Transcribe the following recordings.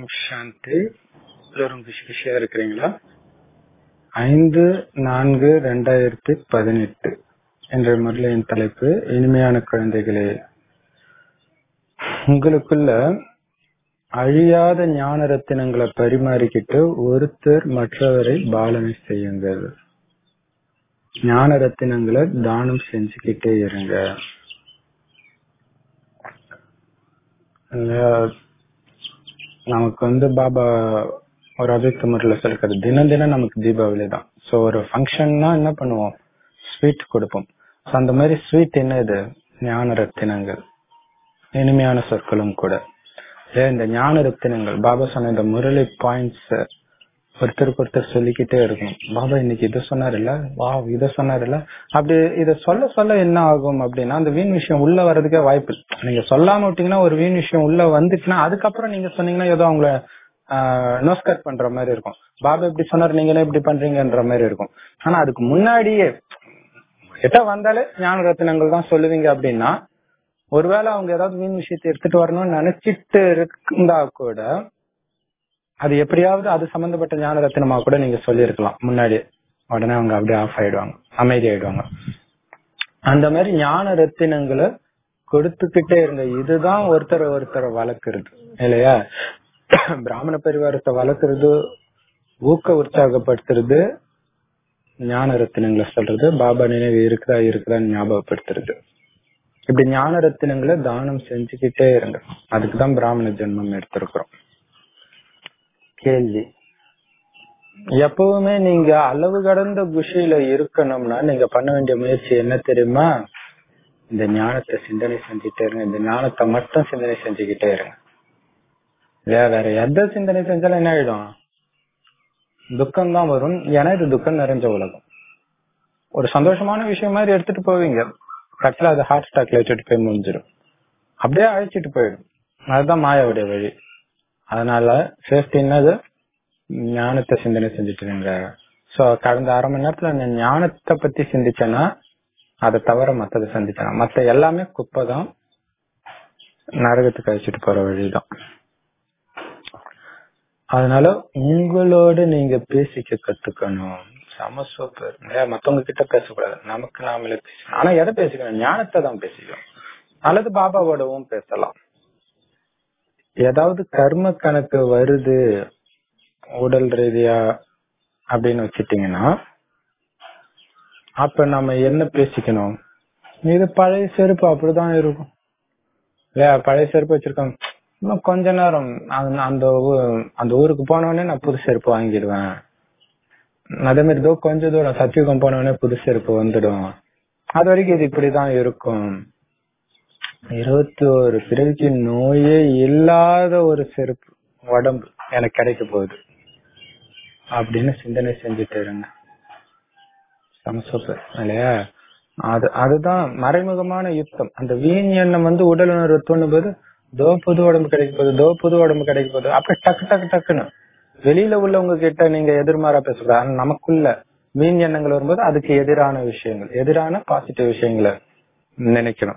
ஓம் சாந்தி எல்லோரும் குஷி குஷியா இருக்கிறீங்களா ஐந்து நான்கு ரெண்டாயிரத்தி பதினெட்டு என்ற முறையின் தலைப்பு இனிமையான குழந்தைகளே உங்களுக்குள்ள அழியாத ஞான ரத்தினங்களை பரிமாறிக்கிட்டு ஒருத்தர் மற்றவரை பாலனை செய்யுங்கள் ஞான ரத்தினங்களை தானம் செஞ்சுக்கிட்டே இருங்க நமக்கு வந்து பாபா ஒரு அபித்த முறையில சொல்லிருக்காரு தினம் தினம் நமக்கு தீபாவளி தான் சோ ஒரு ஃபங்க்ஷன்னா என்ன பண்ணுவோம் ஸ்வீட் கொடுப்போம் So, அந்த மாதிரி ஸ்வீட் என்ன இது ஞான ரத்தினங்கள் இனிமையான சொற்களும் கூட ஏன் இந்த ஞான ரத்தினங்கள் பாபா சொன்ன இந்த முரளி பாயிண்ட்ஸ் ஒருத்தருக்கு ஒருத்தர் சொல்லிக்கிட்டே இருக்கணும் பாபா இன்னைக்கு இதை சொன்னாருல்ல வா இதை சொன்னாருல்ல அப்படி இதை சொல்ல சொல்ல என்ன ஆகும் அப்படின்னா அந்த வீண் விஷயம் உள்ள வர்றதுக்கே வாய்ப்பு இல்லை. நீங்க சொல்லாம விட்டீங்கன்னா ஒரு வீண் விஷயம் உள்ள வந்துச்சுன்னா அதுக்கப்புறம் நீங்க சொன்னீங்கன்னா ஏதோ அவங்கள நோஸ்கட் பண்ற மாதிரி இருக்கும் பாபா இப்படி சொன்னாரு நீங்க என்ன இப்படி பண்றீங்கன்ற மாதிரி இருக்கும் ஆனா அதுக்கு முன்னாடியே கிட்ட வந்தாலே ஞான ரத்தினங்கள் தான் சொல்லுவீங்க அப்படின்னா ஒருவேளை அவங்க ஏதாவது வீண் விஷயத்தை எடுத்துட்டு வரணும்னு நினைச்சிட்டு இருந்தா கூட அது எப்படியாவது அது சம்பந்தப்பட்ட ஞான ரத்தினமா கூட நீங்க சொல்லியிருக்கலாம் முன்னாடி உடனே அவங்க அப்படியே ஆஃப் ஆயிடுவாங்க அமைதி ஆயிடுவாங்க அந்த மாதிரி ஞான ரத்தினங்களை கொடுத்துக்கிட்டே இருங்க இதுதான் ஒருத்தர் ஒருத்தரை வளர்க்கறது இல்லையா பிராமண பரிவாரத்தை வளர்க்கறது ஊக்க உற்சாகப்படுத்துறது ஞான ரத்தினங்களை சொல்றது பாபா நினைவு இருக்குதா இருக்குதான்னு ஞாபகப்படுத்துறது இப்படி ஞான ரத்தினங்களை தானம் செஞ்சுக்கிட்டே இருங்க அதுக்குதான் பிராமண ஜென்மம் எடுத்திருக்கிறோம் கேள்வி எப்பவுமே நீங்க அளவு கடந்த குஷியில இருக்கணும்னா நீங்க பண்ண வேண்டிய முயற்சி என்ன தெரியுமா இந்த ஞானத்தை சிந்தனை செஞ்சுட்டே இருங்க இந்த ஞானத்தை மட்டும் சிந்தனை செஞ்சுக்கிட்டே இருங்க இல்லையா வேற எந்த சிந்தனை செஞ்சாலும் என்ன ஆயிடும் துக்கம் தான் வரும் ஏன்னா இது துக்கம் நிறைஞ்ச உலகம் ஒரு சந்தோஷமான விஷயம் மாதிரி எடுத்துட்டு போவீங்க கட்டில அது ஹார்ட் அட்டாக்ல வச்சுட்டு போய் முடிஞ்சிடும் அப்படியே அழைச்சிட்டு போயிடும் அதுதான் மாயாவுடைய வழி அதனால சேஃப்டி என்னது ஞானத்தை சிந்தனை செஞ்சுட்டு இருங்க சோ கடந்த அரை மணி நேரத்துல அந்த ஞானத்தை பத்தி சிந்திச்சேன்னா அதை தவிர மத்ததை சந்திச்சேனா மத்த எல்லாமே குப்பை தான் நரகத்துக்கு அழைச்சிட்டு போற வழிதான் அதனால உங்களோட நீங்க பேசிக்க கத்துக்கணும் செம சூப்பர் மத்தவங்க கிட்ட பேசக்கூடாது நமக்கு நாமளே பேசணும் ஆனா எதை பேசிக்கணும் ஞானத்தை தான் பேசிக்கணும் அல்லது பாபாவோடவும் பேசலாம் ஏதாவது கர்ம கணக்கு வருது உடல் ரீதியா அப்படின்னு வச்சுட்டீங்கன்னா அப்ப நம்ம என்ன பேசிக்கணும் இது பழைய செருப்பு அப்படிதான் இருக்கும் இல்லையா பழைய செருப்பு வச்சிருக்கோம் இன்னும் கொஞ்ச நேரம் அந்த- அந்த ஊ- அந்த ஊருக்கு போனவொடனே நான் புது செருப்பு வாங்கிடுவேன் அதே மாதிரி இதோ கொஞ்ச தூரம் சத்தியுகம் போனவொடனே புது செருப்பு வந்துடும் அது வரைக்கும் இது இப்படிதான் இருக்கும் இருபத்தி ஒரு பிறவிக்கு நோயே இல்லாத ஒரு செருப்பு உடம்பு எனக்கு கிடைக்க போகுது அப்படின்னு சிந்தனை செஞ்சுட்டு இருங்க சமசூப்பர் இல்லையா அது அதுதான் மறைமுகமான யுத்தம் அந்த வீண் எண்ணம் வந்து உடல் உணர்வு தோணும் போது தோ புது உடம்பு கிடைக்க போகுது தோ புது உடம்பு கிடைக்க போகுது அப்ப டக்கு டக்கு டக்குன்னு வெளியில உள்ளவங்க கிட்ட நீங்க எதிர்மாறா பேசக்கூடாது ஆனா நமக்குள்ள வீண் எண்ணங்கள் வரும்போது அதுக்கு எதிரான விஷயங்கள் எதிரான பாசிட்டிவ் விஷயங்களை நினைக்கணும்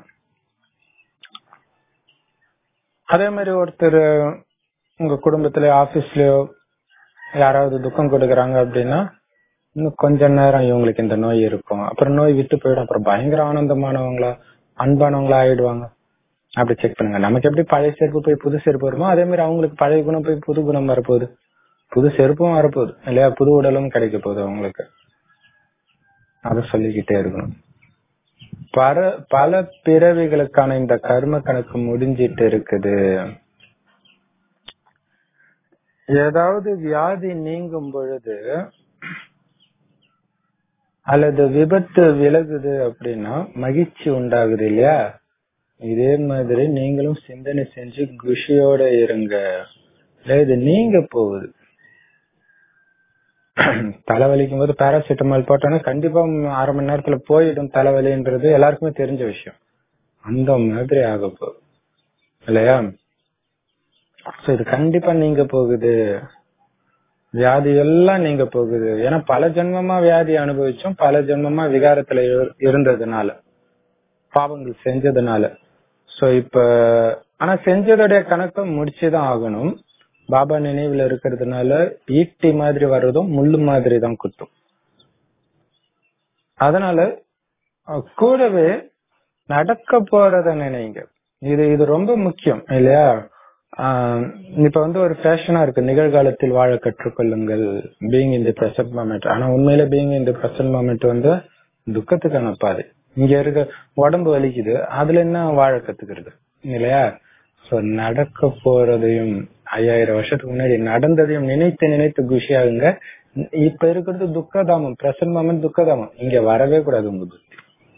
அதே மாதிரி ஒருத்தர் உங்க குடும்பத்திலயோ ஆபீஸ்லயோ யாராவது துக்கம் கொடுக்கறாங்க அப்படின்னா இன்னும் கொஞ்ச நேரம் இவங்களுக்கு இந்த நோய் இருக்கும் அப்புறம் நோய் விட்டு போயிடும் அப்புறம் பயங்கர ஆனந்தமானவங்களா அன்பானவங்களா ஆயிடுவாங்க அப்படி செக் பண்ணுங்க நமக்கு எப்படி பழைய செருப்பு போய் புது செருப்பு வருமோ அதே மாதிரி அவங்களுக்கு பழைய குணம் போய் புது குணம் வரப்போகுது புது செருப்பும் வரப்போகுது இல்லையா புது உடலும் கிடைக்க போகுது அவங்களுக்கு அத சொல்லிக்கிட்டே இருக்கணும் பல பல பிறவிகளுக்கான இந்த கர்ம கணக்கு முடிஞ்சிட்டு இருக்குது ஏதாவது வியாதி நீங்கும் பொழுது அல்லது விபத்து விலகுது அப்படின்னா மகிழ்ச்சி உண்டாகுது இல்லையா இதே மாதிரி நீங்களும் சிந்தனை செஞ்சு குஷியோட இருங்க இல்ல இது நீங்க போகுது தலைவலிக்கும் போது பேராசிட்டமால் போட்டோன்னா கண்டிப்பா அரை மணி நேரத்துல போயிடும் தலைவலின்றது எல்லாருக்குமே தெரிஞ்ச விஷயம் அந்த மாதிரி ஆக போகுது இல்லையா So, இது கண்டிப்பா நீங்க போகுது வியாதி எல்லாம் நீங்க போகுது ஏன்னா பல ஜென்மமா வியாதி அனுபவிச்சோம் பல ஜென்மமா விகாரத்துல இரு- இருந்ததுனால பாவங்கள் செஞ்சதுனால சோ இப்ப ஆனா செஞ்சதோடைய கணக்கை முடிச்சுதான் ஆகணும் பாபா நினைவுல இருக்கிறதுனால ஈட்டி மாதிரி வர்றதும் முள்ளு மாதிரி தான் குத்தும் அதனால அஹ், கூடவே நடக்க போறத நினைங்க இது இது ரொம்ப முக்கியம் இல்லையா ஆஹ் இப்ப வந்து ஒரு ஃபேஷனா இருக்கு நிகழ்காலத்தில் வாழ கற்றுக்கொள்ளுங்கள் being in the present moment ஆனா உண்மையில being in the present moment வந்து துக்கத்துக்கான பாதை இங்க இருக்க உடம்பு வலிக்குது அதுல என்ன வாழ கத்துக்கிறது இல்லையா சோ நடக்க போறதையும் ஐயாயிரம் வருஷத்துக்கு முன்னாடி நடந்ததையும் நினைத்து நினைத்து குஷியாகுங்க இப்ப இருக்கிறது துக்கதாமம் பிரசன்ட் மொமெண்ட் துக்கதாமம் இங்க வரவே கூடாது உங்க புத்தி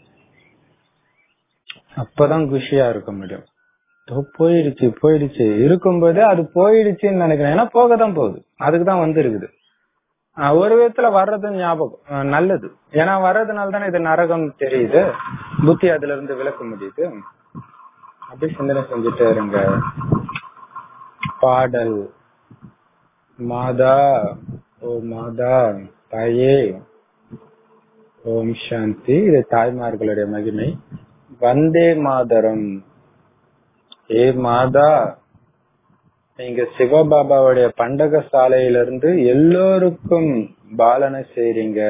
அப்பதான் குஷியா இருக்க முடியும் இதோ போயிடுச்சு போயிடுச்சு இருக்கும்போது அது போயிடுச்சுன்னு நினைக்கிறேன் ஏன்னா போக தான் போகுது அதுக்கு தான் வந்து இருக்குது ஆஹ் ஒரு விதத்துல வர்றது ஞாபகம் ஆஹ் நல்லது ஏன்னா வர்றதுனால தானே இது நரகம் தெரியுது புத்தி அதுல இருந்து விளக்க முடியுது அப்படி சிந்தனை செஞ்சுட்டே இருங்க பாடல் மாதா ஓ மாதா தாயே ஓம் சாந்தி இது தாய்மார்களுடைய மகிமை வந்தே மாதரம் ஏ மாதா நீங்க சிவபாபாவுடைய பண்டக சாலையிலிருந்து எல்லோருக்கும் பாலனை செய்றீங்க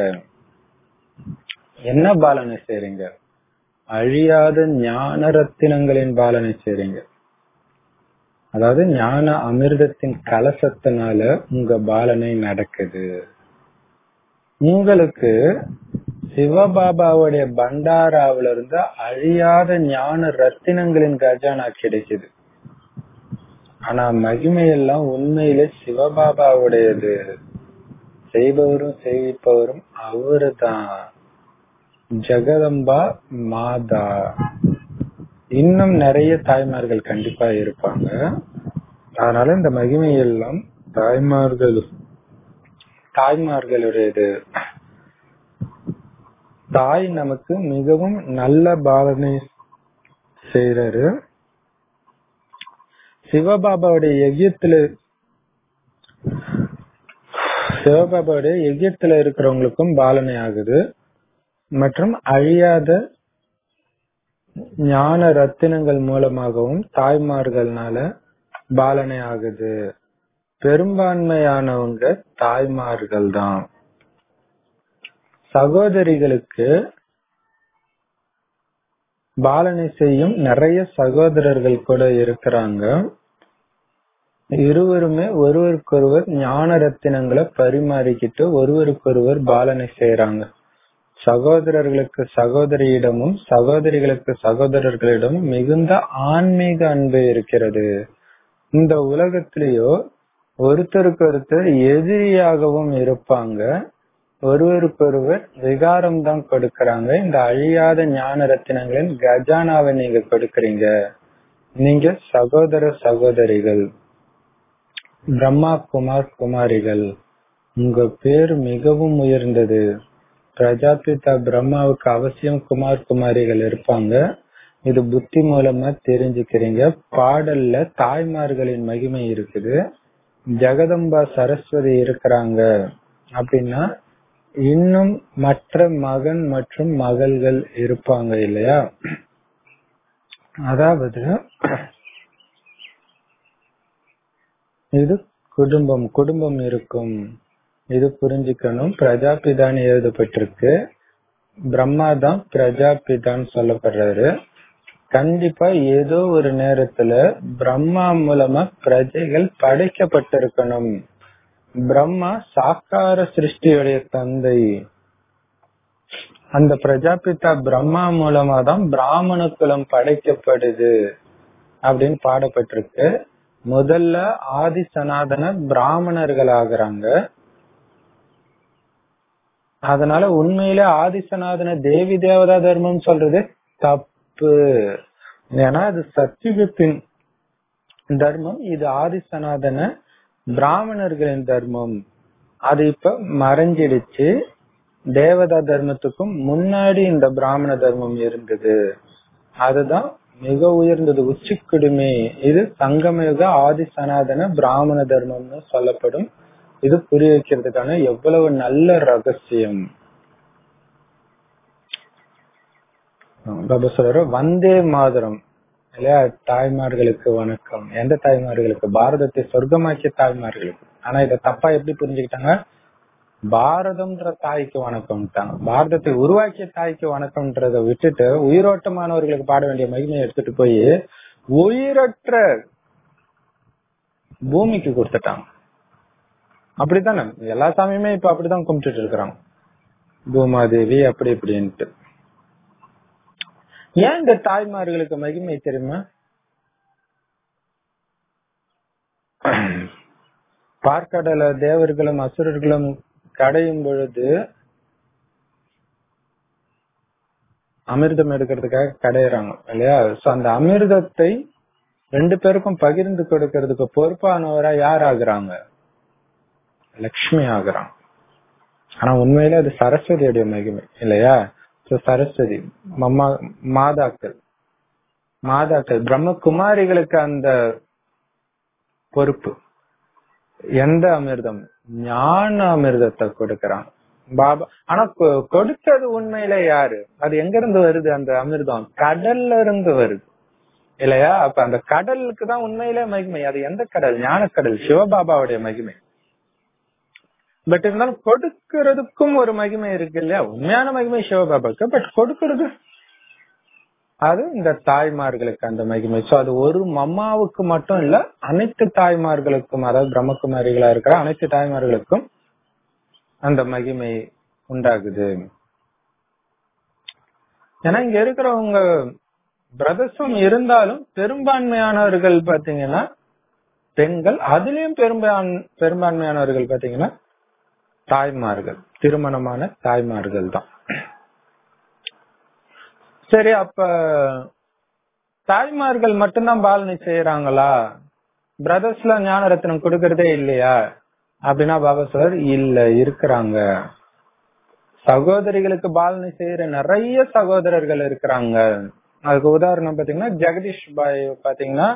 என்ன பாலனை செய்றீங்க அழியாத ஞான ரத்தினங்களின் பாலனை செய்றீங்க அதாவது ஞான அமிர்தத்தின் கலசத்தினால உங்க பாலனை நடக்குது உங்களுக்கு சிவபாபாவுடைய பண்டாராவில இருந்து அழியாத ஞான ரத்தினங்களின் கஜானா கிடைக்குது ஆனா மகிமை எல்லாம் உண்மையிலே சிவபாபாவுடையது செய்பவரும் செய்விப்பவரும் அவரு தான் ஜெகதம்பா மாதா இன்னும் நிறைய தாய்மார்கள் கண்டிப்பா இருப்பாங்க அதனால இந்த மகிமை எல்லாம் தாய்மார்கள் தாய்மார்களுடையது தாய் நமக்கு மிகவும் நல்ல பாவனை செய்யறாரு சிவபாபாவுடைய யஜ்யத்துல சிவபாபாவுடைய யஜ்யத்துல இருக்கிறவங்களுக்கும் பாலனை ஆகுது மற்றும் அழியாத ஞான ரத்தினங்கள் மூலமாகவும் தாய்மார்கள்னால பாலனை ஆகுது பெரும்பான்மையானவங்க தாய்மார்கள் தான் சகோதரிகளுக்கு பாலனை செய்யும் நிறைய சகோதரர்கள் கூட இருக்கிறாங்க இருவருமே ஒருவருக்கொருவர் ஞான ரத்தினங்களை பரிமாறிக்கிட்டு ஒருவருக்கொருவர் பாலனை செய்யறாங்க சகோதரர்களுக்கு சகோதரியிடமும் சகோதரிகளுக்கு சகோதரர்களிடமும் மிகுந்த ஆன்மீக அன்பு இருக்கிறது இந்த உலகத்திலேயோ ஒருத்தருக்கு ஒருத்தர் எதிரியாகவும் இருப்பாங்க ஒருவருக்கொருவர் விகாரம் தான் கொடுக்கறாங்க இந்த அழியாத ஞான ரத்தினங்களின் கஜானாவை நீங்க கொடுக்கறீங்க நீங்க சகோதர சகோதரிகள் பிரம்மா குமார் குமாரிகள் உங்க பேர் மிகவும் உயர்ந்தது பிரஜாபிதா பிரம்மாவுக்கு அவசியம் குமார் குமாரிகள் இருப்பாங்க இது புத்தி மூலமா தெரிஞ்சுக்கிறீங்க பாடல்ல தாய்மார்களின் மகிமை இருக்குது ஜெகதம்பா சரஸ்வதி இருக்கிறாங்க அப்படின்னா இன்னும் மற்ற மகன் மற்றும் மகள்கள் இருப்பாங்க இல்லையா அதாவது இது குடும்பம் குடும்பம் இருக்கும் இது புரிஞ்சுக்கணும் பிரஜாபிதான்னு எழுதப்பட்டிருக்கு பிரம்மா தான் பிரஜாபிதான்னு சொல்லப்படுறாரு கண்டிப்பா ஏதோ ஒரு நேரத்துல பிரம்மா மூலமா பிரஜைகள் படைக்கப்பட்டிருக்கணும் பிரம்மா சாக்கார சிருஷ்டியுடைய தந்தை அந்த பிரஜாபிதா பிரம்மா மூலமா தான் பிராமண குலம் படைக்கப்படுது அப்படின்னு பாடப்பட்டிருக்கு முதல்ல ஆதி சனாதன பிராமணர்கள் ஆகுறாங்க அதனால உண்மையில ஆதி சனாதன தேவி தேவதா தர்மம் சொல்றது தப்பு ஏன்னா அது சத்தியுகத்தின் தர்மம் இது ஆதி சனாதன பிராமணர்களின் தர்மம் அது இப்ப மறைஞ்சிடுச்சு தேவதா தர்மத்துக்கும் முன்னாடி இந்த பிராமண தர்மம் இருந்தது அதுதான் மிக உயர்ந்தது உச்சிக்குடுமி இது சங்கமயுக ஆதி சனாதன பிராமண தர்மம்னு சொல்லப்படும் இது புரிய வைக்கிறதுக்கான எவ்வளவு நல்ல ரகசியம் பாபா சொல்ற வந்தே மாதரம் இல்லையா தாய்மார்களுக்கு வணக்கம் எந்த தாய்மார்களுக்கு பாரதத்தை சொர்க்கமாக்கிய தாய்மார்களுக்கு ஆனா இத தப்பா எப்படி புரிஞ்சுக்கிட்டாங்க பாரதம்ன்ற தாய்க்கு வணக்கம்ட்டாங்க பாரதத்தை உருவாக்கிய தாய்க்கு வணக்கம்ன்றத விட்டுட்டு உயிரோட்டமானவர்களுக்கு பாட வேண்டிய மகிமையை எடுத்துட்டு போய் உயிரற்ற பூமிக்கு கொடுத்துட்டாங்க அப்படித்தானே எல்லா சாமியுமே இப்ப அப்படிதான் கும்பிட்டுட்டு இருக்கிறாங்க பூமாதேவி அப்படி இப்படின்ட்டு ஏன் இந்த தாய்மார்களுக்கு மகிமை தெரியுமா பார்க்கடல தேவர்களும் அசுரர்களும் கடையும் பொழுது அமிர்தம் எடுக்கிறதுக்காக கடையிறாங்க இல்லையா சோ அந்த அமிர்தத்தை ரெண்டு பேருக்கும் பகிர்ந்து கொடுக்கறதுக்கு பொறுப்பானவரா யார் ஆகுறாங்க லக்ஷ்மி ஆகுறாங்க ஆனா உண்மையில அது சரஸ்வதியுடைய மகிமை இல்லையா சோ சரஸ்வதி மம்மா மாதாக்கள் மாதாக்கள் பிரம்மகுமாரிகளுக்கு அந்த பொறுப்பு எந்த அமிர்தம் ஞான அமிர்தத்தை கொடுக்கறாங்க பாபா ஆனா கொ- கொடுத்தது உண்மையில யாரு அது எங்க இருந்து வருது அந்த அமிர்தம் கடல்ல இருந்து வருது இல்லையா அப்ப அந்த கடலுக்கு தான் உண்மையிலே மகிமை அது எந்த கடல் ஞானக்கடல் சிவபாபாவுடைய மகிமை பட் இருந்தாலும் கொடுக்கறதுக்கும் ஒரு மகிமை இருக்கு இல்லையா உண்மையான மகிமை சிவபாபாவுக்கு பட் கொடுக்கறது அது இந்த தாய்மார்களுக்கு அந்த மகிமை சோ அது ஒரு மம்மாவுக்கு மட்டும் இல்ல அனைத்து தாய்மார்களுக்கும் அதாவது பிரம்மகுமாரிகளா இருக்கிற அனைத்து தாய்மார்களுக்கும் அந்த மகிமை உண்டாகுது ஏன்னா இங்க இருக்கிறவங்க பிரதர்ஸும் இருந்தாலும் பெரும்பான்மையானவர்கள் பாத்தீங்கன்னா பெண்கள் அதுலயும் பெரும்பான் பெரும்பான்மையானவர்கள் பாத்தீங்கன்னா தாய்மார்கள் திருமணமான தாய்மார்கள் தான் சரி அப்ப தாய்மார்கள் மட்டும்தான் பாலனை செய்யறாங்களா பிரதர்ஸ்ல ஞான ரத்னம் கொடுக்கறதே இல்லையா அப்படின்னா பாபா சார் இல்ல இருக்கிறாங்க சகோதரிகளுக்கு பாலனை செய்யற நிறைய சகோதரர்கள் இருக்கிறாங்க அதுக்கு உதாரணம் பாத்தீங்கன்னா ஜெகதீஷ் பாய் பாத்தீங்கன்னா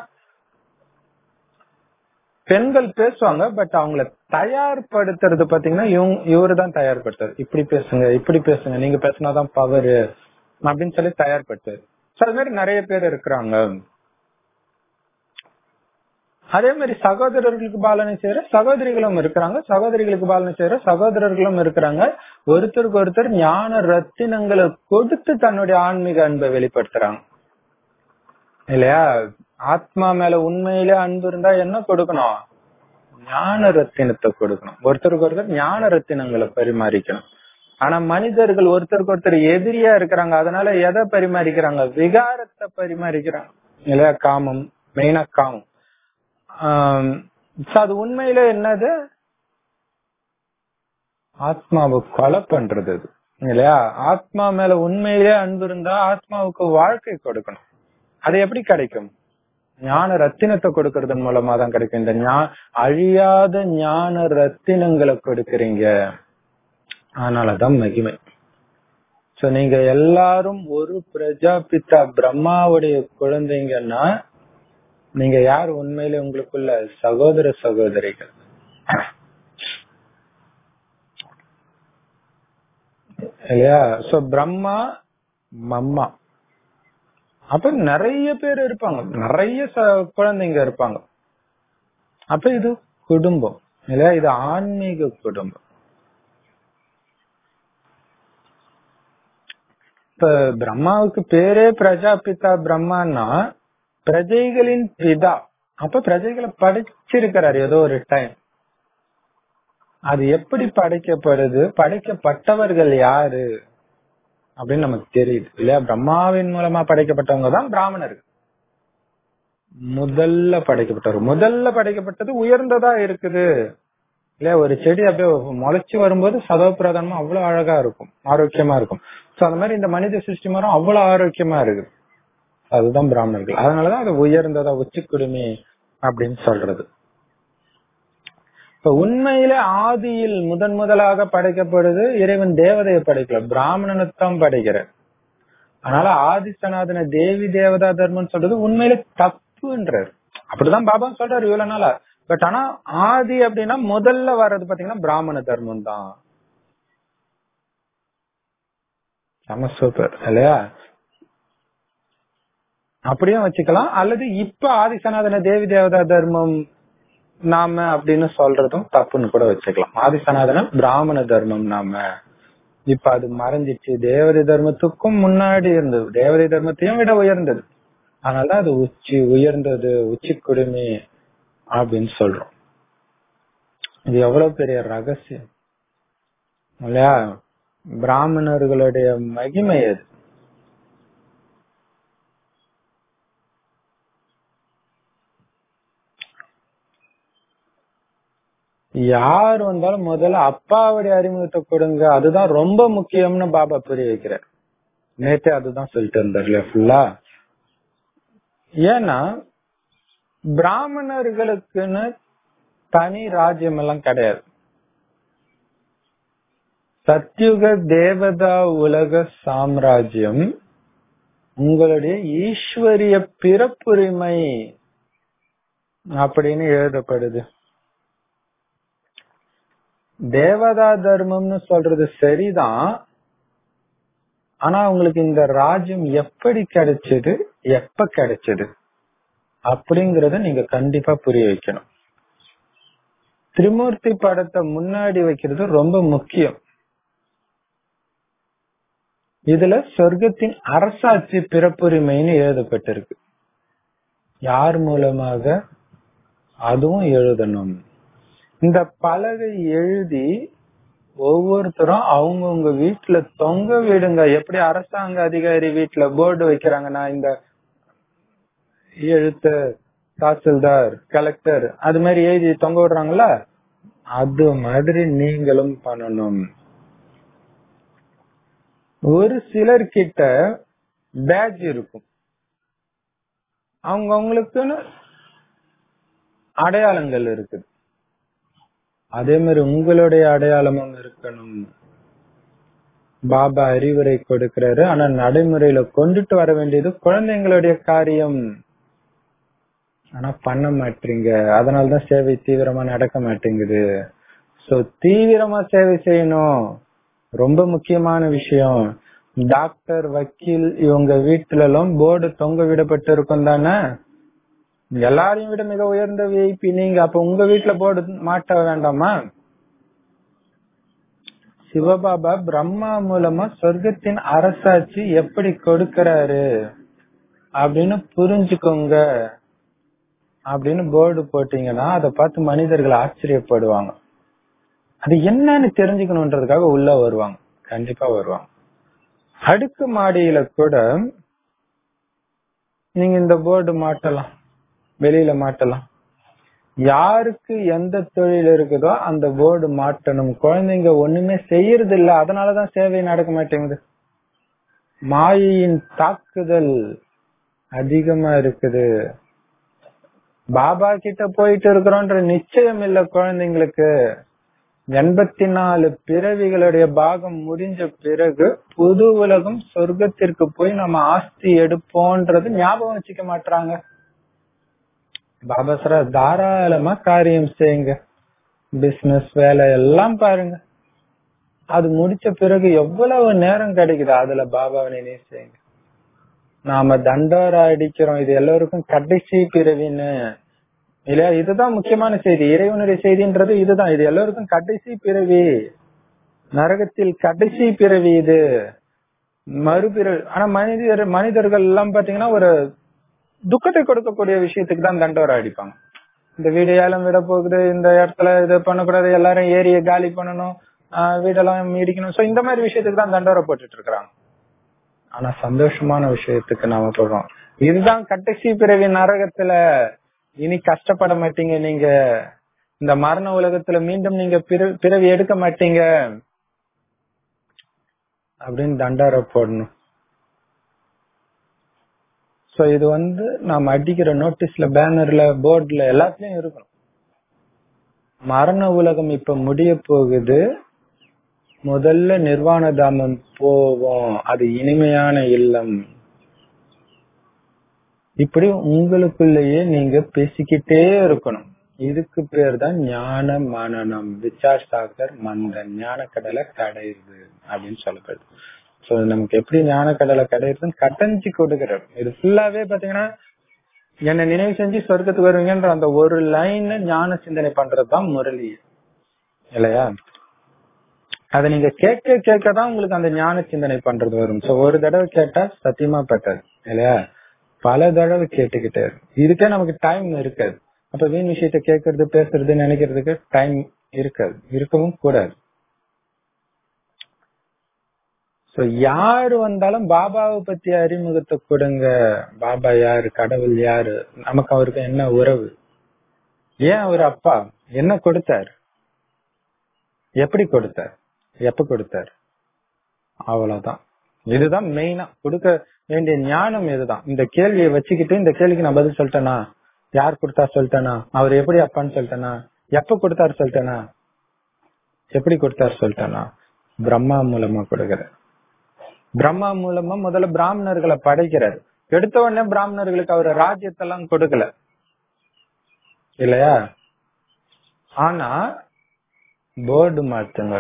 பெண்கள் பேசுவாங்க பட் அவங்கள தயார்படுத்துறது பாத்தீங்கன்னா இவரு தான் தயார்படுத்துறது இப்படி பேசுங்க இப்படி பேசுங்க நீங்க பேசினாதான் பவர் அப்படின்னு சொல்லி தயார்படுத்துறது So, அது மாதிரி நிறைய பேர் இருக்கிறாங்க அதே மாதிரி சகோதரர்களுக்கு பாலனை செய்யற சகோதரிகளும் இருக்கிறாங்க சகோதரிகளுக்கு பாலனை செய்யற சகோதரர்களும் இருக்கிறாங்க ஒருத்தருக்கு ஒருத்தர் ஞான ரத்தினங்களை கொடுத்து தன்னுடைய ஆன்மீக அன்பை வெளிப்படுத்துறாங்க இல்லையா ஆத்மா மேல உண்மையிலே அன்பு இருந்தா என்ன கொடுக்கணும் ஞான ரத்தினத்தை கொடுக்கணும் ஒருத்தருக்கு ஒருத்தர் ஞான ரத்தினங்களை பரிமாறிக்கணும் ஆனா மனிதர்கள் ஒருத்தருக்கு ஒருத்தர் எதிரியா இருக்கிறாங்க அதனால எதை பரிமாறிக்கிறாங்க விகாரத்தை பரிமாறிக்கிறாங்க இல்லையா காமம் மெயினா காமம் ஆம், so அது உண்மையில என்னது ஆத்மாவை கொலை பண்றது அது இல்லையா ஆத்மா மேல உண்மையிலே அன்பு இருந்தா ஆத்மாவுக்கு வாழ்க்கை கொடுக்கணும் அது எப்படி கிடைக்கும் ஞான ரத்தினத்தை கொடுக்கறதன் மூலமா தான் கிடைக்கும் இந்த ஞா அழியாத ஞான ரத்தினங்களை கொடுக்கறீங்க அதனாலதான் மகிமை சோ நீங்க எல்லாரும் ஒரு பிரஜாபிதா பிரம்மாவுடைய குழந்தைங்கன்னா நீங்க யார் உண்மையிலே உங்களுக்குள்ள சகோதர சகோதரிகள் இல்லையா சோ பிரம்மா மம்மா அப்ப நிறைய பேர் இருப்பாங்க நிறைய ச- குழந்தைங்க இருப்பாங்க அப்ப இது குடும்பம் இல்லையா இது ஆன்மீக குடும்பம் இப்ப பிரம்மாவுக்கு பேரே பிரஜாபிதா பிரம்மான்னா பிரஜைகளின் பிதா அப்ப பிரஜைகளை படைச்சிருக்கிறார் ஏதோ ஒரு டைம் அது எப்படி படைக்கப்படுது படைக்கப்பட்டவர்கள் யாரு அப்படின்னு நமக்கு தெரியுது இல்லையா பிரம்மாவின் மூலமா படைக்கப்பட்டவங்க தான் பிராமணர்கள் முதல்ல படைக்கப்பட்டவர் முதல்ல படைக்கப்பட்டது உயர்ந்ததா இருக்குது இல்லையா ஒரு செடி அப்படியே முளைச்சு வரும்போது சதவப்பிரதானமா அவ்வளவு அழகா இருக்கும் ஆரோக்கியமா இருக்கும் சோ அந்த மாதிரி இந்த மனித சிருஷ்டி மரம் அவ்வளவு ஆரோக்கியமா இருக்குது அதுதான் பிராமணர்கள் அதனாலதான் அது உயர்ந்ததா உச்சிக்குடுமி அப்படின்னு சொல்றது இப்ப உண்மையில ஆதியில் முதன் முதலாக படைக்கப்படுது இறைவன் தேவதையை படைக்கல பிராமணனைத்தான் படைக்கிறார் அதனால ஆதி சனாதன தேவி தேவதா தர்மம் சொல்றது உண்மையில தப்புன்றார் அப்படிதான் பாபா சொல்றாரு இவ்வளவு நாளா பட் ஆனா ஆதி அப்படின்னா முதல்ல வர்றது பாத்தீங்கன்னா பிராமண தர்மம் தான் செம சூப்பர் இல்லையா அப்படியும் வச்சுக்கலாம் அல்லது இப்ப ஆதிசனாதன தேவி தேவதா தர்மம் நாம அப்படின்னு சொல்றதும் தப்புன்னு கூட வச்சுக்கலாம் ஆதிசனாதன பிராமண தர்மம் நாம இப்ப அது மறைஞ்சிச்சு தேவதை தர்மத்துக்கும் முன்னாடி இருந்தது தேவதை தர்மத்தையும் விட உயர்ந்தது அதனால அது உச்சி உயர்ந்தது உச்சி குடுமி அப்படின்னு சொல்றோம் இது எவ்வளவு பெரிய ரகசியம் இல்லையா பிராமணர்களுடைய மகிமை அது யார் வந்தாலும் முதல்ல அப்பாவுடைய அறிமுகத்தை கொடுங்க அதுதான் ரொம்ப முக்கியம்னு பாபா புரிய வைக்கிறார் நேற்றே அதுதான் சொல்லிட்டு இருந்தார் இல்லையா ஃபுல்லா ஏன்னா பிராமணர்களுக்குன்னு தனி ராஜ்யம் எல்லாம் கிடையாது சத்யுக தேவதா உலக சாம்ராஜ்யம் உங்களுடைய ஈஸ்வரிய பிறப்புரிமை அப்படின்னு எழுதப்படுது தேவதா தர்மம்னு சொல்றது சரிதான் ஆனா உங்களுக்கு இந்த ராஜ்யம் எப்படி கிடைச்சது எப்ப கிடைச்சது அப்படிங்கறத நீங்க கண்டிப்பா புரிய வைக்கணும் திரிமூர்த்தி படத்தை முன்னாடி வைக்கிறது ரொம்ப முக்கியம் இதுல சொர்க்கத்தின் அரசாட்சி பிறப்புரிமைன்னு எழுதப்பட்டிருக்கு யார் மூலமாக அதுவும் எழுதணும் இந்த பலகை எழுதி ஒவ்வொருத்தரும் அவங்கவுங்க வீட்டுல தொங்க விடுங்க எப்படி அரசாங்க அதிகாரி வீட்டுல போர்டு வைக்கிறாங்கன்னா இந்த எழுத்து தாசில்தார் கலெக்டர் அது மாதிரி எழுதி தொங்க விடுறாங்களா அது மாதிரி நீங்களும் பண்ணணும் ஒரு சிலர் கிட்ட பேட்ச் இருக்கும் அவங்க அவங்களுக்குன்னு அடையாளங்கள் இருக்குது அதே மாதிரி உங்களுடைய அடையாளமும் இருக்கணும் பாபா அறிவுரை கொடுக்கிறாரு ஆனா நடைமுறையில கொண்டுட்டு வர வேண்டியது குழந்தைங்களுடைய காரியம் ஆனா பண்ண மாட்டீங்க அதனாலதான் சேவை தீவிரமா நடக்க மாட்டேங்குது சோ தீவிரமா சேவை செய்யணும் ரொம்ப முக்கியமான விஷயம் டாக்டர் வக்கீல் இவங்க வீட்டுல எல்லாம் போர்டு தொங்க விடப்பட்டு இருக்கும் தானே எல்லாரையும் விட மிக உயர்ந்த விஐபி நீங்க அப்ப உங்க வீட்டுல போர்டு மாட்ட வேண்டாமா சிவபாபா பிரம்மா மூலமா சொர்க்கத்தின் அரசாட்சி எப்படி கொடுக்கறாரு அப்படின்னு புரிஞ்சுக்கோங்க அப்படின்னு போர்டு போட்டீங்கன்னா அதை பார்த்து மனிதர்கள் ஆச்சரியப்படுவாங்க அது என்னன்னு தெரிஞ்சுக்கணுன்றதுக்காக உள்ள வருவாங்க கண்டிப்பா வருவாங்க அடுக்கு மாடியில கூட நீங்க இந்த போர்டு மாட்டலாம் வெளியில மாட்டலாம் யாருக்கு எந்த தொழில் இருக்குதோ அந்த போர்டு மாட்டணும் குழந்தைங்க ஒண்ணுமே செய்யறது இல்ல அதனாலதான் சேவை நடக்க மாட்டேங்குது மாயையின் தாக்குதல் அதிகமா இருக்குது பாபா கிட்ட போயிட்டு இருக்கிறோன்ற நிச்சயம் இல்ல குழந்தைங்களுக்கு எண்பத்தி நாலு பிறவிகளுடைய பாகம் முடிஞ்ச பிறகு புது உலகம் சொர்க்கத்திற்கு போய் நம்ம ஆஸ்தி எடுப்போன்றது ஞாபகம் வச்சுக்க மாட்டாங்க பாபா சார் தாராளமா காரியம் செய்யுங்க பிசினஸ் வேலை எல்லாம் பாருங்க அது முடிச்ச பிறகு எவ்வளவு நேரம் கிடைக்குது அதுல பாபாவை நினைவு செய்யுங்க நாம தண்டோரா அடிக்கிறோம் இது எல்லோருக்கும் கடைசி பிறவின்னு இல்லையா இதுதான் முக்கியமான செய்தி இறைவனுடைய செய்தின்றது இதுதான் இது எல்லோருக்கும் கடைசி பிறவி நரகத்தில் கடைசி பிறவி இது மறுபிறவி ஆனா மனிதர் மனிதர்கள் எல்லாம் பாத்தீங்கன்னா ஒரு துக்கத்தை கொடுக்கக்கூடிய விஷயத்துக்கு தான் தண்டோரா அடிப்பாங்க இந்த வீடு ஏலம் விட போகுது இந்த இடத்துல இது பண்ணக்கூடாது எல்லாரும் ஏரிய காலி பண்ணணும் வீடெல்லாம் இடிக்கணும் சோ இந்த மாதிரி விஷயத்துக்கு தான் தண்டோரா போட்டுட்டு இருக்கிறாங்க ஆனா சந்தோஷமான விஷயத்துக்கு நாம சொல்றோம் இதுதான் கடைசி பிறவி நரகத்துல இனி கஷ்டப்பட மாட்டீங்க நீங்க இந்த மரண உலகத்துல மீண்டும் நீங்க பிறவி எடுக்க மாட்டீங்க அப்படின்னு தண்டார போடணும் சோ இது வந்து நாம அடிக்கிற நோட்டீஸ்ல பேனர்ல போர்டுல எல்லாத்துலயும் இருக்கணும் மரண உலகம் இப்ப முடிய போகுது முதல்ல நிர்வாண தாமம் போவோம் அது இனிமையான இல்லம் இப்படி உங்களுக்குள்ளேயே நீங்க பேசிக்கிட்டே இருக்கணும் இதுக்கு பேர் தான் ஞான மனநம் விசார் சாகர் மந்தன் ஞான கடலை கடையுது அப்படின்னு சொல்லப்படுது சோ நமக்கு எப்படி ஞான கடலை கிடைக்குதுன்னு கட்டஞ்சி கொடுக்கிறார் இது ஃபுல்லாவே பாத்தீங்கன்னா என்ன நினைவு செஞ்சு சொர்க்கத்துக்கு வருவீங்கன்ற அந்த ஒரு லைன் ஞான சிந்தனை பண்றதுதான் முரளி இல்லையா அதை நீங்க கேட்க கேட்க தான் உங்களுக்கு அந்த ஞான சிந்தனை பண்றது வரும் சோ ஒரு தடவை கேட்டா சத்தியமா பெட்டர் இல்லையா பல தடவை கேட்டுக்கிட்டே இருக்கும் இதுக்கே நமக்கு டைம் இருக்காது அப்ப வீண் விஷயத்த கேட்கறது பேசுறது நினைக்கிறதுக்கு டைம் இருக்காது இருக்கவும் கூடாது சோ யாரு வந்தாலும் பாபாவை பத்தி அறிமுகத்தை கொடுங்க பாபா யாரு கடவுள் யாரு நமக்கு அவருக்கு என்ன உறவு ஏன் அவர் அப்பா என்ன கொடுத்தார் எப்படி கொடுத்தார் எப்ப கொடுத்தார் அவ்வளவுதான் இதுதான் மெயினா கொடுக்க வேண்டிய ஞானம் இதுதான் இந்த கேள்வியை வச்சுக்கிட்டு இந்த கேள்விக்கு நான் பதில் சொல்லிட்டேனா யார் கொடுத்தா சொல்லிட்டேனா அவர் எப்படி அப்பான்னு சொல்லிட்டேனா எப்ப கொடுத்தாரு சொல்லிட்டேனா எப்படி கொடுத்தாரு சொல்லிட்டேனா பிரம்மா மூலமா கொடுக்கிறார் பிரம்மா மூலமா முதல்ல பிராமணர்களை படைக்கிறார் எடுத்த உடனே பிராமணர்களுக்கு அவர் ராஜ்யத்தெல்லாம் கொடுக்கல இல்லையா ஆனா போர்டு மாத்துங்க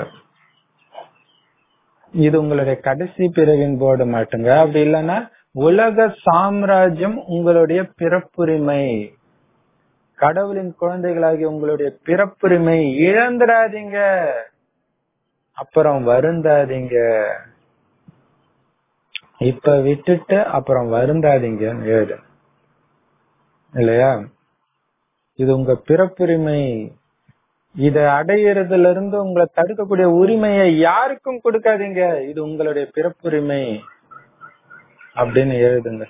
இது உங்களுடைய கடைசி பிறவின் போர்டு மாட்டுங்க அப்படி இல்லைன்னா உலக சாம்ராஜ்யம் உங்களுடைய பிறப்புரிமை கடவுளின் குழந்தைகளாகிய உங்களுடைய பிறப்புரிமை இழந்துடாதீங்க அப்புறம் வருந்தாதீங்க இப்ப விட்டுட்டு அப்புறம் வருந்தாதீங்கன்னு எழுது இல்லையா இது உங்க பிறப்புரிமை இத அடையிறதுல இருந்து உங்களை தடுக்கக்கூடிய உரிமையை யாருக்கும் கொடுக்காதீங்க இது உங்களுடைய பிறப்புரிமை அப்படின்னு எழுதுங்க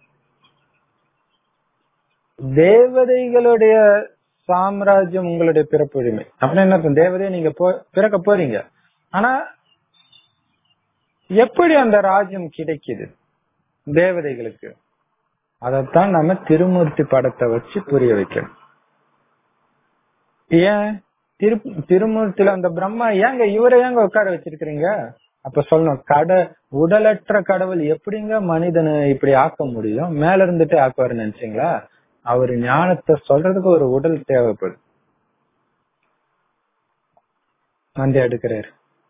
தேவதைகளுடைய சாம்ராஜ்யம் உங்களுடைய பிறப்புரிமை அப்படின்னு என்ன அர்த்தம்? தேவதையை நீங்க போ- பிறக்க போறீங்க ஆனா எப்படி அந்த ராஜ்யம் கிடைக்குது தேவதைகளுக்கு அதத்தான் நம்ம திருமூர்த்தி படத்தை வச்சு புரிய வைக்கணும் ஏன் திரு திருமூர்த்தியில அந்த பிரம்மா ஏங்க இவரை ஏங்க உட்கார வச்சிருக்கிறீங்க அப்ப சொல்லணும் கட உடலற்ற கடவுள் எப்படிங்க மனிதனை இப்படி ஆக்க முடியும் மேல இருந்துட்டு ஆக்குவாருன்னு நினைச்சீங்களா அவர் ஞானத்தை சொல்றதுக்கு ஒரு உடல் தேவைப்படுது வந்து எடுக்கிறாரு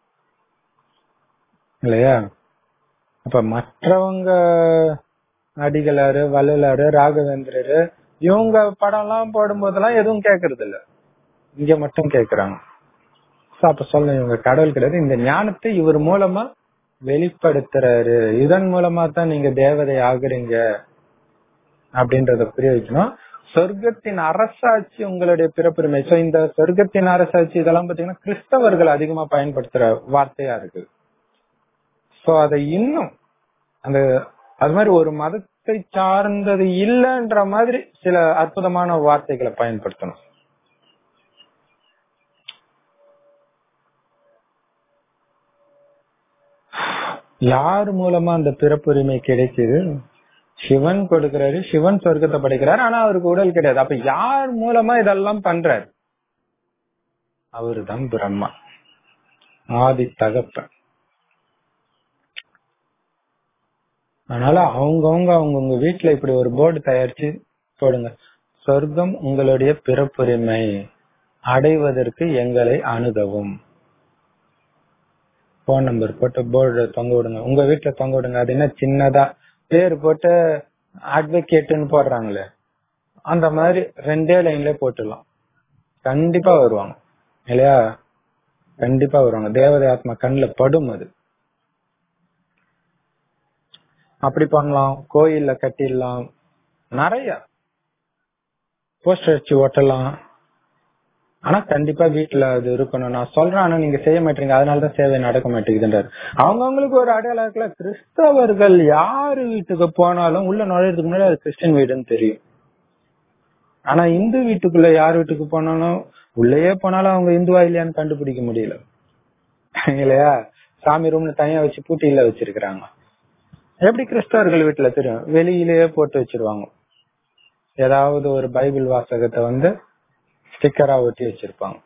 இல்லையா அப்ப மற்றவங்க அடிகளாரு வள்ளலாரு ராகவேந்திரரு இவங்க படம் எல்லாம் போடும்போதெல்லாம் எதுவும் கேக்குறது இல்ல இங்க மட்டும் கேக்குறாங்க So, அப்ப சொல்ல இவங்க கடவுள் கிடையாது இந்த ஞானத்தை இவர் மூலமா வெளிப்படுத்துறாரு இதன் மூலமா தான் நீங்க தேவதை ஆகுறீங்க அப்படின்றத புரிய வைக்கணும் சொர்க்கத்தின் அரசாட்சி உங்களுடைய பிறப்புரிமை சோ இந்த சொர்க்கத்தின் அரசாட்சி இதெல்லாம் பாத்தீங்கன்னா கிறிஸ்தவர்கள் அதிகமா பயன்படுத்துற வார்த்தையா இருக்கு சோ அதை இன்னும் அந்த அது மாதிரி ஒரு மதத்தை சார்ந்தது இல்லைன்ற மாதிரி சில அற்புதமான வார்த்தைகளை பயன்படுத்தணும் யார் மூலமா அந்த பிறப்புரிமை கிடைக்குது சிவன் கொடுக்கிறாரு சிவன் சொர்க்கத்தை படைக்கிறாரு ஆனா அவருக்கு உடல் கிடையாது அப்ப யார் மூலமா இதெல்லாம் பண்றாரு அவருதான் பிரம்மா ஆதி தகப்பன் அதனால அவங்கவுங்க அவங்கவுங்க வீட்டுல இப்படி ஒரு போர்டு தயாரிச்சு போடுங்க சொர்க்கம் உங்களுடைய பிறப்புரிமை அடைவதற்கு எங்களை அணுகவும் போன் நம்பர் போட்டு போர்டு தொங்க விடுங்க உங்க வீட்டுல தொங்க விடுங்க அது என்ன சின்னதா பேர் போட்டு அட்வொகேட்னு போடுறாங்களே அந்த மாதிரி ரெண்டே லைன்ல போட்டுடலாம் கண்டிப்பா வருவாங்க இல்லையா கண்டிப்பா வருவாங்க தேவதை ஆத்மா கண்ணுல படும் அது அப்படி பண்ணலாம் கோயில்ல கட்டிடலாம் நிறைய போஸ்டர் வச்சு ஒட்டலாம் ஆனா கண்டிப்பா வீட்டுல அது இருக்கணும் நான் சொல்றேன் ஆனா நீங்க செய்ய மாட்டீங்க அதனாலதான் சேவை நடக்க மாட்டேங்குதுன்றாரு அவங்கவுங்களுக்கு ஒரு அடையாளம் இருக்குல்ல கிறிஸ்தவர்கள் யாரு வீட்டுக்கு போனாலும் உள்ள நுழையறதுக்கு முன்னாடி அது கிறிஸ்டின் வீடுன்னு தெரியும் ஆனா இந்து வீட்டுக்குள்ள யார் வீட்டுக்கு போனாலும் உள்ளேயே போனாலும் அவங்க இந்துவா இல்லையான்னு கண்டுபிடிக்க முடியல இல்லையா சாமி ரூம்ல தனியா வச்சு பூட்டியில வச்சிருக்கிறாங்க எப்படி கிறிஸ்தவர்கள் வீட்டுல தெரியும் வெளியிலேயே போட்டு வச்சிருவாங்க ஏதாவது ஒரு பைபிள் வாசகத்தை வந்து ஸ்டிக்கரா ஒட்டி வச்சிருப்பாங்க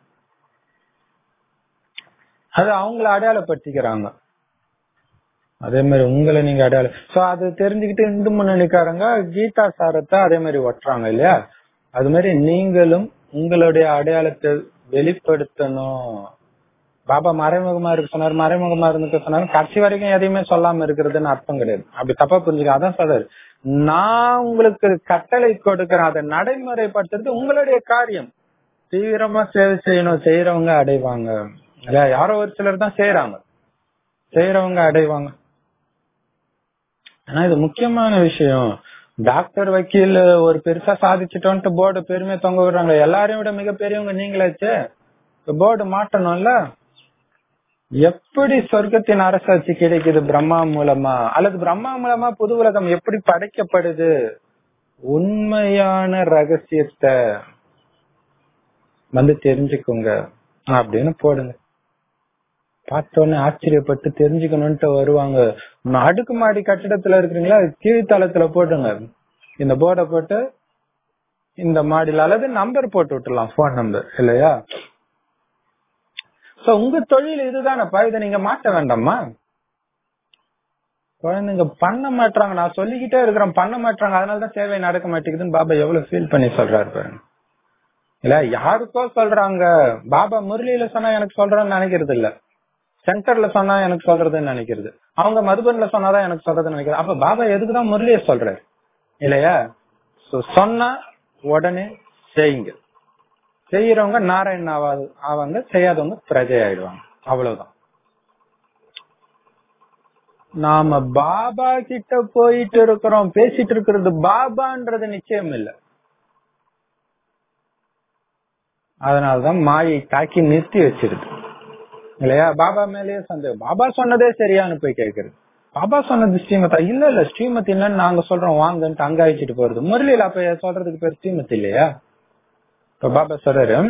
அது அவங்கள அடையாளப்படுத்திக்கிறாங்க அதே மாதிரி உங்களை நீங்க அடையாளம் சோ அது தெரிஞ்சுக்கிட்டு இந்து முன்னணிக்காரங்க கீதா சாரத்தை அதே மாதிரி ஒட்டுறாங்க இல்லையா அது மாதிரி நீங்களும் உங்களுடைய அடையாளத்தை வெளிப்படுத்தணும் பாபா மறைமுகமா இருக்க சொன்னார் மறைமுகமா இருந்துக்க சொன்னார் கடைசி வரைக்கும் எதையுமே சொல்லாம இருக்கிறதுன்னு அர்த்தம் கிடையாது அப்படி தப்பா புரிஞ்சுக்க அதான் சொல்றாரு நான் உங்களுக்கு கட்டளை கொடுக்கிறேன் அதை நடைமுறைப்படுத்துறது உங்களுடைய காரியம் தீவிரமா சேவை செய்யணும் செய்யறவங்க அடைவாங்க இல்ல யாரோ ஒரு சிலர் தான் செய்யறாங்க செய்யறவங்க அடைவாங்க ஆனா இது முக்கியமான விஷயம் டாக்டர் வக்கீல் ஒரு பெருசா சாதிச்சிட்டோன்ட்டு போர்டு பெருமையை தொங்க விடுறாங்க எல்லாரையும் விட மிகப்பெரியவங்க நீங்களாச்சு போர்டு மாட்டணும்ல எப்படி சொர்க்கத்தின் அரசாட்சி கிடைக்குது பிரம்மா மூலமா அல்லது பிரம்மா மூலமா புது உலகம் எப்படி படைக்கப்படுது உண்மையான ரகசியத்தை வந்து தெரிஞ்சுக்குங்க அப்படின்னு போடுங்க பார்த்தோன்னே ஆச்சரியப்பட்டு தெரிஞ்சுக்கணும்ட்டு வருவாங்க அடுக்குமாடி கட்டிடத்துல இருக்கிறீங்களா கீழ்த்தளத்துல போட்டுங்க இந்த போர்டை போட்டு இந்த மாடியில் அல்லது நம்பர் போட்டு விட்டுலாம் போன் நம்பர் இல்லையா சோ உங்க தொழில் இதுதானப்பா இதை நீங்க மாட்ட வேண்டாமா குழந்தைங்க பண்ண மாட்டாங்க நான் சொல்லிக்கிட்டே இருக்கிறேன் பண்ண மாட்டாங்க அதனாலதான் சேவை நடக்க மாட்டேங்குதுன்னு பாபா எவ்வளவு ஃபீல் பண்ணி சொல்றாரு பாருங்க இல்ல யாருக்கோ சொல்றாங்க பாபா முரளியில சொன்னா எனக்கு சொல்றேன்னு நினைக்கிறது இல்ல சென்டர்ல சொன்னா எனக்கு சொல்றதுன்னு நினைக்கிறது அவங்க மதுபன்ல சொன்னாதான் எனக்கு சொல்றதுன்னு நினைக்கிறது அப்ப பாபா எதுக்குதான் முரளிய சொல்றாரு இல்லையா சொன்னா உடனே செய்யுங்க செய்யறவங்க நாராயண் ஆவாது ஆவாங்க செய்யாதவங்க பிரஜை ஆயிடுவாங்க அவ்வளவுதான் நாம பாபா கிட்ட போயிட்டு இருக்கிறோம் பேசிட்டு இருக்கிறது பாபான்றது நிச்சயம் இல்ல அதனாலதான் மாயை தாக்கி நிறுத்தி வச்சிருது இல்லையா பாபா மேலேயே சந்தேகம் பாபா சொன்னதே சரியானு போய் கேக்குறது பாபா சொன்னது ஸ்ரீமதா இல்ல இல்ல ஸ்ரீமதி இல்லன்னு நாங்க சொல்றோம் வாங்கன்ட்டு அங்க அழிச்சிட்டு போறது முரளியில அப்ப சொல்றதுக்கு பேர் ஸ்ரீமதி இல்லையா இப்ப பாபா சொல்றாரு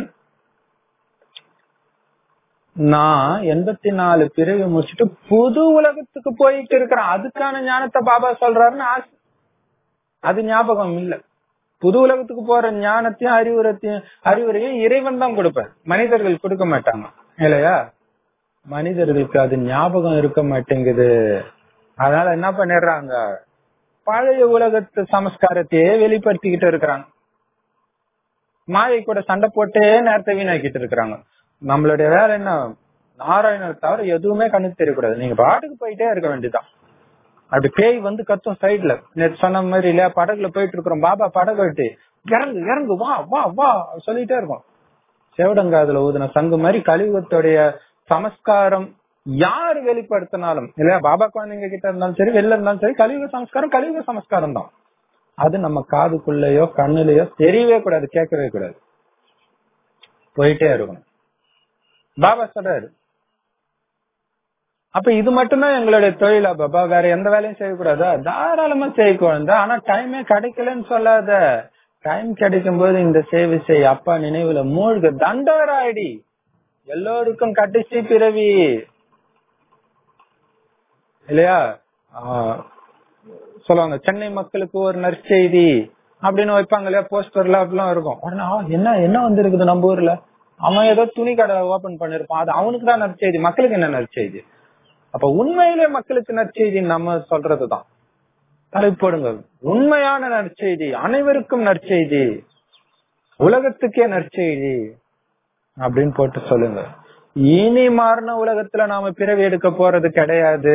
நான் எண்பத்தி நாலு பிறகு முடிச்சுட்டு புது உலகத்துக்கு போயிட்டு இருக்கிறேன் அதுக்கான ஞானத்தை பாபா சொல்றாருன்னு ஆசை அது ஞாபகம் இல்ல புது உலகத்துக்கு போற ஞானத்தையும் அறிவுரத்தையும் அறிவுரையும் இறைவன் தான் கொடுப்பார் மனிதர்கள் கொடுக்க மாட்டாங்க இல்லையா மனிதர்களுக்கு அது ஞாபகம் இருக்க மாட்டேங்குது அதனால என்ன பண்ணிடுறாங்க பழைய உலகத்து சமஸ்காரத்தையே வெளிப்படுத்திக்கிட்டு இருக்கிறாங்க மாயை கூட சண்டை போட்டே நேரத்தை வீணாக்கிட்டு இருக்கிறாங்க நம்மளுடைய வேலை என்ன நாராயணர் தவிர எதுவுமே கண்ணுக்கு தெரியக்கூடாது நீங்க பாட்டுக்கு போயிட்டே இருக்க வேண்டியதுதான் அப்படி பேய் வந்து கத்தும் சைட்ல நேற்று சொன்ன மாதிரி இல்லையா படகுல போயிட்டு இருக்கிறோம் பாபா படகு விட்டு இறங்கு இறங்கு வா வா வா சொல்லிட்டே இருக்கோம் செவடங்காதுல ஊதுன சங்கு மாதிரி கலியுகத்துடைய சமஸ்காரம் யார் வெளிப்படுத்தினாலும் இல்லையா பாபா குழந்தைங்க கிட்ட இருந்தாலும் சரி வெளில இருந்தாலும் சரி கலியுக சமஸ்காரம் கலியுக சமஸ்காரம் தான் அது நம்ம காதுக்குள்ளேயோ கண்ணுலயோ தெரியவே கூடாது கேட்கவே கூடாது போயிட்டே இருக்கணும் பாபா சொல்றாரு அப்ப இது மட்டும்தான் எங்களுடைய தொழிலா பாபா வேற எந்த வேலையும் செய்யக்கூடாதா தாராளமா செய்ய குழந்தை ஆனா டைமே கிடைக்கலன்னு சொல்லாத டைம் கிடைக்கும் போது இந்த சேவை செய் அப்பா நினைவுல மூழ்க தண்டோராயடி எல்லோருக்கும் கடைசி பிறவி இல்லையா சொல்லுவாங்க சென்னை மக்களுக்கு ஒரு நற்செய்தி அப்படின்னு வைப்பாங்க இல்லையா போஸ்டர்ல அப்படிலாம் இருக்கும் உடனே என்ன என்ன வந்திருக்குது நம்ம ஊர்ல அவன் ஏதோ துணி கடை ஓபன் பண்ணிருப்பான் அது அவனுக்கு தான் நற்செய்தி மக்களுக்கு என்ன நற்செய்தி அப்ப உண்மையிலே மக்களுக்கு நற்செய்தி நம்ம சொல்றதுதான் தலைப்போடுங்க உண்மையான நற்செய்தி அனைவருக்கும் நற்செய்தி உலகத்துக்கே நற்செய்தி அப்படின்னு போட்டு சொல்லுங்க இனி மாறின உலகத்துல நாம பிறவி எடுக்க போறது கிடையாது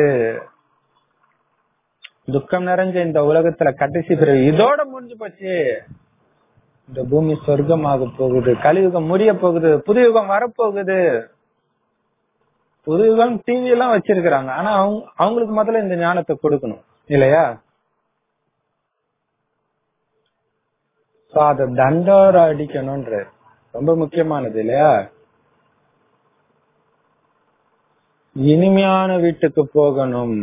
துக்கம் நிறைஞ்ச இந்த உலகத்துல கடைசி பிறவி இதோட முடிஞ்சு போச்சு இந்த பூமி சொர்க்கமாக போகுது கலியுகம் முடிய போகுது புது யுகம் வரப்போகுது புது யுகம் டிவி எல்லாம் வச்சிருக்கிறாங்க ஆனா அவங்க அவங்களுக்கு முதல்ல இந்த ஞானத்தை கொடுக்கணும் இல்லையா அத தண்டோர அடிக்கணும்ன்ற ரொம்ப முக்கியமானது இல்லையா இனிமையான வீட்டுக்கு போகணும்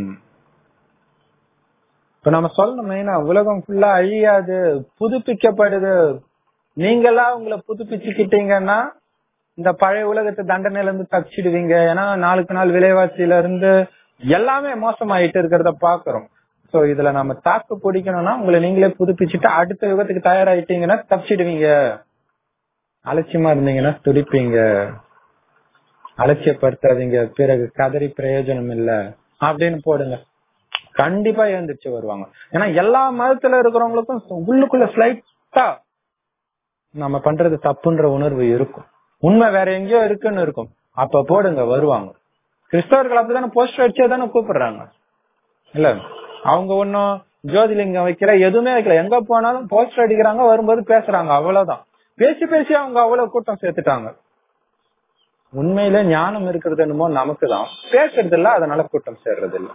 இப்ப நம்ம சொல்லணும் மெயினா உலகம் ஃபுல்லா அழியாது புதுப்பிக்கப்படுது நீங்களா உங்களை புதுப்பிச்சுக்கிட்டீங்கன்னா இந்த பழைய உலகத்து தண்டனையில இருந்து தப்பிச்சிடுவீங்க ஏன்னா நாளுக்கு நாள் விலைவாசியில இருந்து எல்லாமே மோசமாயிட்டு இருக்கிறத பாக்குறோம் சோ இதுல நம்ம தாக்கு பிடிக்கணும்னா உங்களை நீங்களே புதுப்பிச்சுட்டு அடுத்த யுகத்துக்கு தயாராயிட்டீங்கன்னா தப்பிச்சிடுவீங்க அலட்சியமா இருந்தீங்கன்னா துடிப்பீங்க அலட்சியப்படுத்தாதீங்க பிறகு கதறி பிரயோஜனம் இல்ல அப்படின்னு போடுங்க கண்டிப்பா எழுந்திரிச்சு வருவாங்க ஏன்னா எல்லா மதத்துல இருக்கிறவங்களுக்கும் உள்ளுக்குள்ள ஸ்லைட்டா நம்ம பண்றது தப்புன்ற உணர்வு இருக்கும் உண்மை வேற எங்கேயோ இருக்குன்னு இருக்கும் அப்ப போடுங்க வருவாங்க கிறிஸ்தவர்கள் அப்படித்தானே போஸ்டர் அடிச்சே தானே கூப்பிடுறாங்க இல்ல அவங்க ஒன்னும் ஜோதிலிங்கம் வைக்கல எதுவுமே வைக்கல எங்க போனாலும் போஸ்டர் அடிக்கிறாங்க வரும்போது பேசுறாங்க அவ்வளவுதான் பேசி பேசி அவங்க அவ்வளவு கூட்டம் சேர்த்துட்டாங்க உண்மையில ஞானம் இருக்கிறது என்னமோ நமக்கு தான் பேசுறது இல்ல அதனால கூட்டம் சேர்றது இல்ல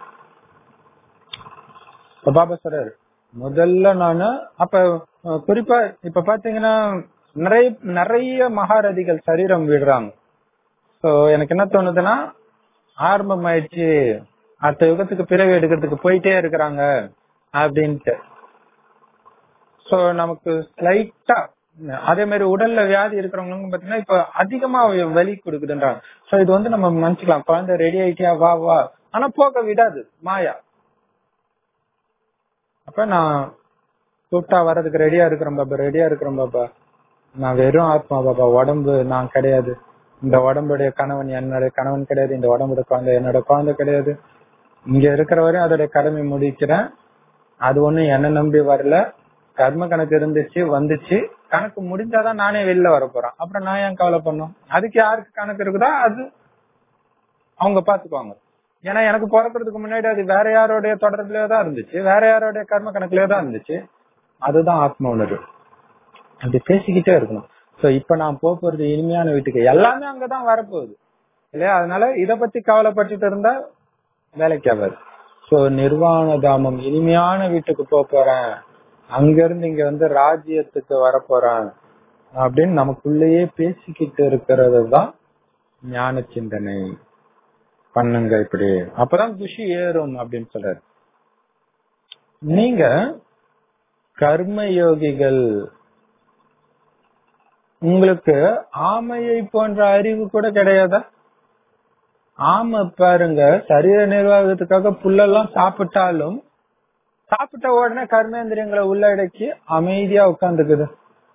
இப்ப பாபா சொல்றாரு முதல்ல நானு அப்ப அஹ், குறிப்பா இப்ப பாத்தீங்கன்னா நிறைய நிறைய மகாரதிகள் சரீரம் விடுறாங்க சோ எனக்கு என்ன தோணுதுன்னா ஆரம்பம் ஆயிடுச்சு அடுத்த யுகத்துக்கு பிறவி எடுக்கிறதுக்கு போயிட்டே இருக்கிறாங்க அப்படின்ட்டு சோ நமக்கு ஸ்லைட்டா அதே மாதிரி உடல்ல வியாதி இருக்கிறவங்களும் பாத்தீங்கன்னா இப்ப அதிகமா வலி கொடுக்குதுன்றாங்க சோ இது வந்து நம்ம நினைச்சுக்கலாம் குழந்தை ரெடி ஆயிட்டியா வா வா ஆனா போக விடாது மாயா அப்ப நான் கூப்பிட்டா வர்றதுக்கு ரெடியா இருக்கிறேன் பாப்பா ரெடியா இருக்கிறேன் பாப்பா நான் வெறும் ஆத்மா பாப்பா உடம்பு நான் கிடையாது இந்த உடம்புடைய கணவன் என்னோட கணவன் கிடையாது இந்த உடம்போட குழந்தை என்னோட குழந்தை கிடையாது இங்க இருக்கிற வரையும் அதோட கடமை முடிக்கிறேன் அது ஒண்ணும் என்ன நம்பி வரல கர்ம கணக்கு இருந்துச்சு வந்துச்சு கணக்கு முடிஞ்சாதான் நானே வெளில வர போறேன் அப்புறம் நான் ஏன் கவலை பண்ணும் அதுக்கு யாருக்கு கணக்கு இருக்குதோ அது அவங்க பாத்துக்குவாங்க ஏன்னா எனக்கு பிறக்கிறதுக்கு முன்னாடி அது வேற யாரோடைய தொடர்புலயே தான் இருந்துச்சு வேற யாரோடைய கர்ம கணக்குலயே தான் இருந்துச்சு அதுதான் ஆத்ம உணர்வு அப்படி பேசிக்கிட்டே இருக்கணும் சோ இப்ப நான் போக போறது இனிமையான வீட்டுக்கு எல்லாமே அங்கதான் வரப்போகுது இல்லையா அதனால இத பத்தி கவலைப்பட்டுட்டு இருந்தா வேலைக்கு ஆகாது சோ நிர்வாண தாமம் இனிமையான வீட்டுக்கு போக போறேன் அங்க இருந்து இங்க வந்து ராஜ்யத்துக்கு வரப்போறேன் அப்படின்னு நமக்குள்ளேயே பேசிக்கிட்டு இருக்கிறது தான் ஞான சிந்தனை பண்ணுங்க இப்படி அப்பதான் குஷி ஏறும் அப்படின்னு சொல்றாரு நீங்க கர்ம யோகிகள் உங்களுக்கு ஆமையை போன்ற அறிவு கூட கிடையாதா ஆமை பாருங்க சரீர நிர்வாகத்துக்காக புல்லெல்லாம் சாப்பிட்டாலும் சாப்பிட்ட உடனே கர்மேந்திரியங்களை உள்ளடக்கி அமைதியா உட்கார்ந்துக்குது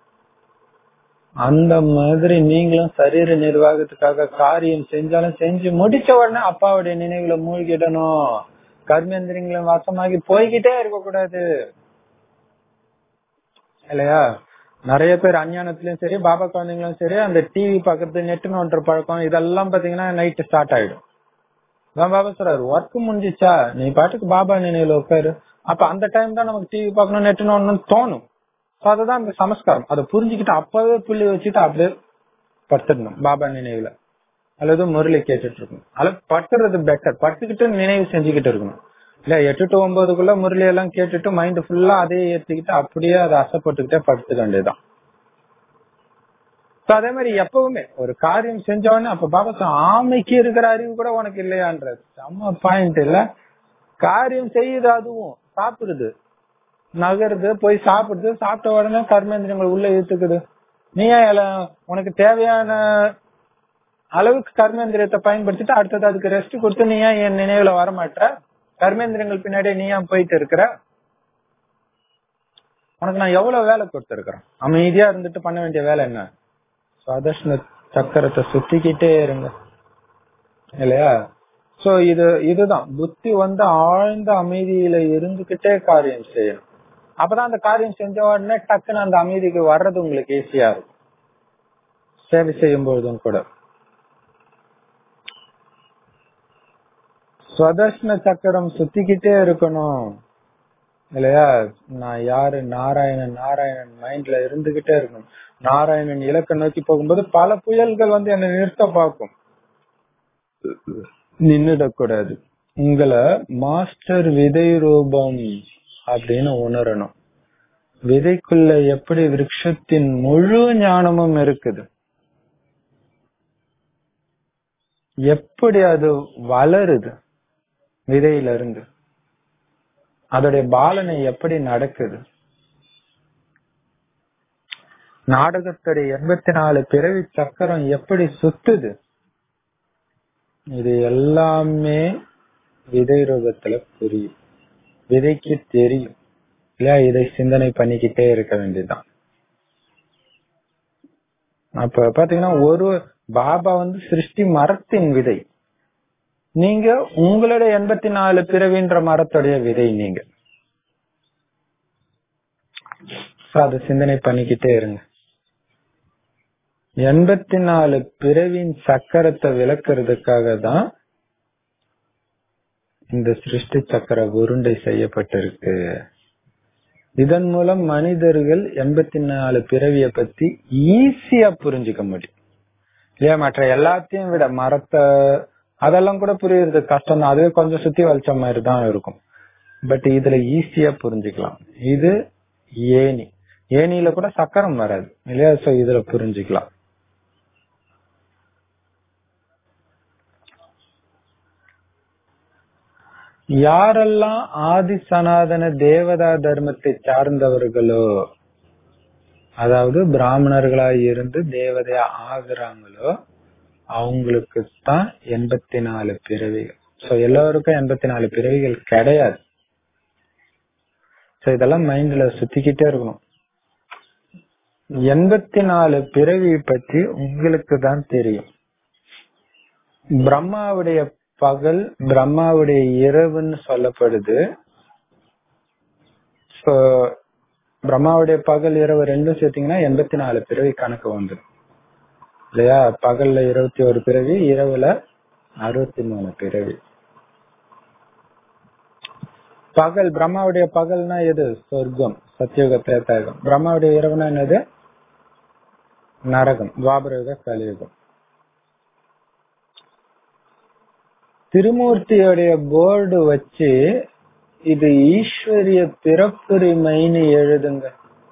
அந்த மாதிரி நீங்களும் சரீர நிர்வாகத்துக்காக காரியம் செஞ்சாலும் செஞ்சு முடிச்ச உடனே அப்பாவுடைய நினைவுல மூழ்கிடணும் கர்மேந்திரியங்களும் வசமாகி போய்கிட்டே இருக்க கூடாது இல்லையா நிறைய பேர் அஞ்ஞானத்திலயும் சரி பாபா குழந்தைங்களும் சரி அந்த டிவி பாக்குறது நெட் நோண்டுற பழக்கம் இதெல்லாம் பாத்தீங்கன்னா நைட்டு ஸ்டார்ட் ஆயிடும் அதான் பாபா சொல்றாரு ஒர்க் முடிஞ்சிச்சா நீ பாட்டுக்கு பாபா நினைவுல உட்காரு அப்ப அந்த டைம் தான் நமக்கு டிவி பார்க்கணும் நெட் நோண்டணும்னு தோணும் So அதுதான் இந்த சமஸ்காரம் அதை புரிஞ்சுக்கிட்டு அப்பவே புள்ளி வச்சுட்டு அப்படியே படுத்துடணும் பாபா நினைவுல அல்லது முரளி கேட்டுட்டு இருக்கணும் அல்லது படுத்துறது பெட்டர் படுத்துக்கிட்டு நினைவு செஞ்சுக்கிட்டு இருக்கணும் இல்ல எட்டு டு ஒன்பதுக்குள்ள முரளி எல்லாம் கேட்டுட்டு மைண்ட் ஃபுல்லா அதே ஏத்திக்கிட்டு அப்படியே அதை அசைப்பட்டுக்கிட்டே படுத்துக்க வேண்டியதுதான் So அதே மாதிரி எப்பவுமே ஒரு காரியம் செஞ்சவொடனே அப்ப பாபா சொன்ன, ஆமைக்கு இருக்கிற அறிவு கூட உனக்கு இல்லையான்றது செம்ம பாயிண்ட் இல்ல காரியம் செய்யுது அதுவும் சாப்பிடுது நகருது போய் சாப்பிடுது சாப்பிட்ட உடனே கர்மேந்திரங்கள் உள்ள இழுத்துக்குது நீ ஏன் எல்லாம் உனக்கு தேவையான அளவுக்கு கர்மேந்திரியத்தை பயன்படுத்திட்டு அடுத்தது அதுக்கு ரெஸ்ட் கொடுத்து நீ ஏன் என் நினைவுல வரமாட்ட கர்மேந்திரங்கள் பின்னாடி நீ ஏன் போயிட்டு இருக்கிற உனக்கு நான் எவ்வளவு வேலை கொடுத்திருக்கிறேன் அமைதியா இருந்துட்டு பண்ண வேண்டிய வேலை என்ன சுவாதர்ஷன சக்கரத்தை சுத்திக்கிட்டே இருங்க இல்லையா சோ இது இதுதான் புத்தி வந்து ஆழ்ந்த அமைதியில இருந்துகிட்டே காரியம் செய்யணும் அப்பதான் அந்த காரியம் செஞ்ச உடனே டக்குன்னு அந்த அமைதிக்கு வர்றது உங்களுக்கு ஈஸியா இருக்கும் சேவை செய்யும் பொழுதும் கூட சுவதர்ஷன சக்கரம் சுத்திக்கிட்டே இருக்கணும் இல்லையா நான் யாரு நாராயணன் நாராயணன் மைண்ட்ல இருந்துகிட்டே இருக்கணும் நாராயணன் இலக்க நோக்கி போகும்போது பல புயல்கள் வந்து என்ன நிறுத்த பார்க்கும் நின்னுடக்கூடாது உங்களை மாஸ்டர் விதை ரூபம் அப்படின்னு உணரணும் விதைக்குள்ள எப்படி விருட்சத்தின் முழு ஞானமும் இருக்குது எப்படி அது வளருது விதையில இருந்து அதோடைய பாலனை எப்படி நடக்குது நாடகத்துடைய எண்பத்தி நாலு பிறவி சக்கரம் எப்படி சுத்துது இது எல்லாமே விதை ரூபத்துல புரியும் விதைக்கு தெரியும் இல்லையா இதை சிந்தனை பண்ணிக்கிட்டே இருக்க வேண்டியதுதான் அப்ப பாத்தீங்கன்னா ஒரு பாபா வந்து சிருஷ்டி மரத்தின் விதை நீங்க உங்களுடைய எண்பத்தி நாலு பிறவின்ற மரத்துடைய விதை நீங்க So, அதை சிந்தனை பண்ணிக்கிட்டே இருங்க எண்பத்தி நாலு பிறவியின் சக்கரத்தை விளக்குறதுக்காக தான் இந்த சிருஷ்டி சக்கர உருண்டை செய்யப்பட்டிருக்கு இதன் மூலம் மனிதர்கள் எண்பத்தி நாலு பிறவிய பத்தி ஈஸியா புரிஞ்சுக்க முடியும் இல்லையா மற்ற எல்லாத்தையும் விட மரத்தை அதெல்லாம் கூட புரியுறது கஷ்டம் தான் அதுவே கொஞ்சம் சுத்தி வலிச்ச மாதிரி தான் இருக்கும் பட் இதுல ஈஸியா புரிஞ்சுக்கலாம் இது ஏணி ஏணியில கூட சக்கரம் வராது இல்லையா சோ இதுல புரிஞ்சுக்கலாம் யாரெல்லாம் ஆதி சனாதன தேவதா தர்மத்தை சார்ந்தவர்களோ அதாவது பிராமணர்களா இருந்து தேவதையா ஆகுறாங்களோ அவங்களுக்கு தான் எண்பத்தி நாலு பிறவிகள் சோ எல்லாருக்கும் எண்பத்தி நாலு பிறவிகள் கிடையாது சோ இதெல்லாம் மைண்ட்ல சுத்திக்கிட்டே இருக்கணும் எண்பத்தி நாலு பிறவி பற்றி உங்களுக்கு தான் தெரியும் பிரம்மாவுடைய பகல் பிரம்மாவுடைய இரவுன்னு சொல்லப்படுது So, பிரம்மாவுடைய பகல் இரவு ரெண்டும் சேர்த்தீங்கன்னா எண்பத்தி நாலு பிறவி கணக்கு வந்துடும் இல்லையா பகல்ல இருபத்தி ஒரு பிறவி இரவுல அறுபத்தி மூணு பிறவி பகல் பிரம்மாவுடைய பகல்னா எது சொர்க்கம் சத்தியுக தேத்தாயுகம் பிரம்மாவுடைய இரவுனா என்னது நரகம் துவாபரயுக கலியுகம் திருமூர்த்தியோடைய போர்டு வச்சு இது ஈஸ்வரிய பிறப்புரிமைன்னு எழுதுங்க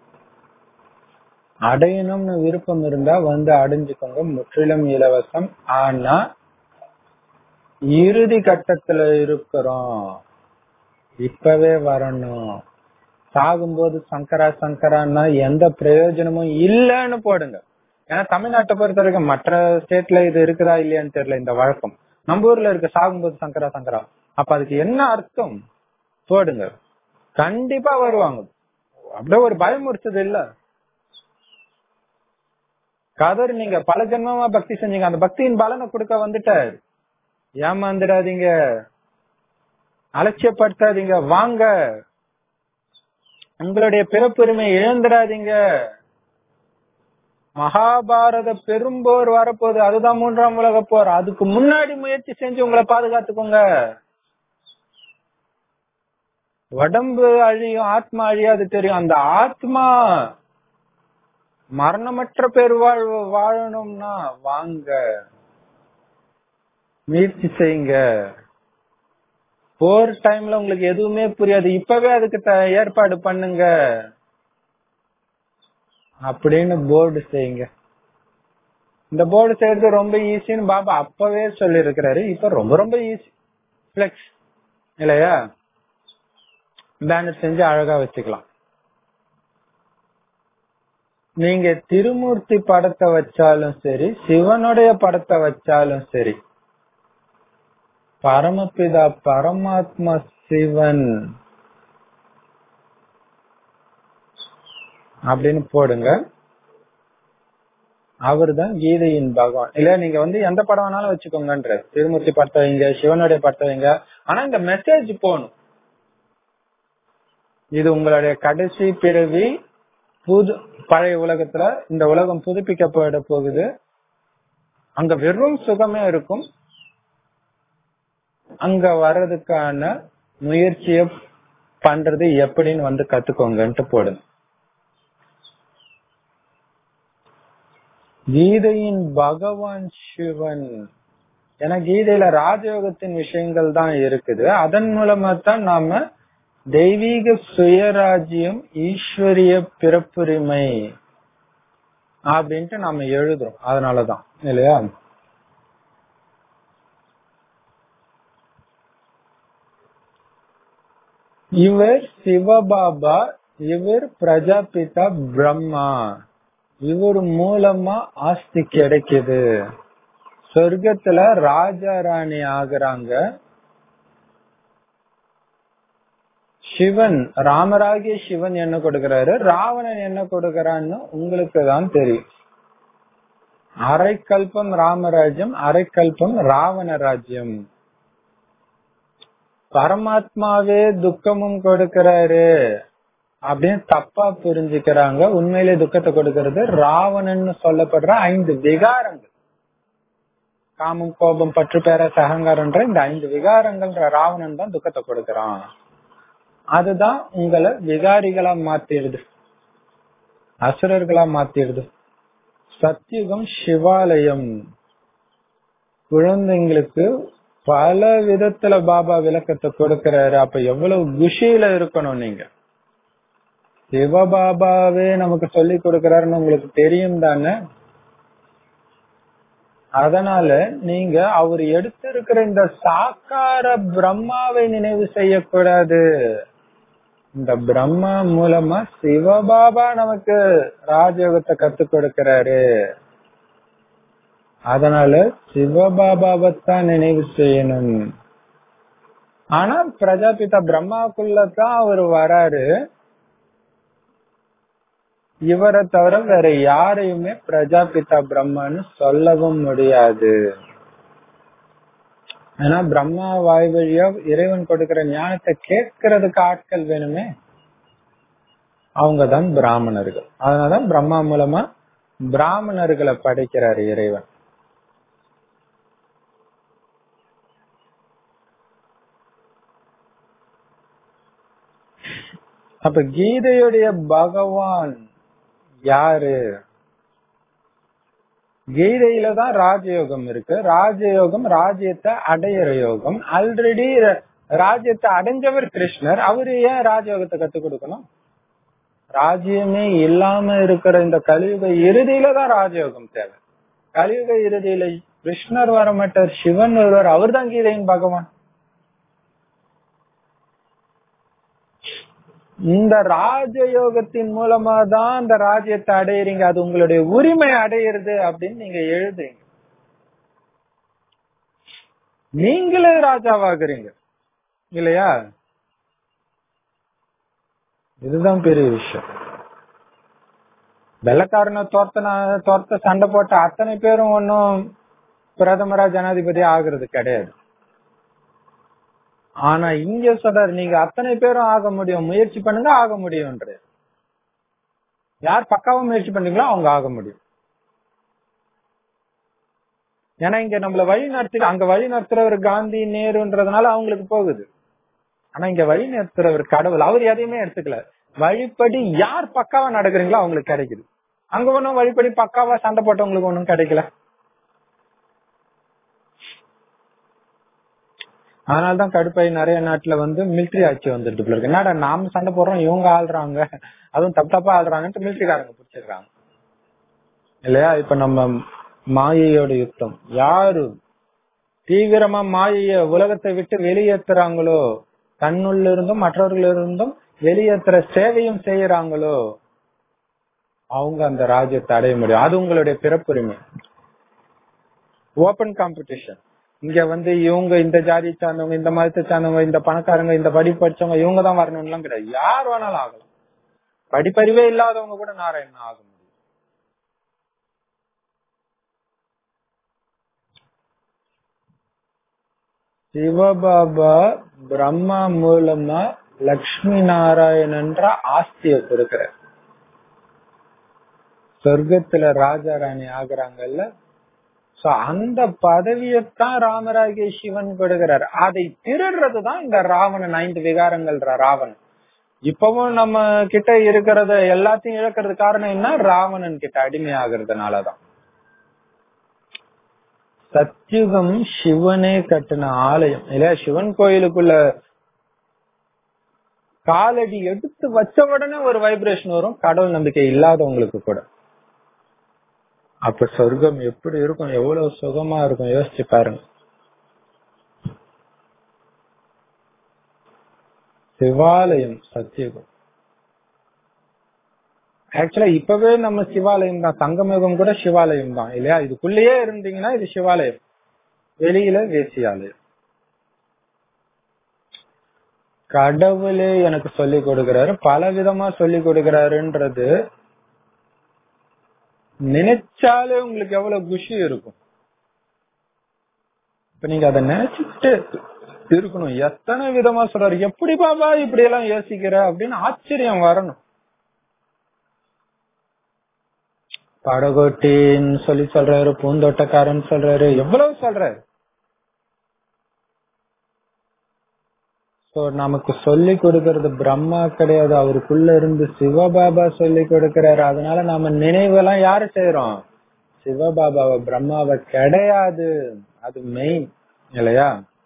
அடையணும்னு விருப்பம் இருந்தா வந்து அடைஞ்சுக்கோங்க முற்றிலும் இலவசம் ஆனா இறுதி கட்டத்துல இருக்கிறோம் இப்பவே வரணும் சாகும்போது சங்கரா சங்கரான்னா எந்த பிரயோஜனமும் இல்லன்னு போடுங்க ஏன்னா தமிழ்நாட்டை பொறுத்த வரைக்கும் மற்ற ஸ்டேட்ல இது இருக்குதா இல்லையான்னு தெரியல இந்த வழக்கம் நம்ம ஊர்ல இருக்க சாகும்போது சங்கரா சங்கரா அப்ப அதுக்கு என்ன அர்த்தம் போடுங்க கண்டிப்பா வருவாங்க அப்படியே ஒரு பயமுறுத்தது இல்ல கதர் நீங்க பல ஜென்மமா பக்தி செஞ்சீங்க அந்த பக்தியின் பலனை கொடுக்க வந்துட்டார் ஏமாந்துடாதீங்க அலட்சியப்படுத்தாதீங்க வாங்க உங்களுடைய பிறப்புரிமை இழந்துடாதீங்க மகாபாரத பெரும்போர் வரப்போகுது அதுதான் மூன்றாம் உலக போர் அதுக்கு முன்னாடி முயற்சி செஞ்சு உங்களை பாதுகாத்துக்கோங்க உடம்பு அழியும் ஆத்மா அழியாது தெரியும் அந்த ஆத்மா மரணமற்ற பெருவாழ்வு வாழணும்னா வாங்க முயற்சி செய்யுங்க போர் டைம்ல உங்களுக்கு எதுவுமே புரியாது இப்பவே அதுக்கு த- ஏற்பாடு பண்ணுங்க அப்படின்னு போர்டு செய்யுங்க இந்த போர்டு செய்யறது ரொம்ப ஈஸின்னு பாபா அப்பவே சொல்லி இருக்கிறாரு இப்ப ரொம்ப ரொம்ப ஈஸி பிளெக்ஸ் இல்லையா பேனர் செஞ்சு அழகா வச்சுக்கலாம் நீங்க திருமூர்த்தி படத்தை வச்சாலும் சரி சிவனுடைய படத்தை வச்சாலும் சரி பரமபிதா பரமாத்மா சிவன் அப்படின்னு போடுங்க அவர்தான் கீதையின் பகவான் இல்ல நீங்க வந்து எந்த படம் வேணாலும் வச்சுக்கோங்கன்ற திருமூர்த்தி படத்தை வைங்க சிவனுடைய படத்தை வைங்க ஆனா இந்த மெசேஜ் போகணும் இது உங்களுடைய கடைசி பிறவி புது பழைய உலகத்துல இந்த உலகம் புதுப்பிக்கப்பட போகுது அங்க வெறும் சுகமே இருக்கும் அங்க வர்றதுக்கான முயற்சிய பண்றது எப்படின்னு வந்து கத்துக்கோங்கன்ட்டு போடுங்க கீதையின் பகவான் சிவன் ஏன்னா கீதையில ராஜயோகத்தின் விஷயங்கள் தான் இருக்குது அதன் மூலமா தான் நாம தெய்வீக சுயராஜ்யம் ஈஸ்வரிய பிறப்புரிமை அப்படின்ட்டு நாம எழுதுறோம் அதனாலதான் இல்லையா இவர் சிவபாபா இவர் பிரஜாபிதா பிரம்மா இவர் மூலமா ஆஸ்தி கிடைக்குது சொர்க்கத்துல ராஜா ராணி ஆகுறாங்க சிவன் ராமராகிய சிவன் என்ன கொடுக்கறாரு ராவணன் என்ன கொடுக்கறான்னு உங்களுக்கு தான் தெரியும் அரைக்கல்பம் ராமராஜ்யம் அரைக்கல்பம் ராவண ராஜ்யம் பரமாத்மாவே துக்கமும் கொடுக்கறாரு அப்படின்னு தப்பா புரிஞ்சுக்கிறாங்க உண்மையிலே துக்கத்தை கொடுக்கிறது ராவணன்னு சொல்லப்படுற ஐந்து விகாரங்கள் காமம் கோபம் பற்று பேர சகங்காரன்ற இந்த ஐந்து விகாரங்கள்ன்ற ராவணன் தான் துக்கத்தை கொடுக்கறான் அதுதான் உங்களை விகாரிகளா மாத்திடுது அசுரர்களா மாத்திடுது சத்தியுகம் சிவாலயம் குழந்தைங்களுக்கு பல விதத்துல பாபா விளக்கத்தை கொடுக்கிறாரு அப்ப எவ்வளவு குஷியில இருக்கணும் நீங்க சிவபாபாவே நமக்கு சொல்லி கொடுக்கிறாருன்னு உங்களுக்கு தெரியும் தானே அதனால நீங்க அவர் எடுத்திருக்கிற இந்த சாக்கார பிரம்மாவை நினைவு செய்யக்கூடாது இந்த பிரம்மா மூலமா சிவபாபா நமக்கு ராஜயோகத்தை கத்து கொடுக்கிறாரு அதனால சிவபாபாவைத்தான் நினைவு செய்யணும் ஆனா பிரஜாபிதா பிரம்மாக்குள்ளதான் அவர் வராரு இவரை தவிர வேற யாரையுமே பிரஜாபிதா பிரம்மன்னு சொல்லவும் முடியாது ஏன்னா பிரம்மா வாய் வழியா இறைவன் கொடுக்கிற ஞானத்தை கேட்கறதுக்கு ஆட்கள் வேணுமே அவங்கதான் பிராமணர்கள் அதனாலதான் பிரம்மா மூலமா பிராமணர்களை படைக்கிறாரு இறைவன் அப்ப கீதையுடைய பகவான் யாரு கீதையில தான் ராஜயோகம் இருக்கு ராஜயோகம் ராஜ்யத்தை அடையிற யோகம் ஆல்ரெடி ராஜ்யத்தை அடைஞ்சவர் கிருஷ்ணர் அவரு ஏன் ராஜயோகத்தை கத்து கொடுக்கணும் ராஜ்யமே இல்லாம இருக்கிற இந்த கலியுக இறுதியில தான் ராஜயோகம் தேவை கலியுக இறுதியில கிருஷ்ணர் வர மாட்டார் சிவன் வருவார் அவர் தான் கீதையின் பகவான் இந்த ராஜயோகத்தின் மூலமா தான் அந்த ராஜ்யத்தை அடையிறீங்க அது உங்களுடைய உரிமை அடையிறது அப்படின்னு நீங்க எழுதுறீங்க நீங்களே ராஜாவாகுறீங்க இல்லையா இதுதான் பெரிய விஷயம் வெள்ளக்காரனை தோர்த்த தோர்த்த சண்டை போட்ட அத்தனை பேரும் ஒன்னும் பிரதமரா ஜனாதிபதி ஆகுறது கிடையாது ஆனா இங்க சொல்றாரு நீங்க அத்தனை பேரும் ஆக முடியும் முயற்சி பண்ணுங்க ஆக முடியும்ன்ற யார் பக்காவா முயற்சி பண்றீங்களோ அவங்க ஆக முடியும் ஏன்னா இங்க நம்மள வழி நடத்தி அங்க வழி நடத்துறவர் காந்தி நேருன்றதுனால அவங்களுக்கு போகுது ஆனா இங்க வழி நடத்துறவர் கடவுள் அவர் எதையுமே எடுத்துக்கல வழிப்படி யார் பக்காவா நடக்கிறீங்களோ அவங்களுக்கு கிடைக்குது அங்க ஒன்னும் வழிப்படி பக்காவா சண்டை போட்டவங்களுக்கு ஒன்னும் கிடைக்கல அதனாலதான் கடுப்பாய் நிறைய நாட்டுல வந்து மிலிட்டரி ஆட்சி வந்துட்டு இருக்கு என்னடா நாம சண்டை போடுறோம் இவங்க ஆள்றாங்க அதுவும் தப்பு தப்பா ஆள்றாங்கன்ட்டு மிலிட்டரிக்காரங்க பிடிச்சிருக்காங்க இல்லையா இப்ப நம்ம மாயையோட யுத்தம் யாரு தீவிரமா மாயைய உலகத்தை விட்டு வெளியேற்றுறாங்களோ தன்னுள்ள இருந்தும் மற்றவர்கள் இருந்தும் வெளியேற்றுற சேவையும் செய்யறாங்களோ அவங்க அந்த ராஜ்யத்தை அடைய முடியும் அது உங்களுடைய பிறப்புரிமை ஓபன் காம்படிஷன் இங்க வந்து இவங்க இந்த ஜாதி சார்ந்தவங்க இந்த மதத்தை சார்ந்தவங்க இந்த பணக்காரங்க இந்த படி படிச்சவங்க இவங்க தான் வரணும்லாம் கிடையாது யார் வேணாலும் ஆகலாம் படிப்பறிவே இல்லாதவங்க கூட நாராயணன் ஆக முடியும் சிவபாபா பிரம்மா மூலமா லக்ஷ்மி நாராயணன்ற ஆஸ்திய கொடுக்கிறார் சொர்க்கத்துல ராஜா ராணி ஆகுறாங்கல்ல சோ அந்த பதவியத்தான் ராமராகிய சிவன் கொடுக்கிறார் அதை திருடுறதுதான் இந்த ராவணன் ஐந்து விகாரங்கள் ராவணன் இப்பவும் நம்ம கிட்ட இருக்கிறத எல்லாத்தையும் இழக்கிறது காரணம் என்ன ராவணன் கிட்ட அடிமை ஆகுறதுனாலதான் சத்யுகம் சிவனே கட்டின ஆலயம் இல்லையா சிவன் கோயிலுக்குள்ள காலடி எடுத்து வச்ச உடனே ஒரு வைப்ரேஷன் வரும் கடவுள் நம்பிக்கை இல்லாதவங்களுக்கு கூட அப்ப சொர்க்கம் எப்படி இருக்கும் எவ்வளவு சுகமா இருக்கும் யோசிச்சு பாருங்க சிவாலயம் சத்தியுகம் ஆக்சுவலா இப்பவே நம்ம சிவாலயம் தான் சங்கமயுகம் கூட சிவாலயம் தான் இல்லையா இதுக்குள்ளேயே இருந்தீங்கன்னா இது சிவாலயம் வெளியில வேசியாலயம் கடவுளே எனக்கு சொல்லி கொடுக்கிறாரு பல விதமா சொல்லி கொடுக்கிறாருன்றது நினைச்சாலே உங்களுக்கு எவ்வளவு குஷி இருக்கும் இப்ப நீங்க அதை நினைச்சுட்டு இருக்கணும் எத்தனை விதமா சொல்றாரு எப்படி பாபா இப்படி எல்லாம் யோசிக்கிற அப்படின்னு ஆச்சரியம் வரணும் படகோட்டின்னு சொல்லி சொல்றாரு பூந்தோட்டக்காரன் சொல்றாரு எவ்வளவு சொல்றாரு சோ நமக்கு சொல்லி கொடுக்கறது பிரம்மா கிடையாது அவருக்குள்ள இருந்து சிவபாபா சொல்லி கொடுக்கிறாரு அதனால நம்ம நினைவெல்லாம் யாரு செய்யறோம் சிவபாபாவை பிரம்மாவை கிடையாது அது மெயின் இல்லையா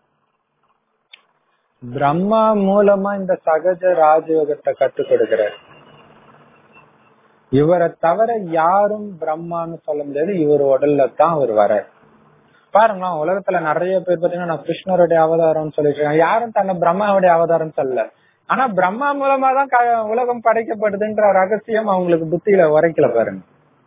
பிரம்மா மூலமா இந்த சகஜ ராஜயோகத்தை கத்துக் கொடுக்கிறார் இவரை தவிர யாரும் பிரம்மான்னு சொல்ல முடியாது இவர் உடல்ல தான் அவர் வர பாருங்க உலகத்துல நிறைய பேர் பாத்தீங்கன்னா நான் கிருஷ்ணருடைய அவதாரம் சொல்லிட்டு இருக்காங்க யாரும் தன்னை பிரம்மாவுடைய அவதாரம் சொல்லல ஆனா பிரம்மா மூலமா தான் க- உலகம் படைக்கப்படுதுன்ற ரகசியம் அவங்களுக்கு புத்தியில உரைக்கல பாருங்க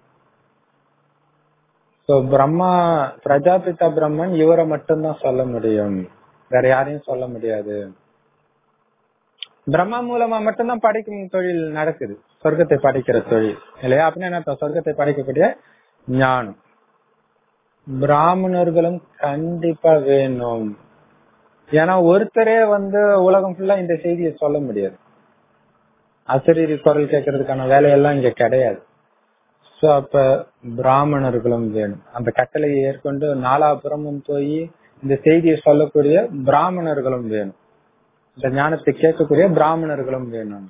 சோ பிரம்மா பிரஜாபிதா பிரம்மன் இவரை மட்டும்தான் சொல்ல முடியும் வேற யாரையும் சொல்ல முடியாது பிரம்மா மூலமா மட்டும்தான் படைக்கும் தொழில் நடக்குது சொர்க்கத்தை படைக்கிற தொழில் இல்லையா அப்படின்னு என்ன அர்த்தம்? சொர்க்கத்தை படைக்கக்கூடிய ஞானம் பிராமணர்களும் கண்டிப்பா வேணும் ஏன்னா ஒருத்தரே வந்து உலகம் ஃபுல்லா இந்த செய்தியை சொல்ல முடியாது அசரீரி குரல் கேட்கறதுக்கான வேலையெல்லாம் இங்க கிடையாது சோ அப்ப பிராமணர்களும் வேணும் அந்த கட்டளையை ஏற்கொண்டு நாலாபுறமும் போய் இந்த செய்தியை சொல்லக்கூடிய பிராமணர்களும் வேணும் இந்த ஞானத்தை கேட்கக்கூடிய பிராமணர்களும் வேணும்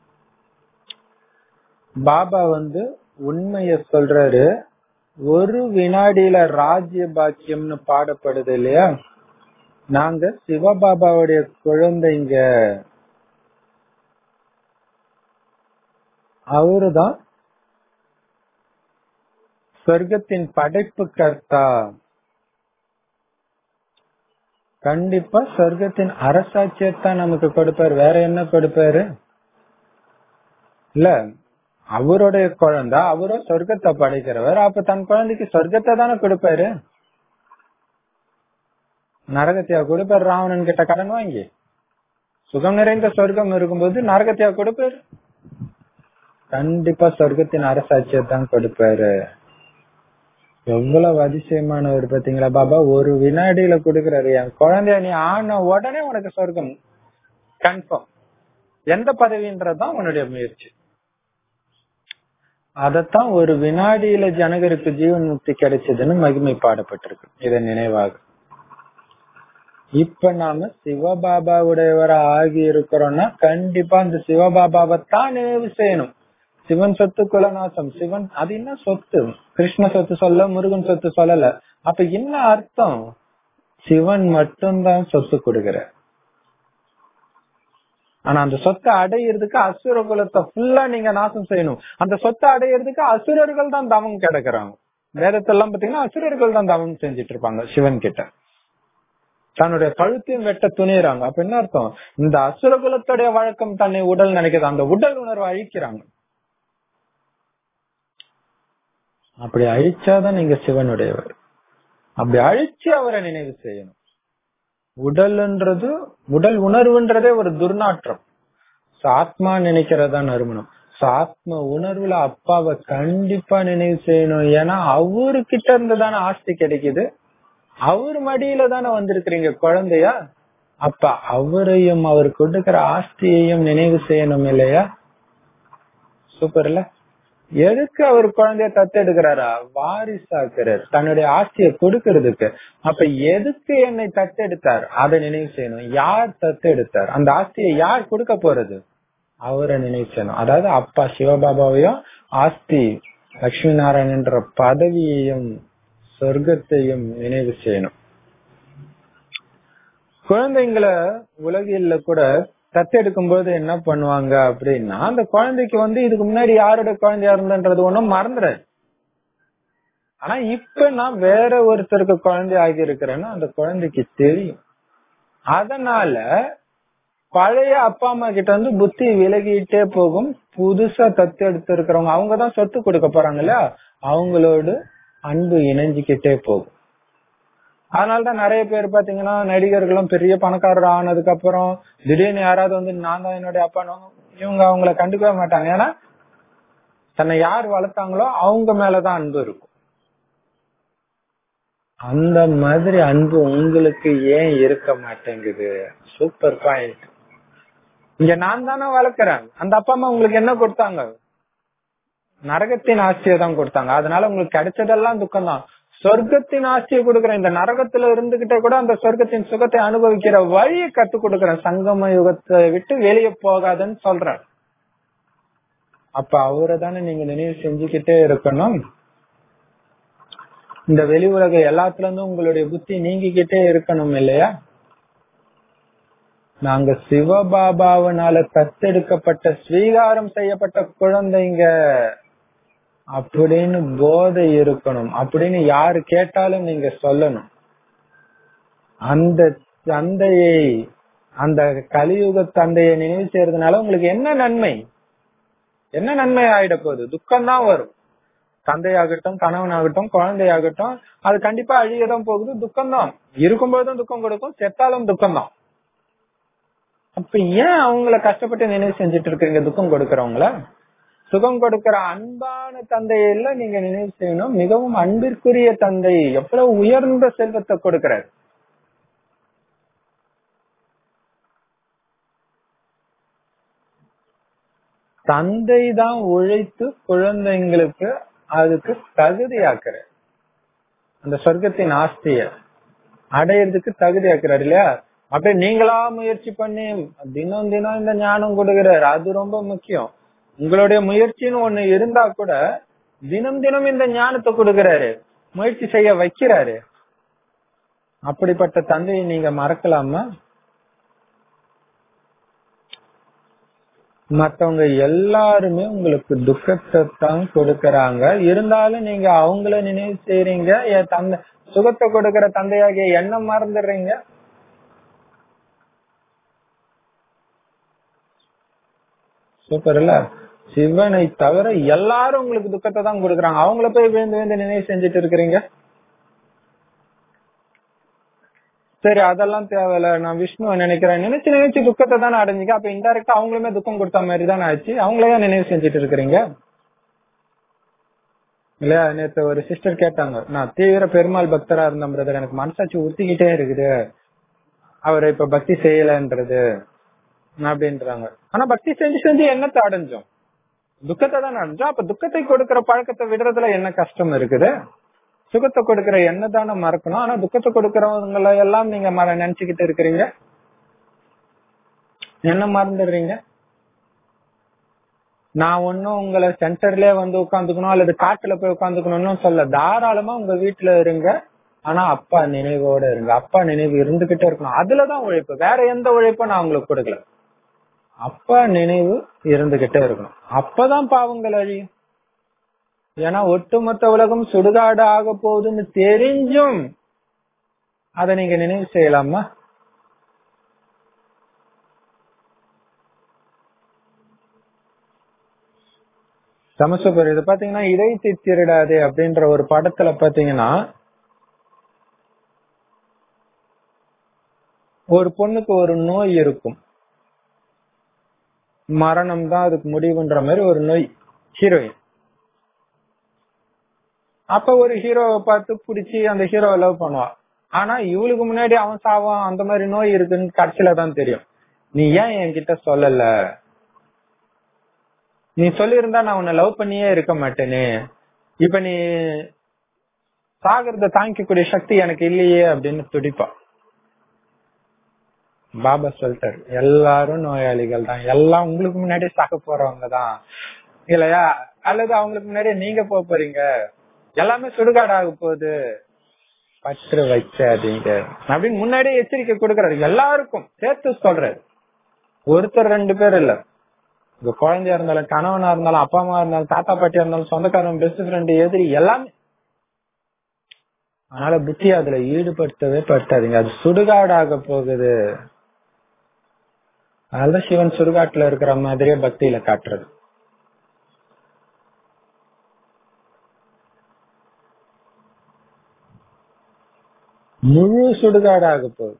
பாபா வந்து உண்மைய சொல்றாரு ஒரு வினாடியில ராஜ்ய பாக்கியம்னு பாடப்படுது இல்லையா நாங்க சிவபாபாவுடைய குழந்தைங்க அவருதான் சொர்க்கத்தின் படைப்பு கர்த்தா கண்டிப்பா சொர்க்கத்தின் அரசாட்சியத்தான் நமக்கு கொடுப்பாரு வேற என்ன கொடுப்பாரு இல்ல அவருடைய குழந்தை அவரும் சொர்க்கத்தை படைக்கிறவர் அப்ப தன் குழந்தைக்கு சொர்க்கத்தை தானே கொடுப்பாரு நரகத்தையா கொடுப்பாரு ராவணன் கிட்ட கடன் வாங்கி சுகம் நிறைந்த சொர்க்கம் இருக்கும்போது நரகத்தையா கொடுப்பாரு கண்டிப்பா சொர்க்கத்தின் அரசாட்சியத்தான் கொடுப்பாரு எவ்வளவு அதிசயமானவர் பாத்தீங்களா பாபா ஒரு வினாடியில கொடுக்கறாரு என் குழந்தைய நீ ஆன உடனே உனக்கு சொர்க்கம் கன்ஃபார்ம் எந்த பதவின்றதுதான் உன்னுடைய முயற்சி அதத்தான் ஒரு வினாடியில ஜனகருக்கு ஜீவன் முக்தி கிடைச்சதுன்னு மகிமை பாடப்பட்டிருக்கு இதன் நினைவாக இப்ப நாம சிவபாபாவுடையவரா ஆகி இருக்கிறோம்னா கண்டிப்பா அந்த சிவபாபாவை தான் நினைவு செய்யணும் சிவன் சொத்து குலநாசம் சிவன் அது என்ன சொத்து கிருஷ்ண சொத்து சொல்ல முருகன் சொத்து சொல்லல அப்ப என்ன அர்த்தம் சிவன் மட்டும்தான் சொத்து கொடுக்கிற ஆனா அந்த சொத்தை அடையிறதுக்கு அசுர குலத்தை ஃபுல்லா நீங்க நாசம் செய்யணும் அந்த சொத்தை அடையிறதுக்கு அசுரர்கள் தான் தவம் கிடக்குறாங்க வேதத்தெல்லாம் பாத்தீங்கன்னா அசுரர்கள் தான் தவம் செஞ்சிட்டு இருப்பாங்க சிவன் கிட்ட தன்னுடைய கழுத்தையும் வெட்ட துணியறாங்க அப்ப என்ன அர்த்தம் இந்த அசுர குலத்துடைய வழக்கம் தன்னை உடல் நினைக்குது அந்த உடல் உணர்வை அழிக்கிறாங்க அப்படி அழிச்சாதான் நீங்க சிவனுடையவர் அப்படி அழிச்சு அவரை நினைவு செய்யணும் உடல்ன்றது உடல் உணர்வுன்றதே ஒரு துர்நாற்றம் So, ஆத்மா நினைக்கிறதா நறுமணம் So, ஆத்ம உணர்வுல அப்பாவை கண்டிப்பா நினைவு செய்யணும் ஏன்னா அவருகிட்ட இருந்து தானே ஆஸ்தி கிடைக்குது அவர் மடியில தானே வந்திருக்கிறீங்க குழந்தையா அப்ப அவரையும் அவர் கொடுக்கிற ஆஸ்தியையும் நினைவு செய்யணும் இல்லையா சூப்பர்ல எதுக்கு அவர் குழந்தைய தத்தெடுக்கிறாரா வாரிசாக்குறார் தன்னுடைய ஆஸ்தியை கொடுக்கறதுக்கு அப்ப எதுக்கு என்னை தத்தெடுத்தார் அதை நினைவு செய்யணும் யார் தத்தெடுத்தார் அந்த ஆஸ்தியை யார் கொடுக்க போறது அவரை நினைவு செய்யணும் அதாவது அப்பா சிவபாபாவையும் ஆஸ்தி லட்சுமி நாராயணன்ற பதவியையும் சொர்க்கத்தையும் நினைவு செய்யணும் குழந்தைங்களை உலகில கூட தத்தெடுக்கும் போது என்ன பண்ணுவாங்க அப்படின்னா அந்த குழந்தைக்கு வந்து இதுக்கு முன்னாடி யாரோட குழந்தையா இருந்தன்றது ஒண்ணும் மறந்துடாது ஆனா இப்ப நான் வேற ஒருத்தருக்கு குழந்தை ஆகி இருக்கிறேன்னா அந்த குழந்தைக்கு தெரியும் அதனால பழைய அப்பா அம்மா கிட்ட வந்து புத்தி விலகிட்டே போகும் புதுசா தத்து எடுத்து இருக்கிறவங்க அவங்கதான் சொத்து கொடுக்க போறாங்க இல்லையா அவங்களோடு அன்பு இணைஞ்சுக்கிட்டே போகும் அதனாலதான் நிறைய பேர் பாத்தீங்கன்னா நடிகர்களும் பெரிய பணக்காரர் ஆனதுக்கு அப்புறம் திடீர்னு யாராவது வந்து நான் தான் என்னுடைய அப்பா இவங்க அவங்கள கண்டுக்கவே மாட்டாங்க ஏன்னா தன்னை யார் வளர்த்தாங்களோ அவங்க மேலதான் அன்பு இருக்கும் அந்த மாதிரி அன்பு உங்களுக்கு ஏன் இருக்க மாட்டேங்குது சூப்பர் பாயிண்ட் இங்க நான் தானே வளர்க்கிறேன் அந்த அப்பா அம்மா உங்களுக்கு என்ன கொடுத்தாங்க நரகத்தின் ஆட்சியை தான் கொடுத்தாங்க அதனால உங்களுக்கு கிடைச்சதெல்லாம் துக்கம் தான் சொர்க்கத்தின் ஆட்சியை கொடுக்கறேன் இந்த நரகத்துல இருந்துகிட்டே கூட அந்த சொர்க்கத்தின் சுகத்தை அனுபவிக்கிற வழியை கத்து கொடுக்கறேன் சங்கம யுகத்தை விட்டு வெளியே போகாதன்னு சொல்றேன் அப்ப அவரை தானே நீங்க நினைவு செஞ்சுக்கிட்டே இருக்கணும் இந்த வெளி உலக எல்லாத்துல இருந்தும் உங்களுடைய புத்தி நீங்கிக்கிட்டே இருக்கணும் இல்லையா நாங்க சிவபாபாவனால தத்தெடுக்கப்பட்ட ஸ்வீகாரம் செய்யப்பட்ட குழந்தைங்க அப்படின்னு போதை இருக்கணும் அப்படின்னு யாரு கேட்டாலும் நீங்க சொல்லணும் அந்த தந்தையை அந்த கலியுக தந்தையை நினைவு செய்யறதுனால உங்களுக்கு என்ன நன்மை என்ன நன்மை ஆயிட போகுது துக்கம் தான் வரும் தந்தையாகட்டும் கணவனாகட்டும் குழந்தையாகட்டும் அது கண்டிப்பா அழியதான் போகுது துக்கம் தான் இருக்கும்போதும் துக்கம் கொடுக்கும் செத்தாலும் துக்கம் தான் அப்ப ஏன் அவங்கள கஷ்டப்பட்டு நினைவு செஞ்சுட்டு இருக்கீங்க துக்கம் கொடுக்கறவங்கள சுகம் கொடுக்கிற அன்பான தந்தையில நீங்க நினைவு செய்யணும் மிகவும் அன்பிற்குரிய தந்தை எவ்வளவு உயர்ந்த செல்வத்தை கொடுக்கிறார் தந்தை தான் உழைத்து குழந்தைங்களுக்கு அதுக்கு தகுதியாக்குற அந்த சொர்க்கத்தின் ஆஸ்திய அடையிறதுக்கு தகுதியாக்குறாரு இல்லையா அப்படியே நீங்களா முயற்சி பண்ணி தினம் தினம் இந்த ஞானம் கொடுக்கிறாரு அது ரொம்ப முக்கியம் உங்களுடைய முயற்சின்னு ஒண்ணு இருந்தா கூட தினம் தினம் இந்த ஞானத்தை கொடுக்கிறாரு முயற்சி செய்ய வைக்கிறாரு அப்படிப்பட்ட தந்தையை நீங்க மறக்கலாமா மத்தவங்க எல்லாருமே உங்களுக்கு துக்கத்தை தான் கொடுக்கறாங்க இருந்தாலும் நீங்க அவங்கள நினைவு செய்றீங்க என் தந்தை சுகத்தை கொடுக்கிற தந்தையாகிய எண்ணம் மறந்துடுறீங்க சூப்பர் இல்ல சிவனை தவிர எல்லாரும் உங்களுக்கு துக்கத்தை தான் கொடுக்கறாங்க அவங்கள போய் விழுந்து விழுந்து நினைவு செஞ்சுட்டு இருக்கிறீங்க சரி அதெல்லாம் தேவையில்ல நான் விஷ்ணுவை நினைக்கிறேன் நினைச்சு நினைச்சு துக்கத்தை தானே அடைஞ்சிக்க அப்ப இன்டெரக்டா அவங்களுமே துக்கம் கொடுத்த மாதிரி தானே ஆச்சு அவங்களே நினைவு செஞ்சுட்டு இருக்கிறீங்க இல்லையா நேத்து ஒரு சிஸ்டர் கேட்டாங்க நான் தீவிர பெருமாள் பக்தரா இருந்தேன் பிரதர் எனக்கு மனசாட்சி உறுத்திக்கிட்டே இருக்குது அவர் இப்ப பக்தி செய்யலன்றது அப்படின்றாங்க ஆனா பக்தி செஞ்சு செஞ்சு என்னத்தை அடைஞ்சோம் துக்கத்தை தான் அடைஞ்சோம் அப்ப துக்கத்தை கொடுக்கிற பழக்கத்தை விடுறதுல என்ன கஷ்டம் இருக்குது சுகத்தை கொடுக்கிற என்ன தானே மறக்கணும் ஆனா துக்கத்தை கொடுக்கறவங்களை எல்லாம் நீங்க மற நினைச்சுக்கிட்டு இருக்கிறீங்க என்ன மறந்துடுறீங்க நான் ஒன்னும் உங்களை சென்டர்லயே வந்து உட்காந்துக்கணும் அல்லது காட்டுல போய் உட்காந்துக்கணும்னு சொல்ல தாராளமா உங்க வீட்டுல இருங்க ஆனா அப்பா நினைவோட இருங்க அப்பா நினைவு இருந்துகிட்டே இருக்கணும் அதுலதான் உழைப்பு வேற எந்த உழைப்பும் நான் உங்களுக்கு கொடுக்கல அப்பா நினைவு இருந்துகிட்டே இருக்கணும் அப்பதான் பாவங்கள் அழியும் ஏன்னா ஒட்டுமொத்த உலகம் சுடுகாடு ஆக போகுதுன்னு தெரிஞ்சும் அதை நீங்க நினைவு செய்யலாமா சமசுபர் இது பாத்தீங்கன்னா இடை திருடாதே அப்படின்ற ஒரு படத்துல பாத்தீங்கன்னா ஒரு பொண்ணுக்கு ஒரு நோய் இருக்கும் மரணம் தான் அதுக்கு முடிவுன்ற மாதிரி ஒரு நோய் ஹீரோயின் அப்ப ஒரு ஹீரோவை பார்த்து பிடிச்சி அந்த ஹீரோவை லவ் பண்ணுவான் ஆனா இவளுக்கு முன்னாடி அவன் சாவான் அந்த மாதிரி நோய் இருக்குன்னு கடைசியில தான் தெரியும் நீ ஏன் என்கிட்ட சொல்லல நீ சொல்லியிருந்தா நான் உன்னை லவ் பண்ணியே இருக்க மாட்டேனே இப்ப நீ சாகிறத தாங்கிக்கக்கூடிய சக்தி எனக்கு இல்லையே அப்படின்னு துடிப்பா பாபா சொல்லிட்டாரு எல்லாரும் நோயாளிகள் தான் எல்லாம் உங்களுக்கு முன்னாடி சாக போறவங்க தான் இல்லையா அல்லது அவங்களுக்கு முன்னாடி நீங்க போக போறீங்க எல்லாமே சுடுகாடு ஆக போகுது பற்று வைக்காதீங்க அப்படின்னு முன்னாடியே எச்சரிக்கை கொடுக்கறாரு எல்லாருக்கும் சேர்த்து சொல்றாரு ஒருத்தர் ரெண்டு பேர் இல்ல உங்க குழந்தையா இருந்தாலும் கணவனா இருந்தாலும் அப்பா அம்மா இருந்தாலும் தாத்தா பாட்டியா இருந்தாலும் சொந்தக்காரன் பெஸ்ட் ஃப்ரெண்டு எதிரி எல்லாமே அதனால புத்தி அதுல ஈடுபடுத்தவே படுத்தாதீங்க அது சுடுகாடாக போகுது அதனாலதான் சிவன் சுடுகாட்டுல இருக்கிற மாதிரியே பக்தியில காட்டுறது முழு சுடுகாடாக போகுது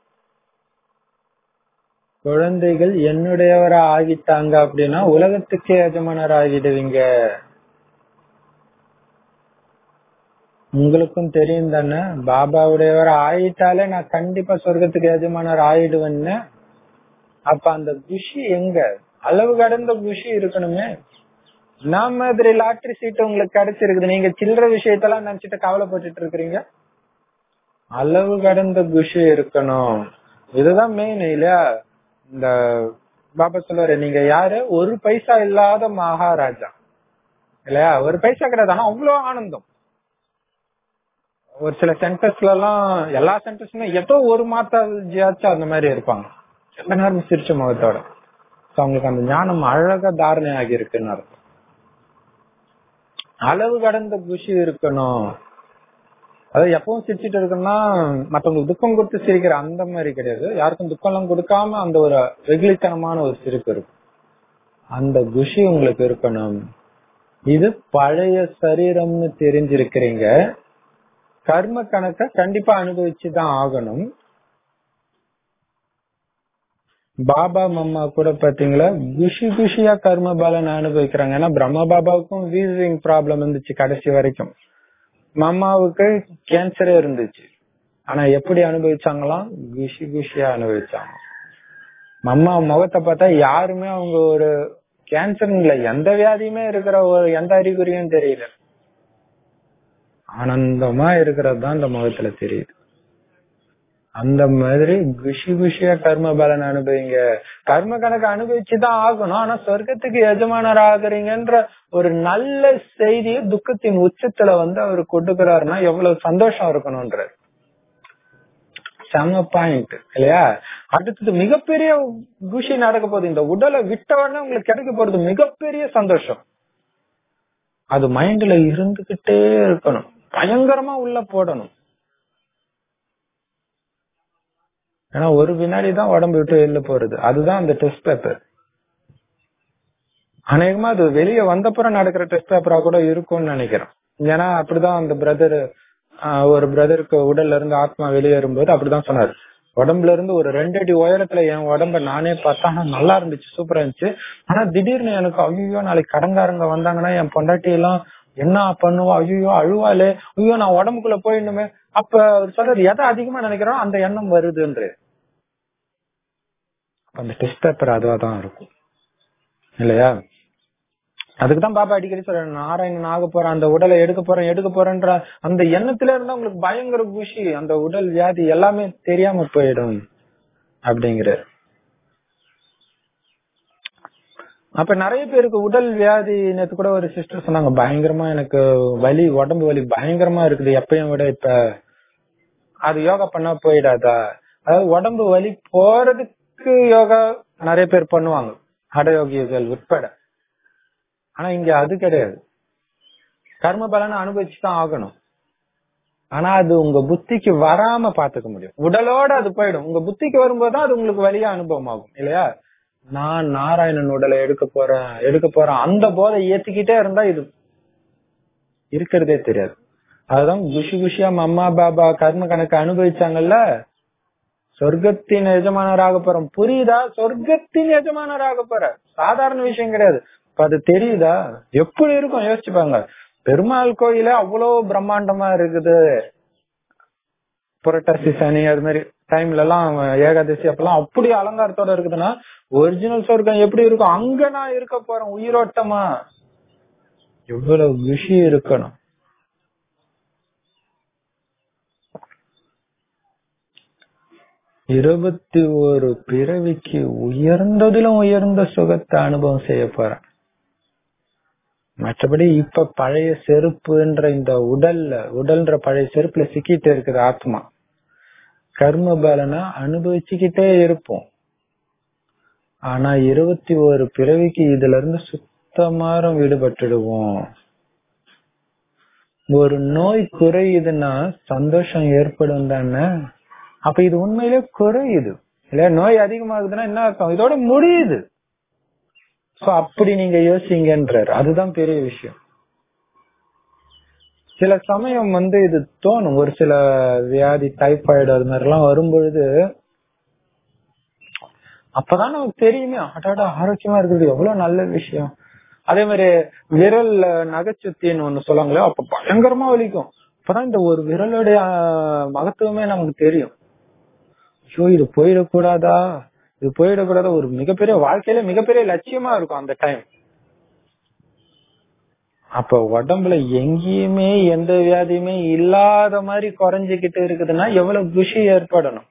குழந்தைகள் என்னுடையவரா ஆகிட்டாங்க அப்படின்னா உலகத்துக்கே எஜமானர் ஆகிடுவீங்க உங்களுக்கும் தெரியும் தானே பாபாவுடையவர் ஆயிட்டாலே நான் கண்டிப்பா சொர்க்கத்துக்கு எஜமானர் ஆயிடுவேன்னு அப்ப அந்த குஷி எங்க அளவு கடந்த குஷி இருக்கணுமே நான் மாதிரி லாட்டரி சீட் உங்களுக்கு கிடைச்சிருக்குது நீங்க சில்லற விஷயத்தெல்லாம் நினைச்சிட்டு கவலைப்பட்டுட்டு இருக்கிறீங்க அளவு கடந்த குஷி இருக்கணும் இதுதான் மெயின் இல்லையா இந்த பாபா சொல்லுவாரு நீங்க யாரு ஒரு பைசா இல்லாத மகாராஜா இல்லையா ஒரு பைசா கிடையாது ஆனா அவ்வளவு ஆனந்தம் ஒரு சில சென்டர்ஸ்ல எல்லாம் எல்லா சென்டர்ஸ்மே ஏதோ ஒரு மாத்தாச்சும் அந்த மாதிரி இருப்பாங்க எல்லா நேரம் சிரிச்ச முகத்தோட So, அவங்களுக்கு அந்த ஞானம் அழகா தாரணை ஆகி இருக்குன்னு அர்த்தம் அளவு கடந்த குஷி இருக்கணும் அதாவது எப்பவும் சிரிச்சிட்டு இருக்கணும்னா மத்தவங்களுக்கு துக்கம் கொடுத்து சிரிக்கிற அந்த மாதிரி கிடையாது யாருக்கும் துக்கம் எல்லாம் கொடுக்காம அந்த ஒரு வெகுளித்தனமான ஒரு சிரிப்பு இருக்கும் அந்த குஷி உங்களுக்கு இருக்கணும் இது பழைய சரீரம்னு தெரிஞ்சிருக்கிறீங்க கர்ம கணக்க கண்டிப்பா அனுபவிச்சுதான் ஆகணும் பாபா மம்மா கூட பாத்தீங்களா குஷி குஷியா கர்ம பலன் அனுபவிக்கிறாங்க ஏன்னா பிரம்ம பாபாவுக்கும் வீசிங் ப்ராப்ளம் இருந்துச்சு கடைசி வரைக்கும் மம்மாவுக்கு கேன்சரே இருந்துச்சு ஆனா எப்படி அனுபவிச்சாங்களாம் குஷி குஷியா அனுபவிச்சாங்க மம்மா முகத்தை பார்த்தா யாருமே அவங்க ஒரு கேன்சர் இல்ல எந்த வியாதியுமே இருக்கிற ஒரு எந்த அறிகுறியும் தெரியல ஆனந்தமா இருக்கிறது தான் இந்த முகத்துல தெரியுது அந்த மாதிரி குஷி குஷியா கர்ம பலன் அனுபவிங்க கர்ம கணக்கு அனுபவிச்சுதான் ஆகணும் ஆனா சொர்க்கத்துக்கு எஜமானர் ஆகுறீங்கன்ற ஒரு நல்ல செய்தியை துக்கத்தின் உச்சத்துல வந்து அவர் கொடுக்கிறாருன்னா எவ்வளவு சந்தோஷம் இருக்கணும்ன்ற செம பாயிண்ட் இல்லையா அடுத்தது மிகப்பெரிய குஷி நடக்க போகுது இந்த உடலை விட்ட உடனே உங்களுக்கு கிடைக்க போறது மிகப்பெரிய சந்தோஷம் அது மைண்ட்ல இருந்துகிட்டே இருக்கணும் பயங்கரமா உள்ள போடணும் ஏன்னா ஒரு வினாடி தான் உடம்பு விட்டு வெளில போறது அதுதான் அந்த டெஸ்ட் பேப்பர் அநேகமா அது வெளியே வந்தப்புறம் நடக்கிற டெஸ்ட் பேப்பரா கூட இருக்கும்னு நினைக்கிறேன் ஏன்னா அப்படிதான் அந்த பிரதர் ஒரு பிரதருக்கு உடல்ல இருந்து ஆத்மா வெளியேறும்போது அப்படிதான் சொன்னாரு உடம்புல இருந்து ஒரு ரெண்டு அடி உயரத்துல என் உடம்ப நானே பார்த்தா ஆனா நல்லா இருந்துச்சு சூப்பரா இருந்துச்சு ஆனா திடீர்னு எனக்கு ஐயோ நாளைக்கு கடங்காரங்க வந்தாங்கன்னா என் பொண்டாட்டி எல்லாம் என்ன பண்ணுவா ஐயோ அழுவாளே ஐயோ நான் உடம்புக்குள்ள போயிடணுமே அப்ப அவர் சொல்றது எதை அதிகமா நினைக்கிறோம் அந்த எண்ணம் வருதுன்ற அந்த டெஸ்ட் பேப்பர் அதுவா தான் இருக்கும் இல்லையா அதுக்குதான் பாபா அடிக்கடி சொல்றேன் நாராயணன் ஆக போறேன் அந்த உடலை எடுக்க போறேன் எடுக்க போறேன்ற அந்த எண்ணத்துல இருந்தா உங்களுக்கு பயங்கர குஷி அந்த உடல் வியாதி எல்லாமே தெரியாம போயிடும் அப்படிங்கிற அப்ப நிறைய பேருக்கு உடல் வியாதி நேத்து கூட ஒரு சிஸ்டர் சொன்னாங்க பயங்கரமா எனக்கு வலி உடம்பு வலி பயங்கரமா இருக்குது எப்பயும் விட இப்ப அது யோகா பண்ணா போயிடாதா அதாவது உடம்பு வலி போறதுக்கு யோகா நிறைய பேர் பண்ணுவாங்க ஹடயோகிகள் உட்பட ஆனா இங்க அது கிடையாது கர்ம பலனை அனுபவிச்சுதான் ஆகணும் ஆனா அது உங்க புத்திக்கு வராம பாத்துக்க முடியும் உடலோட அது போயிடும் உங்க புத்திக்கு வரும்போதுதான் அது உங்களுக்கு வழியா அனுபவம் ஆகும் இல்லையா நான் நாராயணன் உடலை எடுக்க போறேன் எடுக்க போறேன் அந்த போதை ஏத்திக்கிட்டே இருந்தா இது இருக்கிறதே தெரியாது அதுதான் குஷி குஷியா அம்மா பாபா கர்ம கணக்கு அனுபவிச்சாங்கல்ல சொர்க்கத்தின் எஜமானராக போறோம் புரியுதா சொர்க்கத்தின் எஜமானராக போற சாதாரண விஷயம் கிடையாது இப்ப அது தெரியுதா எப்படி இருக்கும் யோசிச்சுப்பாங்க பெருமாள் கோயில அவ்வளவு பிரம்மாண்டமா இருக்குது புரட்டாசி சனி அது மாதிரி டைம்ல எல்லாம் ஏகாதசி அப்பெல்லாம் அப்படி அலங்காரத்தோட இருக்குதுன்னா ஒரிஜினல் சொர்க்கம் எப்படி இருக்கும் அங்க நான் இருக்க போறேன் உயிரோட்டமா எவ்வளவு குஷி இருக்கணும் இருபத்தி ஒரு பிறவிக்கு உயர்ந்ததிலும் உயர்ந்த சுகத்தை அனுபவம் செய்ய போறேன் மற்றபடி இப்ப பழைய செருப்புன்ற இந்த உடல்ல உடல்ன்ற பழைய செருப்புல சிக்கிட்டு இருக்குது ஆத்மா கர்ம பலனா அனுபவிச்சுக்கிட்டே இருப்போம் ஆனா இருபத்தி ஒரு பிறவிக்கு இதுல இருந்து சுத்தமாரம் விடுபட்டுடுவோம் ஒரு நோய் குறையுதுன்னா சந்தோஷம் ஏற்படும் தானே அப்ப இது உண்மையிலே குறையுது இல்ல நோய் அதிகமாகுதுன்னா என்ன அர்த்தம் இதோட முடியுது சோ அப்படி நீங்க யோசிங்கன்றாரு அதுதான் பெரிய விஷயம் சில சமயம் வந்து இது தோணும் ஒரு சில வியாதி டைபாய்டு அது மாதிரி எல்லாம் வரும்பொழுது அப்பதான் நமக்கு தெரியுமே அடாடா ஆரோக்கியமா இருக்கிறது எவ்வளவு நல்ல விஷயம் அதே மாதிரி விரல் நகைச்சுத்தின்னு ஒண்ணு சொல்லுவாங்களே அப்ப பயங்கரமா வலிக்கும் அப்பதான் இந்த ஒரு விரலுடைய ஆஹ், மகத்துவமே நமக்கு தெரியும் ஐயோ இது போயிடக்கூடாதா இது போயிடக்கூடாதா ஒரு மிகப்பெரிய வாழ்க்கையில மிகப்பெரிய லட்சியமா இருக்கும் அந்த டைம் அப்ப உடம்புல எங்கேயுமே எந்த வியாதியுமே இல்லாத மாதிரி குறைஞ்சுக்கிட்டு இருக்குதுன்னா எவ்வளவு குஷி ஏற்படணும்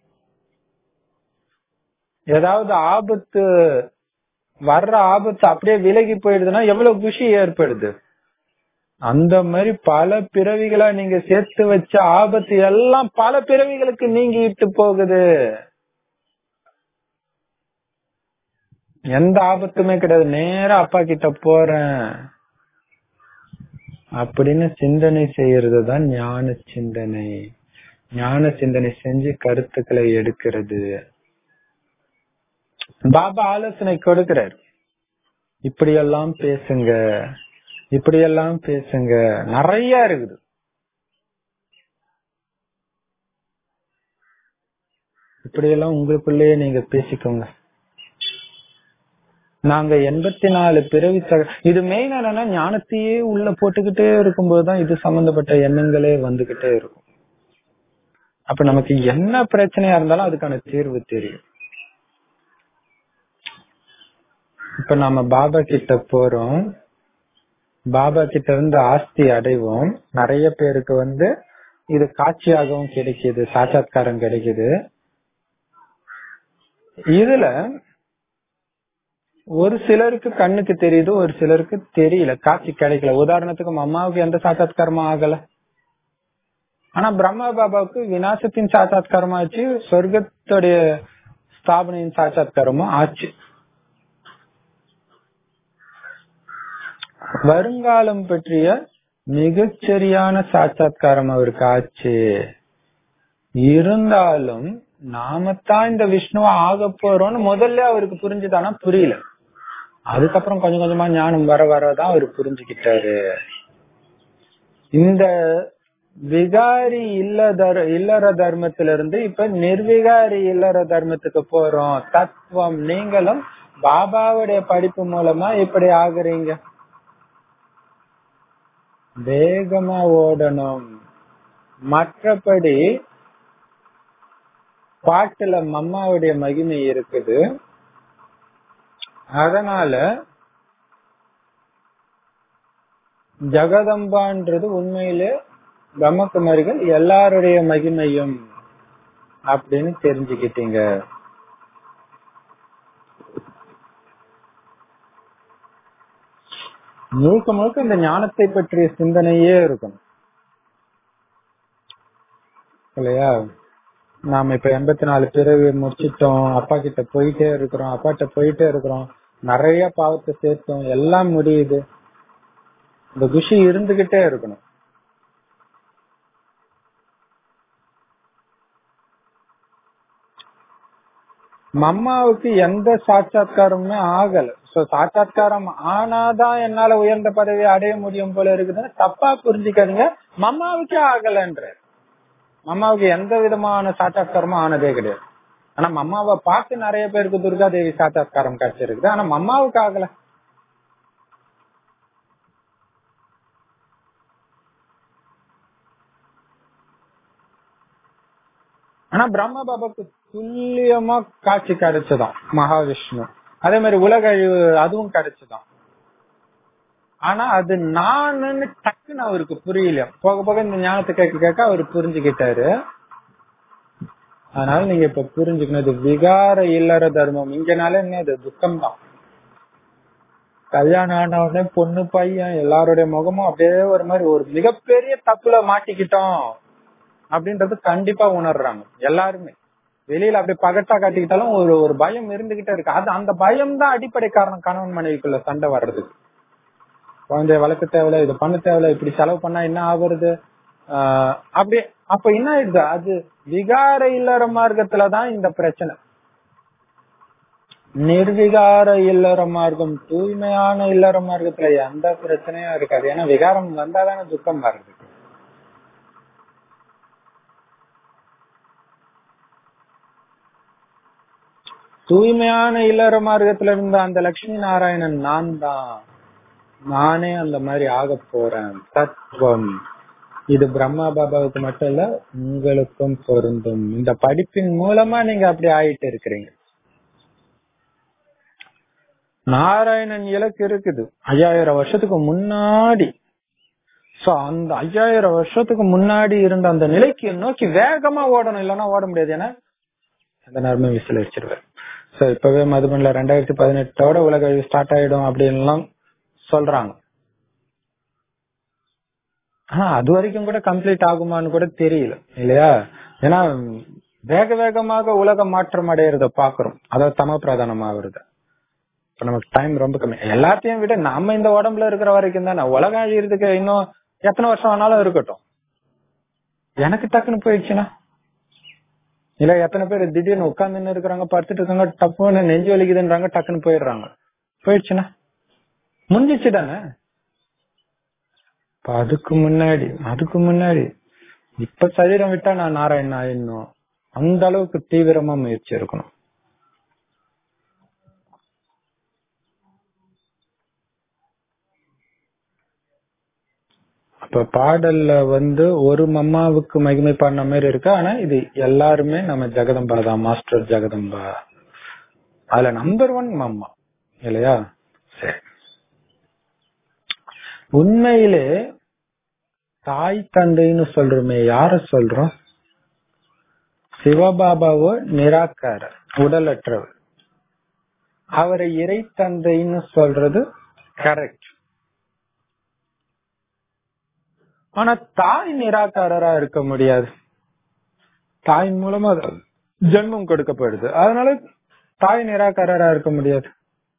ஏதாவது ஆபத்து வர்ற ஆபத்து அப்படியே விலகி போயிடுதுன்னா எவ்வளவு குஷி ஏற்படுது அந்த மாதிரி பல பிறவிகளா நீங்க சேர்த்து வச்ச ஆபத்து எல்லாம் பல பிறவிகளுக்கு நீங்கிட்டு போகுது எந்த ஆபத்துமே கிடையாது நேரா அப்பா கிட்ட போறேன் அப்படின்னு சிந்தனை செய்யறது தான் ஞான சிந்தனை ஞான சிந்தனை செஞ்சு கருத்துக்களை எடுக்கிறது பாபா ஆலோசனை கொடுக்கிறார் இப்படியெல்லாம் பேசுங்க இப்படியெல்லாம் பேசுங்க நிறைய இருக்குது இப்படியெல்லாம் உங்களுக்குள்ளேயே நீங்க பேசிக்கோங்க நாங்க எண்பத்தி நாலு பிறவி சக- இது மெயின் என்னன்னா ஞானத்தையே உள்ள போட்டுக்கிட்டே இருக்கும்போதுதான் இது சம்பந்தப்பட்ட எண்ணங்களே வந்துகிட்டே இருக்கும் அப்ப நமக்கு என்ன பிரச்சனையா இருந்தாலும் அதுக்கான தீர்வு தெரியும் இப்ப நம்ம பாபா கிட்ட போறோம் பாபா கிட்ட இருந்து ஆஸ்தி அடைவோம் நிறைய பேருக்கு வந்து இது காட்சியாகவும் கிடைக்குது சாட்சாத்காரம் கிடைக்குது இதுல ஒரு சிலருக்கு கண்ணுக்கு தெரியுது ஒரு சிலருக்கு தெரியல காட்சி கிடைக்கல உதாரணத்துக்கு நம்ம அம்மாவுக்கு எந்த சாட்சாத்காரமும் ஆகல ஆனா பிரம்மா பாபாவுக்கு விநாசத்தின் சாட்சாத்காரமும் ஆச்சு சொர்க்கத்துடைய ஸ்தாபனையின் சாட்சாத்காரமும் ஆச்சு வருங்காலம் பற்றிய மிகச்சரியான சாட்சாத்காரம் அவருக்கு ஆச்சு இருந்தாலும் நாமத்தான் இந்த விஷ்ணுவா ஆக போறோம்னு முதல்ல அவருக்கு புரிஞ்சுதானா புரியல அதுக்கப்புறம் கொஞ்சம் கொஞ்சமா ஞானம் வர வரதான் அவர் புரிஞ்சுக்கிட்டாரு இந்த விகாரி இல்ல தர் இல்லற தர்மத்திலிருந்து இப்ப நிர்விகாரி இல்லற தர்மத்துக்கு போறோம் தத்துவம் நீங்களும் பாபாவுடைய படிப்பு மூலமா இப்படி ஆகுறீங்க வேகமா ஓடணும் மற்றபடி பாட்டுல மம்மாவுடைய மகிமை இருக்குது அதனால ஜெகதம்பான்றது உண்மையிலே பிரம்மகுமாரிகள் எல்லாருடைய மகிமையும் அப்படின்னு தெரிஞ்சுக்கிட்டீங்க முழுக்க முழுக்க இந்த ஞானத்தை பற்றிய சிந்தனையே இருக்கணும் இல்லையா நாம இப்ப எண்பத்தி நாலு பிறவி முடிச்சிட்டோம் அப்பா கிட்ட போயிட்டே இருக்கிறோம் அப்பாட்ட போயிட்டே இருக்கிறோம் நிறைய பாவத்தை சேர்த்தோம் எல்லாம் முடியுது இந்த குஷி இருந்துகிட்டே இருக்கணும் மம்மாவுக்கு எந்த சாட்சாத்காரமுமே ஆகல சோ சாட்சாத்காரம் ஆனாதான் என்னால உயர்ந்த பதவி அடைய முடியும் போல இருக்குதுன்னு தப்பா புரிஞ்சுக்காதீங்க மம்மாவுக்கே ஆகலன்ற மம்மாவுக்கு எந்த விதமான சாட்சாத்காரமும் ஆனதே கிடையாது ஆனா மம்மாவை பார்த்து நிறைய பேருக்கு துர்கா தேவி சாட்சாத்காரம் கிடைச்சிருக்குது ஆனா மம்மாவுக்கு ஆகல ஆனா பிரம்ம பாபாக்கு துல்லியமா காட்சி கிடைச்சதாம் மகாவிஷ்ணு அதே மாதிரி உலக அழிவு அதுவும் கிடைச்சதாம் ஆனா அது நானுன்னு டக்குன்னு அவருக்கு புரியல போக போக இந்த ஞானத்தை கேட்க கேட்க அவர் புரிஞ்சுக்கிட்டாரு அதனால நீங்க இப்ப புரிஞ்சுக்கணும் இது விகார இல்லற தர்மம் இங்கனால என்ன இது துக்கம் தான் கல்யாணம் ஆன உடனே பொண்ணு பையன் எல்லாருடைய முகமும் அப்படியே ஒரு மாதிரி ஒரு மிகப்பெரிய தப்புல மாட்டிக்கிட்டோம் அப்படின்றது கண்டிப்பா உணர்றாங்க எல்லாருமே வெளியில அப்படி பகட்டா காட்டிக்கிட்டாலும் ஒரு ஒரு பயம் இருந்துகிட்டே இருக்கு அது அந்த பயம் தான் அடிப்படை காரணம் கணவன் மனைவிக்குள்ள சண்டை வர்றதுக்கு குழந்தைய வளர்க்க தேவையில்ல இது பண்ண தேவையில்ல இப்படி செலவு பண்ணா என்ன ஆகுறது ஆஹ் அப்படி அப்ப என்ன ஆயிடுது அது விகார இல்லற மார்க்கத்துலதான் இந்த பிரச்சனை நிர்விகார இல்லற மார்க்கம் தூய்மையான இல்லற மார்க்கத்துல எந்த பிரச்சனையும் இருக்காது ஏன்னா விகாரம் வந்தாதானே துக்கம் வருது தூய்மையான இல்லற மார்க்கத்துல இருந்த அந்த லட்சுமி நாராயணன் நான் தான் நானே அந்த மாதிரி ஆக போறேன் தத்துவம் இது பிரம்மா பாபாவுக்கு மட்டும் இல்ல உங்களுக்கும் பொருந்தும் இந்த படிப்பின் மூலமா நீங்க அப்படி ஆயிட்டு இருக்கிறீங்க நாராயணன் இலக்கு இருக்குது ஐயாயிரம் வருஷத்துக்கு முன்னாடி சோ அந்த ஐயாயிரம் வருஷத்துக்கு முன்னாடி இருந்த அந்த நிலைக்கு நோக்கி வேகமா ஓடணும் இல்லைன்னா ஓட முடியாது ஏன்னா அந்த நேரமே விசில் வச்சிருவேன் சோ இப்பவே மதுபன்ல ரெண்டாயிரத்தி பதினெட்டோட உலக ஸ்டார்ட் ஆயிடும் அப்படின்லாம் சொல்றாங்க ஆனா அது வரைக்கும் கூட கம்ப்ளீட் ஆகுமான்னு கூட தெரியல இல்லையா ஏன்னா வேக வேகமாக உலக மாற்றம் அடையறத பாக்குறோம் அதாவது தம பிரதானமா வருது இப்ப நமக்கு டைம் ரொம்ப கம்மி எல்லாத்தையும் விட நம்ம இந்த உடம்புல இருக்கிற வரைக்கும் தானே உலகம் அழியறதுக்கு இன்னும் எத்தனை வருஷம் ஆனாலும் இருக்கட்டும் எனக்கு டக்குன்னு போயிடுச்சுன்னா இல்ல எத்தனை பேர் திடீர்னு உட்கார்ந்து இருக்கிறாங்க படுத்துட்டு இருக்காங்க டப்புன்னு நெஞ்சு வலிக்குதுன்றாங்க டக்குன்னு போயிடுறாங்க போயிடுச்சுன்னா முடிஞ்சிச்சு தானே இப்ப அதுக்கு முன்னாடி அதுக்கு முன்னாடி இப்ப சரீரம் விட்டா நான் நாராயணன் ஆயிடணும் அந்த அளவுக்கு தீவிரமா முயற்சி இருக்கணும் அப்ப பாடல்ல வந்து ஒரு மம்மாவுக்கு மகிமை பண்ண மாதிரி இருக்கு ஆனா இது எல்லாருமே நம்ம ஜெகதம்பா தான் மாஸ்டர் ஜெகதம்பா அதுல நம்பர் ஒன் மம்மா இல்லையா சரி உண்மையிலே தாய் தந்தைன்னு சொல்றோமே யார சொல்றோம் சிவபாபாவோ நிராகாரர் உடலற்றவர் அவரை இறை தந்தைன்னு சொல்றது கரெக்ட் ஆனா தாய் நிராகாரரா இருக்க முடியாது தாய் மூலமா ஜென்மம் கொடுக்கப்படுது அதனால தாய் நிராகாரரா இருக்க முடியாது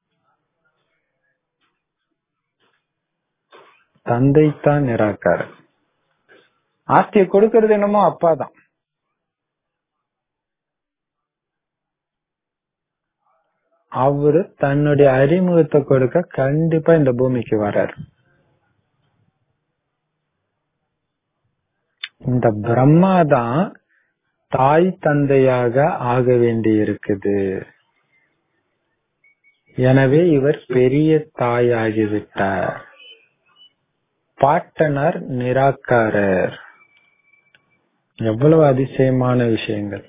தந்தை தான் நிராகாரர் ஆஸ்தியை கொடுக்கறது என்னமோ அப்பா தான் அவரு தன்னுடைய அறிமுகத்தை கொடுக்க கண்டிப்பா இந்த பூமிக்கு வர்றாரு இந்த பிரம்மா தான் தாய் தந்தையாக ஆக வேண்டி இருக்குது எனவே இவர் பெரிய தாய் ஆகிவிட்டார் பாட்டனர் நிராகாரர் எவ்வளவு அதிசயமான விஷயங்கள்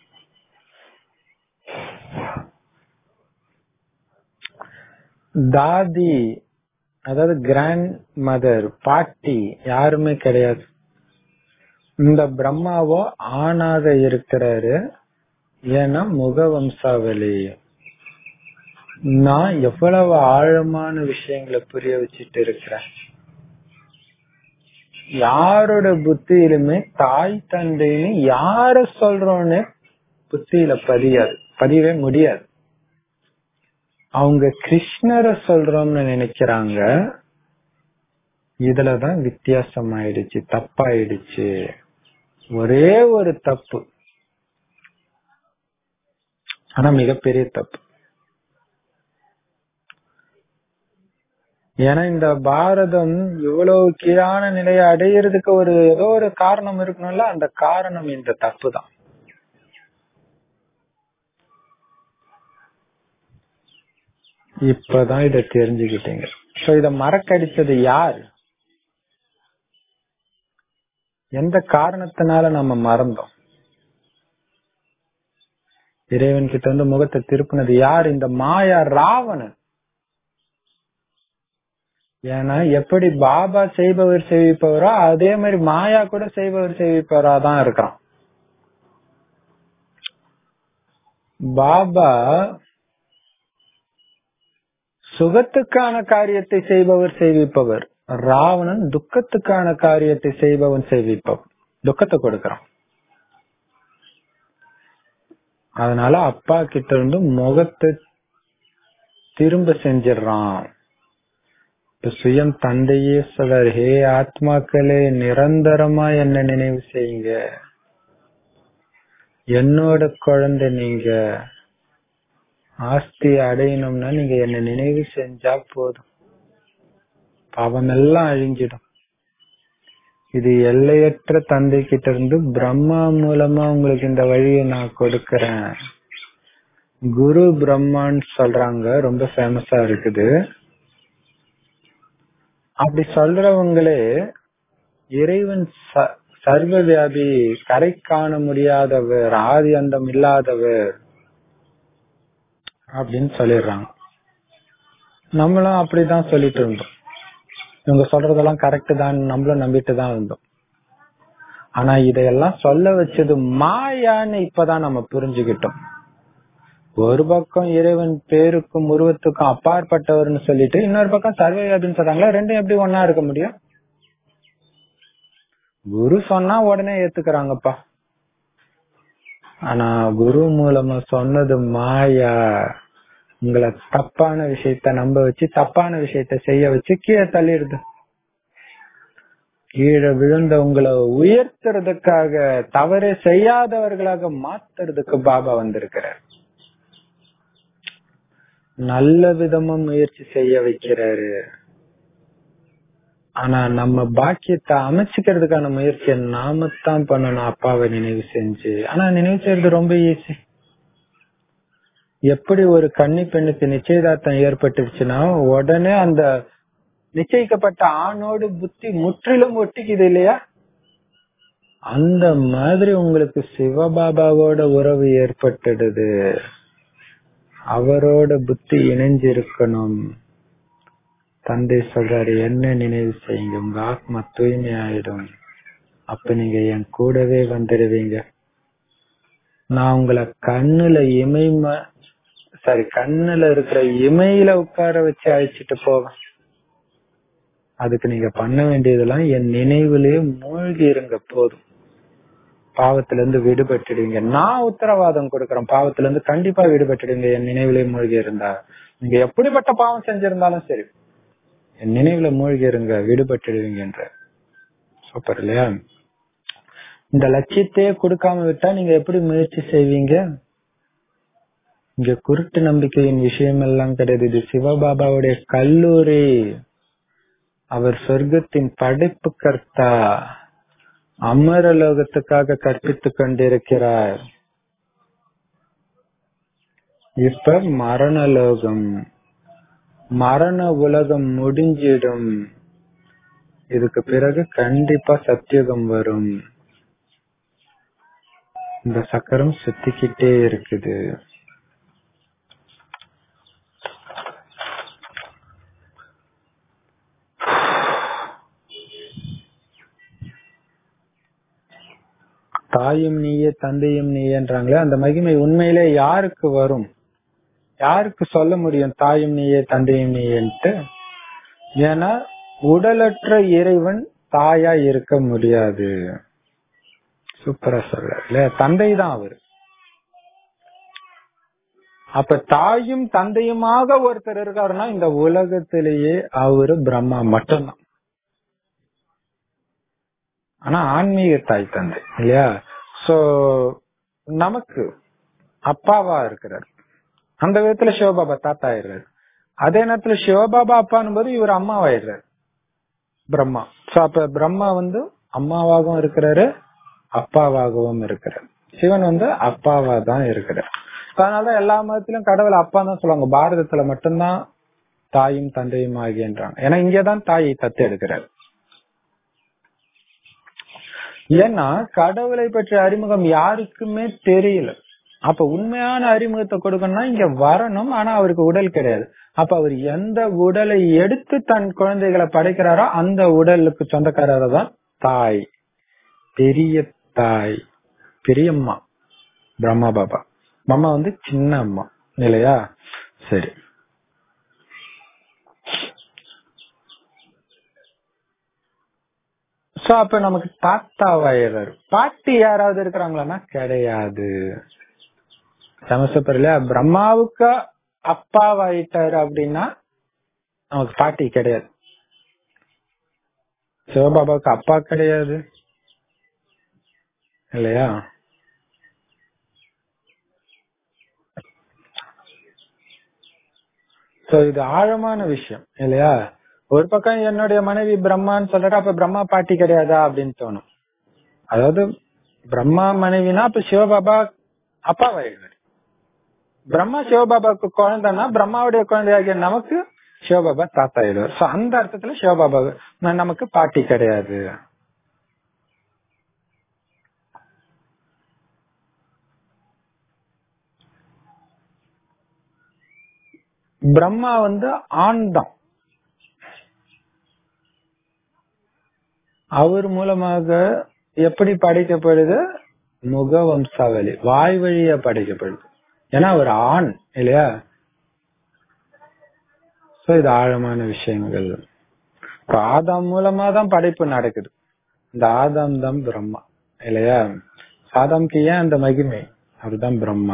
தாதி அதாவது கிராண்ட் மதர் பாட்டி யாருமே கிடையாது இந்த பிரம்மாவோ ஆணாக இருக்கிறாரு ஏன்னா முக வம்சாவளி நான் எவ்வளவு ஆழமான விஷயங்களை புரிய வச்சுட்டு இருக்கிறேன் யாரோட புத்தியிலுமே தாய் தந்தைன்னு யார சொல்றோன்னு புத்தியில பதியாது பதியவே முடியாது அவங்க கிருஷ்ணரை சொல்றோம்னு நினைக்கிறாங்க இதுலதான் வித்தியாசம் ஆயிடுச்சு தப்பாயிடுச்சு ஒரே ஒரு தப்பு ஆனா மிகப்பெரிய தப்பு ஏன்னா இந்த பாரதம் இவ்வளவு கீழான நிலையை அடையிறதுக்கு ஒரு ஏதோ ஒரு காரணம் இருக்கணும்ல அந்த காரணம் இந்த தப்பு தான் இப்பதான் இத தெரிஞ்சுக்கிட்டீங்க சோ இத மறக்கடிச்சது யார் எந்த காரணத்தினால நம்ம மறந்தோம் இறைவன் கிட்ட வந்து முகத்தை திருப்பினது யார் இந்த மாயா ராவணன் ஏன்னா எப்படி பாபா செய்பவர் செய்விப்பவரோ அதே மாதிரி மாயா கூட செய்பவர் செய்விப்பவரா தான் இருக்கான் பாபா சுகத்துக்கான காரியத்தை செய்பவர் செய்விப்பவர் ராவணன் துக்கத்துக்கான காரியத்தை செய்பவன் செய்விப்பவன் துக்கத்தை கொடுக்கறான் அதனால அப்பா கிட்ட இருந்து முகத்தை திரும்ப செஞ்சிடறான் இப்ப சுயம் தந்தையே சொல்றார் ஹே ஆத்மாக்களே நிரந்தரமா என்ன நினைவு செய்யுங்க என்னோட குழந்தை நீங்க ஆஸ்தி அடையணும்னா நீங்க என்ன நினைவு செஞ்சா போதும் பாவம் எல்லாம் அழிஞ்சிடும் இது எல்லையற்ற தந்தை கிட்ட இருந்து பிரம்மா மூலமா உங்களுக்கு இந்த வழியை நான் கொடுக்கறேன் குரு பிரம்மான்னு சொல்றாங்க ரொம்ப ஃபேமஸா இருக்குது அப்படி சொல்றவங்களே இறைவன் ச- சர்வ வியாபி கரை காண முடியாதவர் ஆதி அந்தம் இல்லாதவர் அப்படின்னு சொல்லிடுறாங்க நம்மளும் அப்படிதான் சொல்லிட்டு இருந்தோம் இவங்க சொல்றதெல்லாம் கரெக்ட் தான் நம்மளும் நம்பிட்டு தான் இருந்தோம் ஆனா இதையெல்லாம் சொல்ல வச்சது மாயான்னு இப்பதான் நம்ம புரிஞ்சுக்கிட்டோம் ஒரு பக்கம் இறைவன் பேருக்கும் உருவத்துக்கும் அப்பாற்பட்டவர்னு சொல்லிட்டு இன்னொரு பக்கம் சர்வவியாபின்னு சொல்றாங்களா ரெண்டும் எப்படி ஒன்னா இருக்க முடியும் குரு சொன்னா உடனே ஏத்துக்கிறாங்கப்பா ஆனா குரு மூலமா சொன்னது மாயா உங்களை தப்பான விஷயத்த நம்ப வச்சு தப்பான விஷயத்த செய்ய வச்சு கீழே தள்ளிடுது கீழே விழுந்த உங்களை உயர்த்துறதுக்காக தவறே செய்யாதவர்களாக மாத்துறதுக்கு பாபா வந்திருக்கிறார் நல்ல விதமா முயற்சி செய்ய வைக்கிறாரு ஆனா நம்ம பாக்கியத்தை அமைச்சுக்கிறதுக்கான முயற்சியை நாம தான் பண்ணணும் அப்பாவை நினைவு செஞ்சு ஆனா நினைவு செய்யறது ரொம்ப ஈஸி எப்படி ஒரு கன்னி பெண்ணுக்கு நிச்சயதார்த்தம் ஏற்பட்டுருச்சுன்னா உடனே அந்த நிச்சயிக்கப்பட்ட ஆணோடு புத்தி முற்றிலும் ஒட்டிக்குது இல்லையா அந்த மாதிரி உங்களுக்கு சிவபாபாவோட உறவு ஏற்பட்டுடுது அவரோட புத்தி இணைஞ்சிருக்கணும் தந்தை சொல்றாரு என்ன நினைவு செய்யுங்க உங்க ஆத்மா தூய்மை ஆயிடும் அப்ப நீங்க என் கூடவே வந்துடுவீங்க நான் உங்களை கண்ணுல இமைம சாரி கண்ணுல இருக்கிற இமையில உட்கார வச்சு அழைச்சிட்டு போவேன் அதுக்கு நீங்க பண்ண வேண்டியதெல்லாம் என் நினைவுலயே மூழ்கி இருங்க போதும் பாவத்துல இருந்து விடுபட்டுடுவீங்க நான் உத்தரவாதம் கொடுக்கறேன் பாவத்துல இருந்து கண்டிப்பா விடுபட்டுடுவீங்க என் நினைவுலயே மூழ்கி இருந்தா நீங்க எப்படிப்பட்ட பாவம் செஞ்சிருந்தாலும் சரி என் நினைவுல மூழ்கி இருங்க விடுபட்டுடுவீங்கன்ற சூப்பர் இல்லையா இந்த லட்சியத்தையே கொடுக்காம விட்டா நீங்க எப்படி முயற்சி செய்வீங்க இங்க குருட்டு நம்பிக்கையின் விஷயம் எல்லாம் கிடையாது இது சிவபாபாவுடைய கல்லூரி அவர் சொர்க்கத்தின் படைப்பு கர்த்தா அமரலோகத்துக்காக கற்பித்துக் கொண்டிருக்கிறார் இப்ப மரணலோகம் மரண உலகம் முடிஞ்சிடும் இதுக்கு பிறகு கண்டிப்பா சத்தியுகம் வரும் இந்த சக்கரம் சுத்திக்கிட்டே இருக்குது தாயும் நீயே தந்தையும் நீயேன்றாங்களே அந்த மகிமை உண்மையிலே யாருக்கு வரும் யாருக்கு சொல்ல முடியும் தாயும் நீயே தந்தையும் நீயேன்ட்டு ஏன்னா உடலற்ற இறைவன் தாயா இருக்க முடியாது சூப்பரா சொல்ற இல்ல தந்தை தான் அவரு அப்ப தாயும் தந்தையுமாக ஒருத்தர் இருக்காருன்னா இந்த உலகத்திலேயே அவரு பிரம்மா மட்டும்தான் ஆனா ஆன்மீக தாய் தந்தை இல்லையா சோ நமக்கு அப்பாவா இருக்கிறார் அந்த விதத்துல சிவபாபா தாத்தா ஆயிடுறாரு அதே நேரத்துல சிவபாபா அப்பான்னு போது இவர் அம்மாவாயிடுறாரு பிரம்மா சோ அப்ப பிரம்மா வந்து அம்மாவாகவும் இருக்கிறாரு அப்பாவாகவும் இருக்கிறார் சிவன் வந்து அப்பாவா தான் இருக்கிறார் அதனாலதான் எல்லா மதத்திலும் கடவுள் அப்பா தான் சொல்லுவாங்க பாரதத்துல மட்டும்தான் தாயும் தந்தையும் ஆகியன்றாங்க ஏன்னா இங்கதான் தாயை தத்து எடுக்கிறார் ஏன்னா கடவுளை பற்றிய அறிமுகம் யாருக்குமே தெரியல அப்ப உண்மையான அறிமுகத்தை கொடுக்கணும்னா இங்க வரணும் ஆனா அவருக்கு உடல் கிடையாது அப்ப அவர் எந்த உடலை எடுத்து தன் குழந்தைகளை படைக்கிறாரோ அந்த உடலுக்கு சொந்தக்காரர் தான் தாய் பெரிய தாய் பெரியம்மா பிரம்மா பாபா மாமா வந்து சின்ன அம்மா இல்லையா சரி சோ அப்ப நமக்கு தாத்தாவாயிடுறாரு பாட்டி யாராவது இருக்கிறாங்களான்னா கிடையாது சமசப்பர் இல்லையா பிரம்மாவுக்கு அப்பாவாயிட்டாரு அப்படின்னா நமக்கு பாட்டி கிடையாது சிவபாபாவுக்கு அப்பா கிடையாது இல்லையா சோ இது ஆழமான விஷயம் இல்லையா ஒரு பக்கம் என்னுடைய மனைவி பிரம்மான்னு சொல்றாரு அப்ப பிரம்மா பாட்டி கிடையாதா அப்படின்னு தோணும் அதாவது பிரம்மா மனைவினா அப்ப சிவபாபா அப்பாவாயிடுவாரு பிரம்மா சிவபாபாவுக்கு குழந்தைன்னா பிரம்மாவுடைய குழந்தையாகிய நமக்கு சிவபாபா தாத்தா ஆயிடுவார் சோ அந்த அர்த்தத்துல சிவபாபா நமக்கு பாட்டி கிடையாது பிரம்மா வந்து ஆண் தான் அவர் மூலமாக எப்படி படைக்கப்படுது முக வம்சாவளி வாய் வழியா படைக்கப்படுது ஏன்னா அவர் ஆண் இல்லையா சோ இது ஆழமான விஷயங்கள் இப்ப ஆதாம் மூலமா தான் படைப்பு நடக்குது இந்த ஆதாம் தான் பிரம்மா இல்லையா ஆதாம்க்கு ஏன் அந்த மகிமை அதுதான் பிரம்மா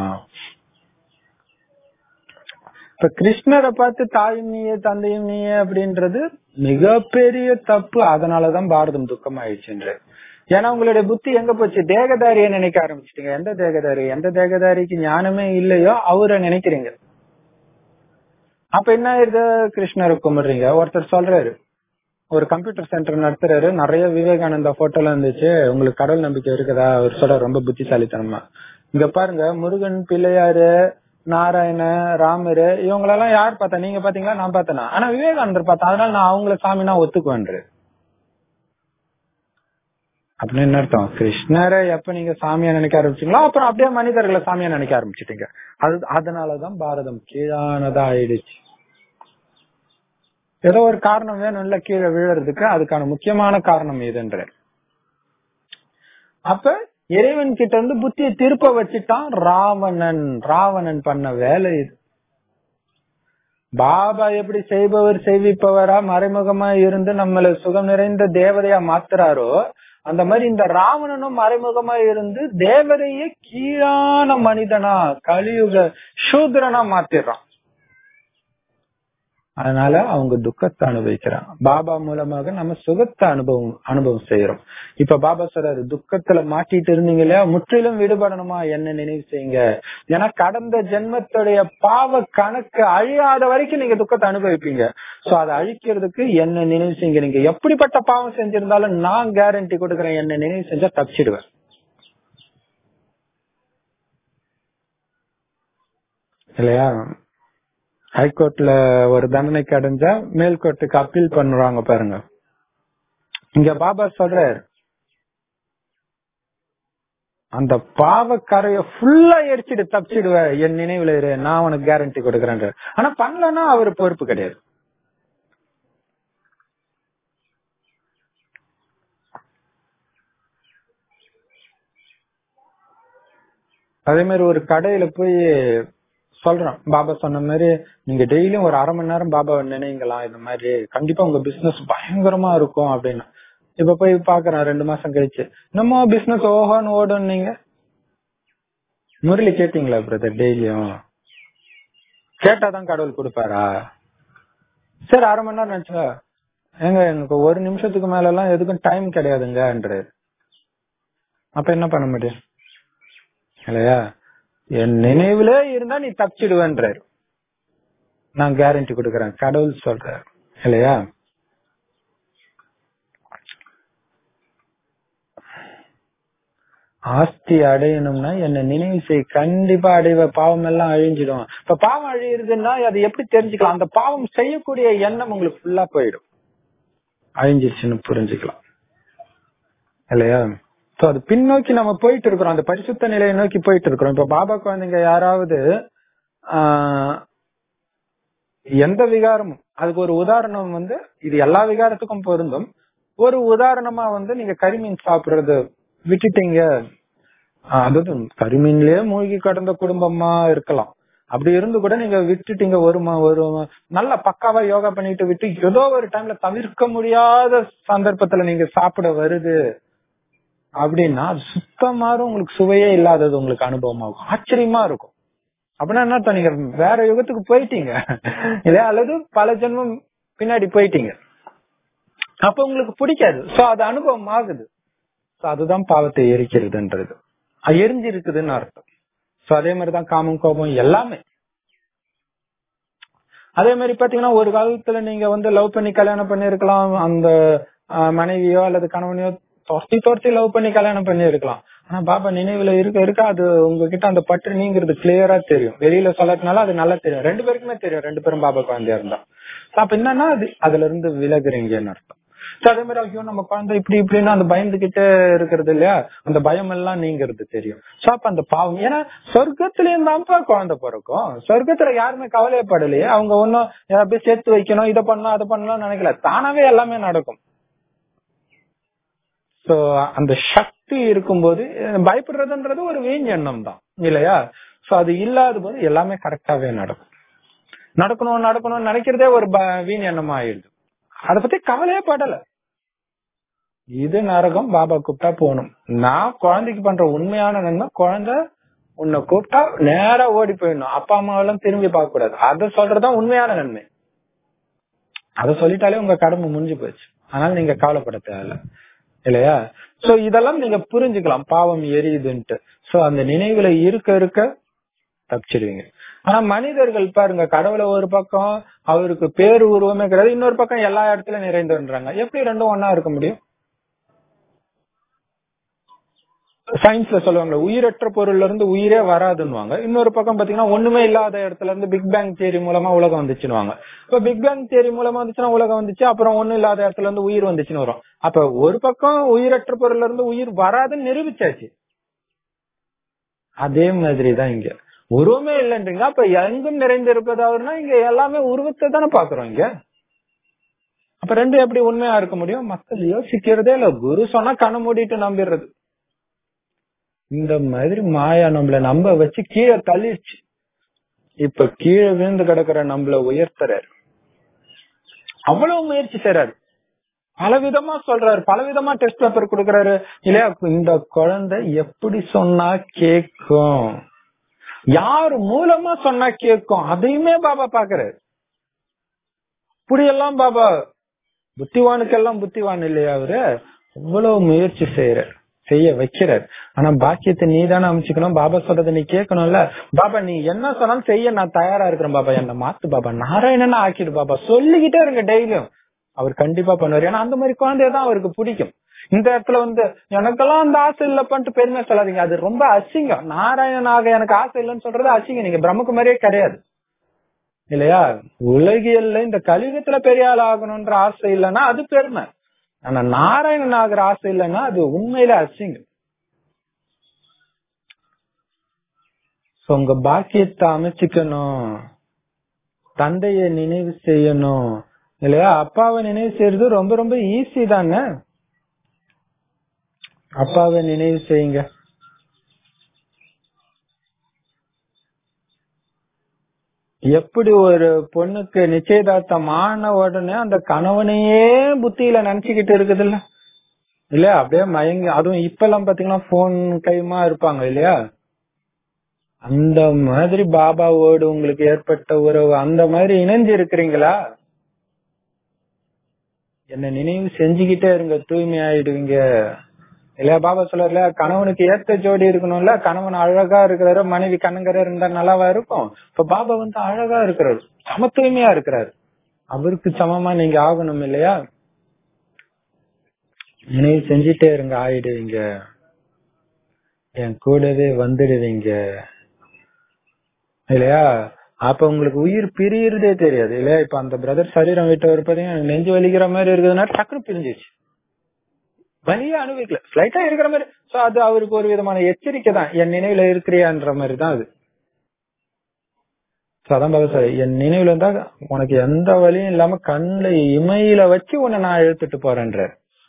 இப்ப கிருஷ்ணரை பார்த்து தாயும் நீயே தந்தையும் நீயே அப்படின்றது மிகப்பெரிய தப்பு அதனாலதான் பாரதம் துக்கமாயிடுச்சுன்ற ஏன்னா உங்களுடைய புத்தி எங்க போச்சு தேகதாரிய நினைக்க ஆரம்பிச்சிட்டீங்க எந்த தேகதாரி எந்த தேகதாரிக்கு ஞானமே இல்லையோ அவரை நினைக்கிறீங்க அப்ப என்ன ஆயிருது கிருஷ்ணரை கும்பிடுறீங்க ஒருத்தர் சொல்றாரு ஒரு கம்ப்யூட்டர் சென்டர் நடத்துறாரு நிறைய விவேகானந்தா போட்டோல இருந்துச்சு உங்களுக்கு கடவுள் நம்பிக்கை இருக்குதா அவர் சொல்ற ரொம்ப புத்திசாலித்தனமா இங்க பாருங்க முருகன் பிள்ளையாரு நாராயண ராமரு இவங்களெல்லாம் யார் பார்த்தா நீங்க பாத்தீங்களா நான் பார்த்தேனா ஆனா விவேகானந்தர் பார்த்தேன் அதனால நான் அவங்கள சாமினா ஒத்துக்குவேன் அப்படின்னு என்ன அர்த்தம் கிருஷ்ணரை எப்ப நீங்க சாமியா நினைக்க ஆரம்பிச்சீங்களோ அப்புறம் அப்படியே மனிதர்களை சாமியா நினைக்க ஆரம்பிச்சிட்டீங்க அது அதனாலதான் பாரதம் கீழானதா ஆயிடுச்சு ஏதோ ஒரு காரணம் வேணும்ல கீழே விழுறதுக்கு அதுக்கான முக்கியமான காரணம் இதுன்ற அப்ப இறைவன் கிட்ட இருந்து புத்தியை திருப்ப வச்சுட்டான் ராவணன் ராவணன் பண்ண வேலை இது பாபா எப்படி செய்பவர் செய்விப்பவரா மறைமுகமா இருந்து நம்மள சுகம் நிறைந்த தேவதையா மாத்துறாரோ அந்த மாதிரி இந்த ராவணனும் மறைமுகமா இருந்து தேவதையே கீழான மனிதனா கலியுக சூத்ரனா மாத்திடுறான் அதனால அவங்க துக்கத்தை அனுபவிக்கிறாங்க பாபா மூலமாக நம்ம சுகத்தை அனுபவம் அனுபவம் செய்யறோம் இப்ப பாபா சொல்றாரு துக்கத்துல மாட்டிட்டு இருந்தீங்க இல்லையா முற்றிலும் விடுபடணுமா என்ன நினைவு செய்யுங்க ஏன்னா கடந்த ஜென்மத்துடைய பாவ கணக்கு அழியாத வரைக்கும் நீங்க துக்கத்தை அனுபவிப்பீங்க சோ அதை அழிக்கிறதுக்கு என்ன நினைவு செய்யுங்க நீங்க எப்படிப்பட்ட பாவம் செஞ்சிருந்தாலும் நான் கேரண்டி கொடுக்கறேன் என்ன நினைவு செஞ்சா தப்பிச்சிடுவேன் இல்லையா ஹைகோர்ட்ல ஒரு தண்டனைக்கு அடைஞ்சா மேல் கோர்ட்டுக்கு அப்பீல் பண்ணுவாங்க பாருங்க இங்க பாபா சொல்றாரு அந்த பாவக்கரைய ஃபுல்லா எரிச்சிட்டு தப்பிச்சிடுவ என் நினைவுல இரு நான் உனக்கு கேரண்டி கொடுக்கறேன் ஆனா பண்ணலன்னா அவர் பொறுப்பு கிடையாது அதே மாதிரி ஒரு கடையில போய் சொல்றேன் பாபா சொன்ன மாதிரி நீங்க டெய்லியும் ஒரு அரை மணி நேரம் பாபாவை நினைங்கலாம் இந்த மாதிரி கண்டிப்பா உங்க பிசினஸ் பயங்கரமா இருக்கும் அப்படின்னு இப்ப போய் பாக்குறேன் ரெண்டு மாசம் கழிச்சு நம்ம பிசினஸ் ஓஹோன்னு ஓடும் நீங்க முரளி கேட்டீங்களா பிரதர் டெய்லியும் கேட்டாதான் கடவுள் கொடுப்பாரா சரி அரை மணி நேரம் நினைச்சா ஏங்க எனக்கு ஒரு நிமிஷத்துக்கு மேல எல்லாம் எதுக்கும் டைம் கிடையாதுங்கன்றாரு அப்ப என்ன பண்ண முடியும் இல்லையா என் நினைவுல இருந்தா நீ தப்பிச்சிடுவேன்றாரு நான் கேரண்டி கொடுக்கறேன் கடவுள் சொல்றாரு இல்லையா ஆஸ்தி அடையணும்னா என்ன நினைவு செய் கண்டிப்பா அடைவ பாவம் எல்லாம் அழிஞ்சிடும் இப்ப பாவம் அழியுறதுன்னா அது எப்படி தெரிஞ்சுக்கலாம் அந்த பாவம் செய்யக்கூடிய எண்ணம் உங்களுக்கு ஃபுல்லா போயிடும் அழிஞ்சிருச்சுன்னு புரிஞ்சுக்கலாம் இல்லையா சோ அது பின்னோக்கி நம்ம போயிட்டு இருக்கிறோம் அந்த பரிசுத்த நிலையை நோக்கி போயிட்டு இருக்கிறோம் இப்ப பாபா குழந்தைங்க யாராவது ஆஹ் எந்த விகாரமும் அதுக்கு ஒரு உதாரணம் வந்து இது எல்லா விகாரத்துக்கும் பொருந்தும் ஒரு உதாரணமா வந்து நீங்க கரிமீன் சாப்பிடுறது விட்டுட்டீங்க அதாவது கரிமீன்லயே மூழ்கி கடந்த குடும்பமா இருக்கலாம் அப்படி இருந்து கூட நீங்க விட்டுட்டீங்க ஒரு ஒரு நல்ல பக்காவா யோகா பண்ணிட்டு விட்டு ஏதோ ஒரு டைம்ல தவிர்க்க முடியாத சந்தர்ப்பத்துல நீங்க சாப்பிட வருது அப்படின்னா அது சுத்தமாரும் உங்களுக்கு சுவையே இல்லாதது உங்களுக்கு அனுபவமாகும் ஆச்சரியமா இருக்கும் அப்படின்னா என்ன நீங்க வேற யுகத்துக்கு போயிட்டீங்க இல்லையா அல்லது பல ஜென்மம் பின்னாடி போயிட்டீங்க அப்ப உங்களுக்கு பிடிக்காது சோ அது அனுபவம் ஆகுது சோ அதுதான் பாவத்தை எரிக்கிறதுன்றது அது எரிஞ்சு இருக்குதுன்னு அர்த்தம் சோ அதே மாதிரிதான் காமம் கோபம் எல்லாமே அதே மாதிரி பாத்தீங்கன்னா ஒரு காலத்துல நீங்க வந்து லவ் பண்ணி கல்யாணம் பண்ணிருக்கலாம் அந்த மனைவியோ அல்லது கணவனையோ தொர்த்தி தொர்த்தி லவ் பண்ணி கல்யாணம் பண்ணி இருக்கலாம் ஆனா பாபா நினைவுல இருக்க இருக்க அது உங்ககிட்ட அந்த பற்று நீங்கிறது கிளியரா தெரியும் வெளியில சொல்லறதுனால அது நல்லா தெரியும் ரெண்டு பேருக்குமே தெரியும் ரெண்டு பேரும் பாபா குழந்தையா இருந்தா அப்ப என்னன்னா அது அதுல இருந்து விலகுறீங்கன்னு அர்த்தம் So, அதே மாதிரி ஐயோ நம்ம குழந்தை இப்படி இப்படின்னு அந்த பயந்துகிட்டே இருக்கிறது இல்லையா அந்த பயம் எல்லாம் நீங்கிறது தெரியும் சோ அப்ப அந்த பாவம் ஏன்னா சொர்க்கத்திலயும் தான்ப்பா குழந்தை பிறக்கும் சொர்க்கத்துல யாருமே கவலையப்படலையே அவங்க ஒன்னும் அப்படியே சேர்த்து வைக்கணும் இதை பண்ணணும் அதை பண்ணணும் நினைக்கல தானாவே எல்லாமே நடக்கும் சோ அந்த சக்தி இருக்கும்போது அஹ், பயப்படுறதுன்றது ஒரு வீண் எண்ணம் தான் இல்லையா சோ அது இல்லாத போது எல்லாமே கரெக்டாவே நடக்கும் நடக்கணும் நடக்கணும்னு நினைக்கிறதே ஒரு ப- வீண் எண்ணமா ஆயிடுது அத பத்தி கவலையே படல இது நரகம் பாபா கூப்பிட்டா போகணும் நான் குழந்தைக்கு பண்ற உண்மையான நன்மை குழந்தை உன்னை கூப்பிட்டா நேரா ஓடி போயிடணும் அப்பா அம்மாவெல்லாம் திரும்பி பார்க்க கூடாது அத சொல்றதுதான் உண்மையான நன்மை அத சொல்லிட்டாலே உங்க கடமை முடிஞ்சு போச்சு அதனால நீங்க கவலைப்பட தேவையில்ல இல்லையா சோ இதெல்லாம் நீங்க புரிஞ்சுக்கலாம் பாவம் எரியுதுன்ட்டு சோ அந்த நினைவுல இருக்க இருக்க தப்பிச்சிடுவீங்க ஆனா மனிதர்கள் பாருங்க கடவுளை ஒரு பக்கம் அவருக்கு பேரு உருவமே கிடையாது இன்னொரு பக்கம் எல்லா இடத்துலயும் நிறைந்துன்றாங்க எப்படி ரெண்டும் ஒன்னா இருக்க முடியும் சயின்ஸ்ல சொல்லுவாங்க உயிரற்ற பொருள்ல இருந்து உயிரே வராதுன்னுவாங்க இன்னொரு பக்கம் பாத்தீங்கன்னா ஒண்ணுமே இல்லாத இடத்துல இருந்து பிக் பேங் தியரி மூலமா உலகம் வந்துச்சுன்னுவாங்க இப்ப பிக் பேங் தியரி மூலமா வந்துச்சுன்னா உலகம் வந்துச்சு அப்புறம் ஒண்ணும் இல்லாத இடத்துல இருந்து உயிர் வந்துச்சுன்னு வரும் அப்ப ஒரு பக்கம் உயிரற்ற பொருள்ல இருந்து உயிர் வராதுன்னு நிரூபிச்சாச்சு அதே மாதிரிதான் இங்க உருவமே இல்லைன்றீங்க அப்ப எங்கும் நிறைந்திருப்பது அவர்னா இங்க எல்லாமே உருவத்தை தானே பாக்குறோம் இங்க அப்ப ரெண்டும் எப்படி உண்மையா இருக்க முடியும் மக்கள் யோசிக்கிறதே இல்ல குரு சொன்னா கண்ணை மூடிட்டு நம்பிடுறது இந்த மாதிரி மாயா நம்மள நம்ப வச்சு கீழே தள்ளிடுச்சு இப்ப கீழே விழுந்து கிடக்குற நம்மள உயர்த்துறாரு அவ்வளவு முயற்சி செய்றாரு பலவிதமா சொல்றாரு பலவிதமா டெஸ்ட் பேப்பர் கொடுக்கறாரு இல்லையா இந்த குழந்தை எப்படி சொன்னா கேக்கும் யாரு மூலமா சொன்னா கேக்கும் அதையுமே பாபா பாக்குறாரு இப்படியெல்லாம் பாபா புத்திவானுக்கெல்லாம் புத்திவான் இல்லையா அவரு அவ்வளவு முயற்சி செய்யறார் செய்ய வைக்கிறார் ஆனா பாக்கியத்தை நீ தானே அமைச்சுக்கணும் பாபா சொல்றதை நீ கேட்கணும்ல பாபா நீ என்ன சொன்னாலும் செய்ய நான் தயாரா இருக்கிறேன் பாபா என்ன மாத்து பாபா நாராயணன் ஆக்கிடு பாபா சொல்லிக்கிட்டே இருங்க டெய்லியும் அவர் கண்டிப்பா பண்ணுவார் ஏன்னா அந்த மாதிரி குழந்தைய தான் அவருக்கு பிடிக்கும் இந்த இடத்துல வந்து எனக்கெல்லாம் அந்த ஆசை இல்லப்பன்ட்டு பெருமை சொல்லாதீங்க அது ரொம்ப அசிங்கம் நாராயணனாக எனக்கு ஆசை இல்லைன்னு சொல்றது அசிங்கம் நீங்க பிரம்மகுமாரியே கிடையாது இல்லையா உலகியல்ல இந்த கலியுகத்துல பெரிய ஆள் ஆகணும்ன்ற ஆசை இல்லைன்னா அது பெருமை ஆனா நாராயணன் ஆகிற ஆசை இல்லைன்னா அது உண்மையில அசிங்கம் So, உங்க பாக்கியத்தை அமைச்சுக்கணும் தந்தைய நினைவு செய்யணும் இல்லையா அப்பாவை நினைவு செய்யறது ரொம்ப ரொம்ப ஈஸி தானே அப்பாவை நினைவு செய்யுங்க எப்படி ஒரு பொண்ணுக்கு நிச்சயதார்த்தம் ஆன உடனே அந்த கணவனையே புத்தியில நினைச்சுக்கிட்டு இருக்குது இல்ல இல்ல அப்படியே மயங்கி அதுவும் இப்ப எல்லாம் பாத்தீங்கன்னா போன் கைமா இருப்பாங்க இல்லையா அந்த மாதிரி பாபாவோடு உங்களுக்கு ஏற்பட்ட உறவு அந்த மாதிரி இணைஞ்சு இருக்கிறீங்களா என்ன நினைவு செஞ்சுக்கிட்டே இருங்க தூய்மை ஆயிடுவீங்க இல்லையா பாபா சொல்றாருல கணவனுக்கு ஏத்த ஜோடி இருக்கணும்ல கணவன் அழகா இருக்கிறாரு மனைவி கண்ணங்கரை இருந்தா நல்லாவா இருக்கும் இப்ப பாபா வந்து அழகா இருக்கிறாரு சம தூய்மையா இருக்கிறாரு அவருக்கு சமமா நீங்க ஆகணும் இல்லையா நினைவு செஞ்சுட்டே இருங்க ஆயிடுவீங்க என் கூடவே வந்துடுவீங்க இல்லையா அப்ப உங்களுக்கு உயிர் பிரியறதே தெரியாது இல்லையா இப்ப அந்த பிரதர் சரீரம் விட்டு ஒரு பாத்தீங்கன்னா நெஞ்சு வலிக்கிற மாதிரி இருக்குதுன்னா டக்குனு பிரிஞ்சிச்சு வலியே அனுபவிக்கல ஸ்லைட்டா இருக்கிற மாதிரி சோ அது அவருக்கு ஒரு விதமான எச்சரிக்கை தான் என் நினைவுல இருக்கிறியான்ற மாதிரி தான் அது So, அதான் பாபா சார் என் நினைவுல இருந்தா உனக்கு எந்த வழியும் இல்லாம கண்ணுல இமையில வச்சு உன்னை நான் இழுத்துட்டு போறேன்ற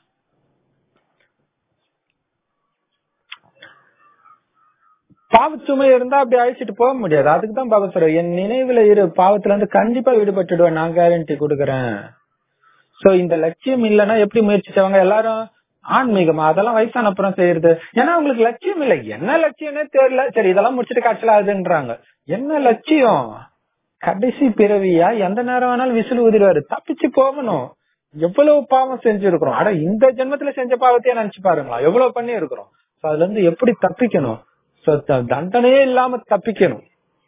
பாவச்சுமை இருந்தா அப்படி அழைச்சிட்டு போக முடியாது அதுக்கு தான் பாபா சார் என் நினைவுல இரு பாவத்துல இருந்து கண்டிப்பா விடுபட்டுடுவேன் நான் கேரண்டி கொடுக்கறேன் சோ இந்த லட்சியம் இல்லைன்னா எப்படி முயற்சி செய்வாங்க எல்லாரும் ஆன்மீகமா அதெல்லாம் வயசான அப்புறம் செய்யறது ஏன்னா அவங்களுக்கு லட்சியம் இல்லை என்ன லட்சியம்னே தெரியல சரி இதெல்லாம் முடிச்சுட்டு காய்ச்சல் ஆகுதுன்றாங்க என்ன லட்சியம் கடைசி பிறவியா எந்த நேரம் வேணாலும் விசில் ஊதிடுவாரு தப்பிச்சு போகணும் எவ்வளவு பாவம் செஞ்சிருக்கிறோம் அட இந்த ஜென்மத்துல செஞ்ச பாவத்தையே நினைச்சு பாருங்களா எவ்வளவு பண்ணி இருக்கிறோம் So, அதுல இருந்து எப்படி தப்பிக்கணும் So, த- தண்டனையே இல்லாம தப்பிக்கணும்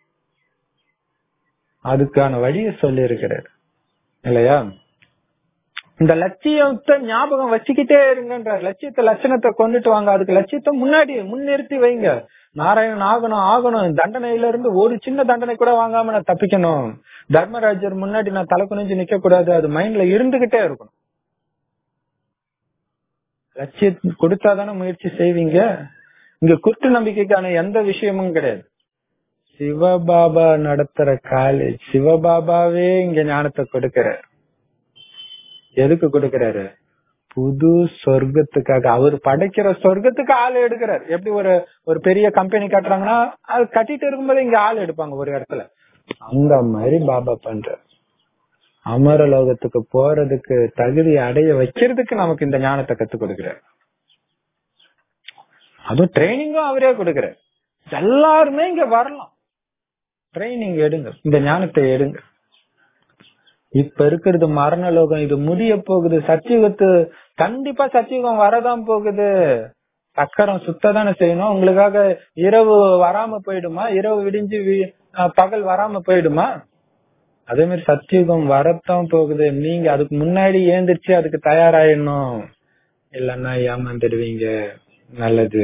அதுக்கான வழியை சொல்லி இருக்கிறார் இல்லையா இந்த லட்சியத்தை ஞாபகம் வச்சுக்கிட்டே இருங்கன்ற லட்சியத்தை லட்சணத்தை கொண்டுட்டு வாங்க அதுக்கு லட்சியத்தை முன்னாடி முன்னிறுத்தி வைங்க நாராயணன் ஆகணும் ஆகணும் தண்டனையில இருந்து ஒரு சின்ன தண்டனை கூட வாங்காம நான் தப்பிக்கணும் தர்மராஜர் முன்னாடி நான் தலை குனிஞ்சு நிக்க கூடாது அது மைண்ட்ல இருந்துகிட்டே இருக்கணும் லட்சியம் கொடுத்தாதானே முயற்சி செய்வீங்க இங்க குற்ற நம்பிக்கைக்கான எந்த விஷயமும் கிடையாது சிவபாபா நடத்துற காலேஜ் சிவபாபாவே இங்க ஞானத்தை கொடுக்கிறார் எதுக்கு கொடுக்கிறாரு புது சொர்க்கத்துக்காக அவர் படைக்கிற சொர்க்கத்துக்கு ஆள் எடுக்கிறார் எப்படி ஒரு ஒரு பெரிய கம்பெனி கட்டுறாங்கன்னா அது கட்டிட்டு இருக்கும்போது இங்க ஆள் எடுப்பாங்க ஒரு இடத்துல அந்த மாதிரி பாபா பண்ற அமரலோகத்துக்கு போறதுக்கு தகுதி அடைய வைக்கிறதுக்கு நமக்கு இந்த ஞானத்தை கத்து கொடுக்கிறார் அதுவும் ட்ரைனிங்கும் அவரே கொடுக்கிறார் எல்லாருமே இங்க வரலாம் ட்ரைனிங் எடுங்க இந்த ஞானத்தை எடுங்க இப்ப இருக்கிறது மரண லோகம் இது முடிய போகுது சத்தியுகத்து கண்டிப்பா சத்தியுகம் வரதான் போகுது சக்கரம் சுத்ததானே செய்யணும் உங்களுக்காக இரவு வராம போயிடுமா இரவு விடிஞ்சு வி- அஹ் பகல் வராம போயிடுமா அதே மாதிரி சத்தியுகம் வரத்தான் போகுது நீங்க அதுக்கு முன்னாடி ஏந்திரிச்சு அதுக்கு தயாராயிடணும் இல்லன்னா ஏமாந்துடுவீங்க நல்லது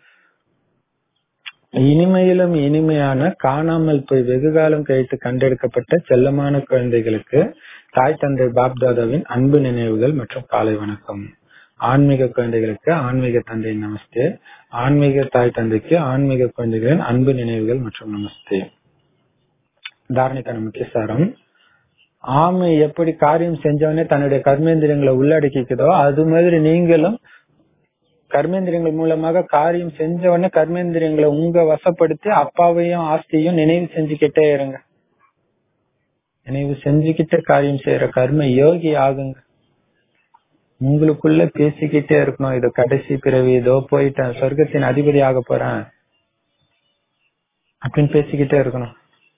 இனிமையிலும் இனிமையான காணாமல் போய் வெகுகாலம் கழித்து கண்டெடுக்கப்பட்ட செல்லமான குழந்தைகளுக்கு தாய் தந்தை பாப்தாதாவின் அன்பு நினைவுகள் மற்றும் காலை வணக்கம் ஆன்மீக குழந்தைகளுக்கு ஆன்மீக தந்தை நமஸ்தே ஆன்மீக தாய் தந்தைக்கு ஆன்மீக குழந்தைகளின் அன்பு நினைவுகள் மற்றும் நமஸ்தே தாரணிக்கான முக்கிய சாரம் ஆமை எப்படி காரியம் செஞ்சவனே தன்னுடைய கர்மேந்திரியங்களை உள்ளடக்கிக்குதோ அது மாதிரி நீங்களும் கர்மேந்திரியங்கள் மூலமாக காரியம் செஞ்சவனே கர்மேந்திரியங்களை உங்க வசப்படுத்தி அப்பாவையும் ஆஸ்தியையும் நினைவு செஞ்சுக்கிட்டே இருங்க நினைவு செஞ்சுக்கிட்டே காரியம் செய்யற கர்ம யோகி ஆகுங்க உங்களுக்குள்ள பேசிக்கிட்டே இருக்கணும் இது கடைசி பிறவி இதோ போயிட்டேன் சொர்க்கத்தின் அதிபதி ஆக போறேன் அப்படின்னு பேசிக்கிட்டே இருக்கணும்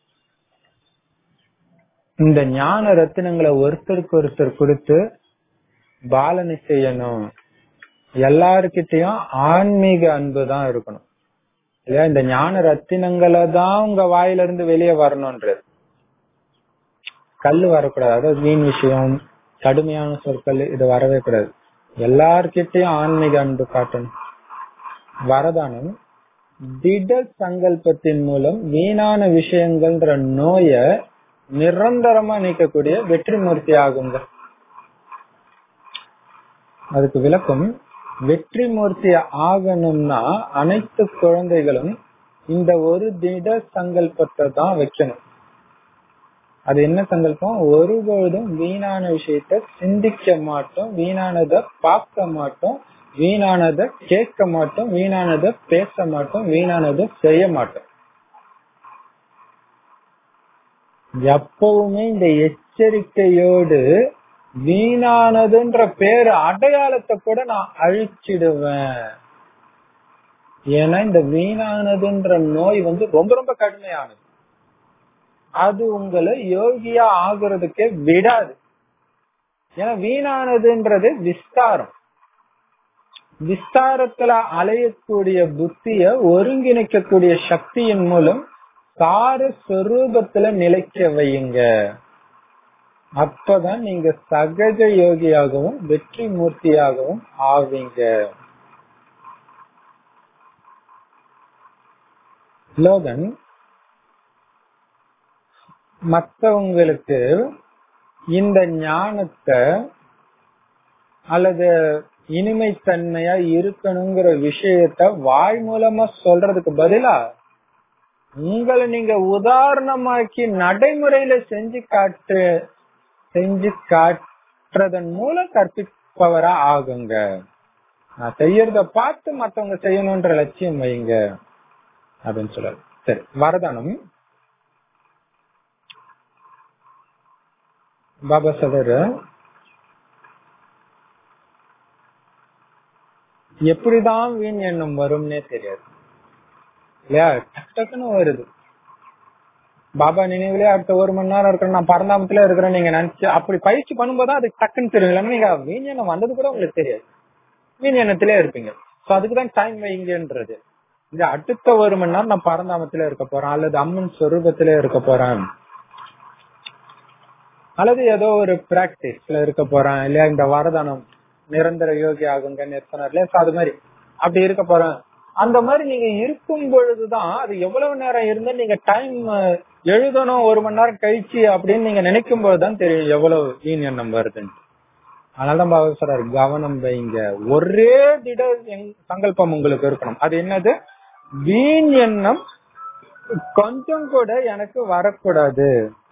இந்த ஞான ரத்தினங்களை ஒருத்தருக்கு ஒருத்தர் கொடுத்து பாலனை செய்யணும் எல்லாருக்கிட்டையும் ஆன்மீக அன்பு தான் இருக்கணும் இல்லையா இந்த ஞான ரத்தினங்களை தான் உங்க வாயில இருந்து வெளியே வரணும்ன்றது கல்லு வரக்கூடாது அதாவது வீண் விஷயம் கடுமையான சொற்கள் இது வரவே கூடாது எல்லார்கிட்டயும் ஆன்மீக அன்பு காட்டணும் வரதானம் திட சங்கல்பத்தின் மூலம் வீணான விஷயங்கள்ன்ற நோய நிரந்தரமா நீக்கக்கூடிய வெற்றி மூர்த்தி ஆகுங்க அதுக்கு விளக்கம் வெற்றி மூர்த்தி ஆகணும்னா அனைத்து குழந்தைகளும் இந்த ஒரு திட சங்கல்பத்தை தான் வைக்கணும் அது என்ன சங்கல்பம் ஒருபொழுதும் வீணான விஷயத்த சிந்திக்க மாட்டோம் வீணானத பார்க்க மாட்டோம் வீணானத கேட்க மாட்டோம் வீணானத பேச மாட்டோம் வீணானத செய்ய மாட்டோம் எப்பவுமே இந்த எச்சரிக்கையோடு வீணானதுன்ற பேரு அடையாளத்தை கூட நான் அழிச்சிடுவேன் ஏன்னா இந்த வீணானதுன்ற நோய் வந்து ரொம்ப ரொம்ப கடுமையானது அது உங்களை யோகியா ஆகுறதுக்கே விடாது ஏன்னா வீணானதுன்றது விஸ்தாரம் விஸ்தாரத்துல அலையக்கூடிய புத்திய ஒருங்கிணைக்கக்கூடிய சக்தியின் மூலம் சார சொரூபத்துல நிலைக்க வையுங்க அப்பதான் நீங்க சகஜ யோகியாகவும் வெற்றி மூர்த்தியாகவும் ஆவீங்க லோகன் மத்தவங்களுக்கு இந்த ஞானத்தை அல்லது இனிமைத்தன்மையா இருக்கணுங்கிற விஷயத்த வாய் மூலமா சொல்றதுக்கு பதிலா உங்களை நீங்க உதாரணமாக்கி நடைமுறையில செஞ்சு காட்டு செஞ்சு காட்டுறதன் மூலம் கற்பிப்பவரா ஆகுங்க நான் செய்யறத பார்த்து மத்தவங்க செய்யணும்ன்ற லட்சியம் வைங்க அப்படின்னு சொல்றாரு சரி வரதானம் பாபா சதர் எப்படிதான் வீண் எண்ணம் வரும்னே தெரியாது இல்லையா டக்கு டக்குன்னு வருது பாபா நினைவுலயே அடுத்த ஒரு மணி நேரம் இருக்கிறேன் நான் பரந்தாமத்துல இருக்கிறேன் நீங்க நினைச்சு அப்படி பயிற்சி பண்ணும்போது அது டக்குன்னு தெரியும் இல்லைன்னா நீங்க வீண் எண்ணம் வந்தது கூட உங்களுக்கு தெரியாது வீண் எண்ணத்திலே இருப்பீங்க சோ அதுக்குதான் டைம் வைங்கன்றது இந்த அடுத்த ஒரு மணி நேரம் நான் பரந்தாமத்துல இருக்க போறேன் அல்லது அம்மன் சொரூபத்திலே இருக்க போறேன் அல்லது ஏதோ ஒரு பிராக்டிஸ்ல இருக்க போறேன் இல்லையா இந்த வரதானம் நிரந்தர யோகி ஆகுங்க சொன்னார் இல்லையா So அது மாதிரி அப்படி இருக்க போறேன் அந்த மாதிரி நீங்க இருக்கும் பொழுதுதான் அது எவ்வளவு நேரம் இருந்து நீங்க டைம் எழுதணும் ஒரு மணி நேரம் கழிச்சு அப்படின்னு நீங்க நினைக்கும் போதுதான் தெரியும் எவ்வளவு வீண் எண்ணம் வருதுன்னு அதனாலதான் பாபா சொல்றாரு கவனம் வைங்க ஒரே திட எங்- சங்கல்பம் உங்களுக்கு இருக்கணும் அது என்னது வீண் எண்ணம் கொஞ்சம் கூட எனக்கு வரக்கூடாது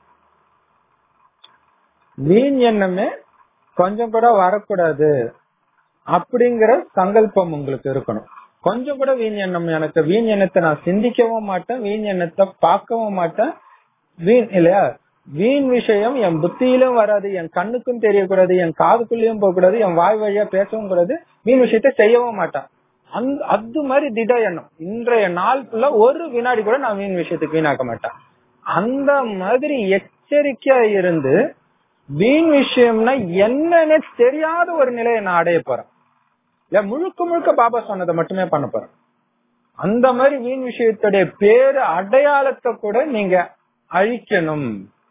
வீண் எண்ணமே கொஞ்சம் கூட வரக்கூடாது அப்படிங்கிற சங்கல்பம் உங்களுக்கு இருக்கணும் கொஞ்சம் கூட வீண் எண்ணம் எனக்கு வீண் எண்ணத்தை நான் சிந்திக்கவும் மாட்டேன் வீண் எண்ணத்தை பார்க்கவும் மாட்டேன் வீண் இல்லையா வீண் விஷயம் என் புத்தியிலும் வராது என் கண்ணுக்கும் தெரியக்கூடாது என் காதுக்குள்ளேயும் போகக்கூடாது என் வாய் வழியா பேசவும் கூடாது வீண் விஷயத்தை செய்யவும் மாட்டேன் அந்த அது மாதிரி திட எண்ணம் இன்றைய நாள் ஃபுல்லா ஒரு வினாடி கூட நான் வீண் விஷயத்துக்கு வீணாக்க மாட்டேன் அந்த மாதிரி எச்சரிக்கையா இருந்து வீண் விஷயம்னா என்னன்னு தெரியாத ஒரு நிலையை நான் அடைய போறேன் இல்ல முழுக்க முழுக்க பாபா சொன்னதை மட்டுமே பண்ண போறேன் அந்த மாதிரி வீண் விஷயத்துடைய பேரு அடையாளத்தை கூட நீங்க அழிக்கணும்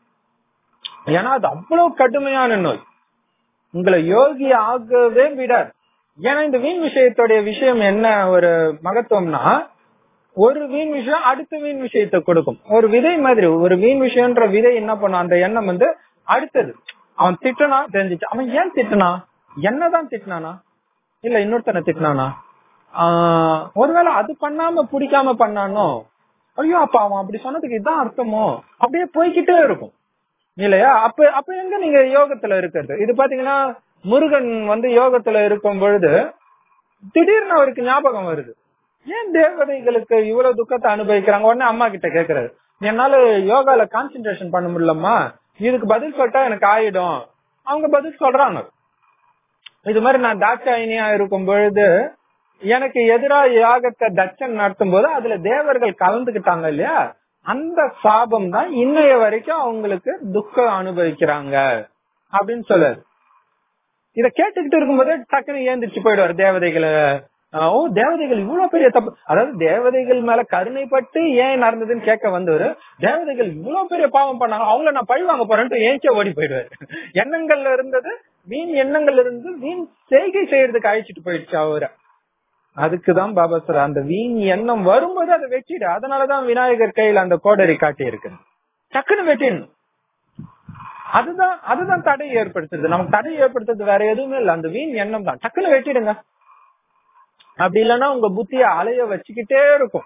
ஏன்னா அது அவ்வளவு கடுமையான நோய் உங்களை யோகி ஆகவே விடாது ஏன்னா இந்த வீண் விஷயத்துடைய விஷயம் என்ன ஒரு மகத்துவம்னா ஒரு வீண் விஷயம் அடுத்த வீண் விஷயத்தை கொடுக்கும் ஒரு விதை மாதிரி ஒரு வீண் விஷயம்ன்ற விதை என்ன பண்ணும் அந்த எண்ணம் வந்து அடுத்தது அவன் திட்டனா தெரிஞ்சிச்சு அவன் ஏன் திட்டினா என்னதான் திட்டினானா இல்ல இன்னொருத்தனை திட்டினானா ஆஹ் ஒருவேளை அது பண்ணாம பிடிக்காம பண்ணானோ ஐயோ அப்ப அவன் அப்படி சொன்னதுக்கு இதான் அர்த்தமோ அப்படியே போய்கிட்டே இருக்கும் இல்லையா அப்ப அப்ப எங்க நீங்க யோகத்துல இருக்கிறது இது பாத்தீங்கன்னா முருகன் வந்து யோகத்துல இருக்கும் பொழுது திடீர்னு அவருக்கு ஞாபகம் வருது ஏன் தேவதைகளுக்கு இவ்வளவு துக்கத்தை அனுபவிக்கிறாங்க உடனே அம்மா கிட்ட கேக்குறாரு என்னால யோகால கான்சென்ட்ரேஷன் பண்ண முடியலம்மா இதுக்கு பதில் சொல்லிட்டா எனக்கு ஆயிடும் அவங்க பதில் சொல்றாங்க இது மாதிரி நான் தாட்சாயினியா இருக்கும் பொழுது எனக்கு எதிரா யாகத்தை தட்சன் நடத்தும் போது அதுல தேவர்கள் கலந்துகிட்டாங்க இல்லையா அந்த சாபம் தான் இன்னைய வரைக்கும் அவங்களுக்கு துக்கம் அனுபவிக்கிறாங்க அப்படின்னு சொல்லுது இத கேட்டுக்கிட்டு இருக்கும்போதே டக்குன்னு ஏந்திரிச்சு போயிடுவார் தேவதைகளை ஆஹ் ஓ தேவதைகள் இவ்வளவு பெரிய தப்பு அதாவது தேவதைகள் மேல கருணைப்பட்டு ஏன் நடந்ததுன்னு கேட்க வந்தவர் தேவதைகள் இவ்வளவு பெரிய பாவம் பண்ணாங்க அவங்கள நான் பழி வாங்க போறேன்ட்டு ஏஞ்சே ஓடி போயிடுவாரு எண்ணங்கள்ல இருந்தது வீண் எண்ணங்கள்ல இருந்து வீண் செய்கை செய்யறதுக்கு அழைச்சிட்டு போயிடுச்சு அவரை அதுக்குதான் பாபா சார் அந்த வீண் எண்ணம் வரும்போது அதை வெட்டிடு அதனாலதான் விநாயகர் கையில அந்த கோடரி காட்டி இருக்கு டக்குன்னு வெட்டிடணும் அதுதான் அதுதான் தடை ஏற்படுத்துறது நமக்கு தடை ஏற்படுத்துறது வேற எதுவுமே இல்ல அந்த வீண் எண்ணம் தான் டக்குன்னு வெட்டிடுங்க அப்படி இல்லைன்னா உங்க புத்திய அலைய வச்சுக்கிட்டே இருக்கும்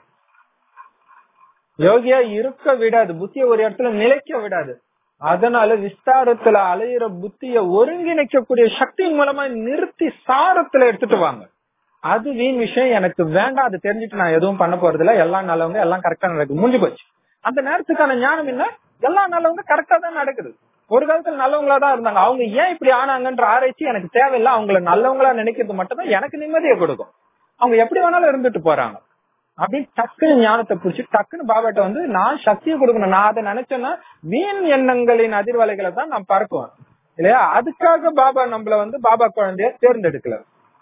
யோகியா இருக்க விடாது புத்திய ஒரு இடத்துல நிலைக்க விடாது அதனால விஸ்தாரத்துல அலையிற புத்திய ஒருங்கிணைக்கக்கூடிய சக்தியின் மூலமா நிறுத்தி சாரத்துல எடுத்துட்டு வாங்க அது வீண் விஷயம் எனக்கு வேண்டாம் அது தெரிஞ்சுட்டு நான் எதுவும் பண்ண போறது இல்ல எல்லாம் நல்லவங்க எல்லாம் கரெக்டா நடக்குது முடிஞ்சு போச்சு அந்த நேரத்துக்கான ஞானம் என்ன எல்லாம் நல்லவங்க கரெக்டா தான் நடக்குது ஒரு காலத்துல நல்லவங்களா தான் இருந்தாங்க அவங்க ஏன் இப்படி ஆனாங்கன்ற ஆராய்ச்சி எனக்கு தேவையில்லை அவங்கள நல்லவங்களா நினைக்கிறது மட்டும் தான் எனக்கு நிம்மதியை கொடுக்கும் அவங்க எப்படி வேணாலும் இருந்துட்டு போறாங்க அப்படின்னு டக்குன்னு ஞானத்தை புடிச்சு டக்குன்னு பாபாட்ட வந்து நான் சக்தியை கொடுக்கணும் நான் அதை நினைச்சேன்னா வீண் எண்ணங்களின் அதிர்வலைகளை தான் நான் பறக்குவேன் இல்லையா அதுக்காக பாபா நம்மள வந்து பாபா குழந்தைய தேர்ந்தெடுக்கல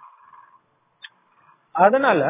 அதனால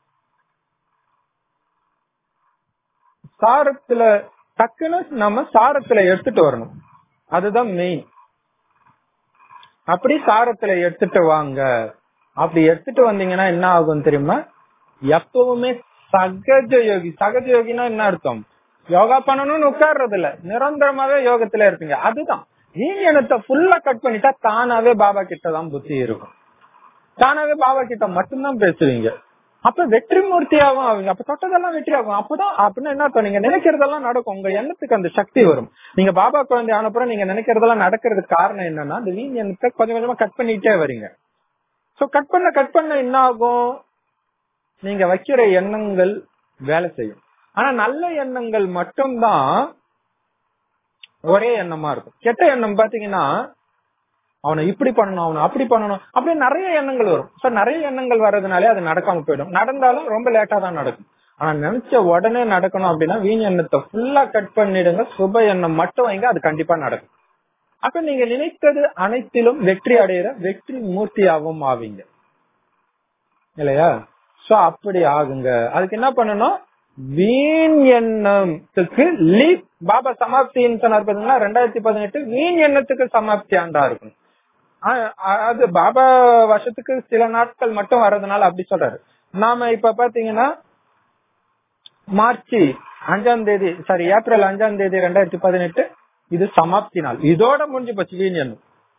சாரத்துல டக்குன்னு நம்ம சாரத்துல எடுத்துட்டு வரணும் அதுதான் மெயின் அப்படி சாரத்துல எடுத்துட்டு வாங்க அப்படி எடுத்துட்டு வந்தீங்கன்னா என்ன ஆகும் தெரியுமா எப்பவுமே சகஜ யோகி சகஜ யோகினா என்ன அர்த்தம் யோகா பண்ணணும்னு உட்கார்றது இல்ல நிரந்தரமாவே யோகத்துல இருப்பீங்க அதுதான் நீங்க எனத்தை ஃபுல்லா கட் பண்ணிட்டா தானாவே பாபா கிட்ட தான் புத்தி இருக்கும் தானாவே பாபா கிட்ட மட்டும்தான் பேசுவீங்க அப்ப வெற்றி மூர்த்தியாகும் ஆகுங்க அப்ப தொட்டதெல்லாம் வெற்றி ஆகும் அப்பதான் அப்படின்னு என்ன அர்த்தம் நீங்க நினைக்கிறதெல்லாம் நடக்கும் உங்க எண்ணத்துக்கு அந்த சக்தி வரும் நீங்க பாபா குழந்தை ஆனப்புறம் நீங்க நினைக்கிறதெல்லாம் நடக்கிறதுக்கு காரணம் என்னன்னா அந்த வீண் எண்ணத்தை கொஞ்சம் கொஞ்சமா கட் பண்ணிட்டே வரீங்க சோ கட் பண்ண கட் பண்ண என்ன ஆகும் நீங்க வைக்கிற எண்ணங்கள் வேலை செய்யும் ஆனா நல்ல எண்ணங்கள் மட்டும்தான் ஒரே எண்ணமா இருக்கும் கெட்ட எண்ணம் பாத்தீங்கன்னா அவனை இப்படி பண்ணணும் அவனை அப்படி பண்ணணும் அப்படியே நிறைய எண்ணங்கள் வரும் சோ நிறைய எண்ணங்கள் வர்றதுனாலே அது நடக்காம போயிடும் நடந்தாலும் ரொம்ப லேட்டா தான் நடக்கும் ஆனா நினைச்ச உடனே நடக்கணும் அப்படின்னா வீண் எண்ணத்தை ஃபுல்லா கட் பண்ணிடுங்க சுப எண்ணம் மட்டும் வைங்க அது கண்டிப்பா நடக்கும் அப்ப நீங்க நினைத்தது அனைத்திலும் வெற்றி அடையிற வெற்றி மூர்த்தியாகவும் ஆவீங்க இல்லையா சோ அப்படி ஆகுங்க அதுக்கு என்ன பண்ணணும் வீண் எண்ணத்துக்கு லீப் பாபா சமாப்தின்னு சொன்னார் பாத்தீங்கன்னா ரெண்டாயிரத்தி பதினெட்டு வீண் எண்ணத்துக்கு சமாப்தி ஆண்டா இருக்கும் அது பாபா வருஷத்துக்கு சில நாட்கள் மட்டும் வர்றதுனால அப்படி சொல்றாரு நாம இப்ப பாத்தீங்கன்னா மார்ச் அஞ்சாம் தேதி சாரி ஏப்ரல் அஞ்சாம் தேதி ரெண்டாயிரத்தி பதினெட்டு இது சமாப்தி நாள் இதோட முடிஞ்சு போச்சு வீண் எண்ணம்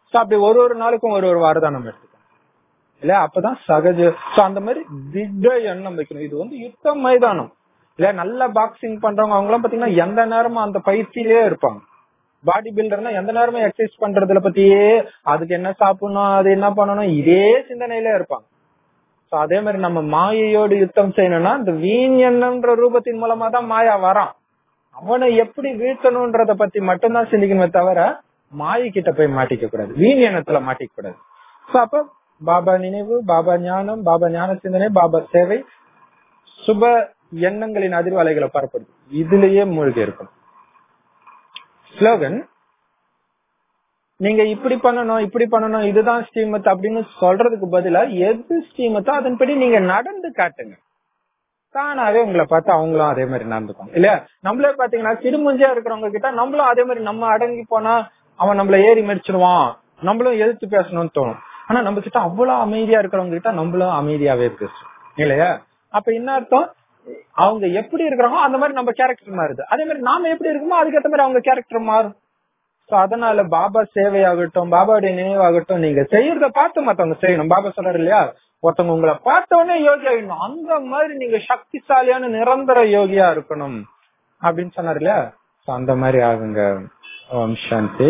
சோ அப்படி ஒரு ஒரு நாளுக்கும் ஒரு ஒரு வாரதானம் எடுத்துக்கணும் இல்ல அப்பதான் சகஜ சோ அந்த மாதிரி திட எண்ணம் வைக்கணும் இது வந்து யுத்த மைதானம் இல்ல நல்ல பாக்ஸிங் பண்றவங்க அவங்க எல்லாம் பாத்தீங்கன்னா எந்த நேரமும் அந்த பயிற்சியிலே இருப்பாங்க பாடி பில்டர்னா எந்த நேரமும் எக்ஸசைஸ் பண்றதுல பத்தியே அதுக்கு என்ன சாப்பிடணும் அது என்ன பண்ணணும் இதே சிந்தனையில இருப்பாங்க சோ அதே மாதிரி நம்ம மாயையோடு யுத்தம் செய்யணும்னா இந்த வீண் எண்ணம்ன்ற ரூபத்தின் மூலமா தான் மாயா வரான் அவனை எப்படி வீழ்த்தணும்ன்றத பத்தி மட்டும்தான் சிந்திக்கணுமே தவிர மாயை கிட்ட போய் மாட்டிக்க கூடாது வீண் எண்ணத்துல மாட்டிக்க கூடாது சோ அப்ப பாபா நினைவு பாபா ஞானம் பாபா ஞான சிந்தனை பாபா சேவை சுப எண்ணங்களின் அதிர்வலைகளை பரப்படுது இதுலயே மூழ்கி இருக்கும் ஸ்லோகன் நீங்க இப்படி பண்ணணும் இப்படி பண்ணணும் இதுதான் ஸ்ரீமத் அப்படின்னு சொல்றதுக்கு பதிலா எது ஸ்ரீமத்தோ அதன்படி நீங்க நடந்து காட்டுங்க தானாவே உங்களை பார்த்து அவங்களும் அதே மாதிரி நடந்துப்பாங்க இல்லையா நம்மளே பாத்தீங்கன்னா சிடுமுஞ்சியா இருக்கிறவங்க கிட்ட நம்மளும் அதே மாதிரி நம்ம அடங்கி போனா அவன் நம்மள ஏறி மறிச்சிருவான் நம்மளும் எதிர்த்து பேசணும்னு தோணும் ஆனா நம்ம கிட்ட அவ்வளவு அமைதியா இருக்கிறவங்க கிட்ட நம்மளும் அமைதியாவே பேசுறோம் இல்லையா அப்ப என்ன அர்த்தம் அவங்க எப்படி இருக்கிறாங்களோ அந்த மாதிரி நம்ம கேரக்டர் மாறுது அதே மாதிரி நாம எப்படி இருக்கோமோ அதுக்கேற்ற மாதிரி அவங்க கேரக்டர் மாறும் சோ அதனால பாபா சேவையாகட்டும் பாபாவுடைய நினைவாகட்டும் நீங்க செய்யறத பார்த்து மத்தவங்க செய்யணும் பாபா சொல்றாரு இல்லையா ஒருத்தவங்க உங்களை பார்த்த உடனே யோகி ஆயிடணும் அந்த மாதிரி நீங்க சக்திசாலியான நிரந்தர யோகியா இருக்கணும் அப்படின்னு சொன்னார் இல்லையா சோ அந்த மாதிரி ஆகுங்க ஓம் சாந்தி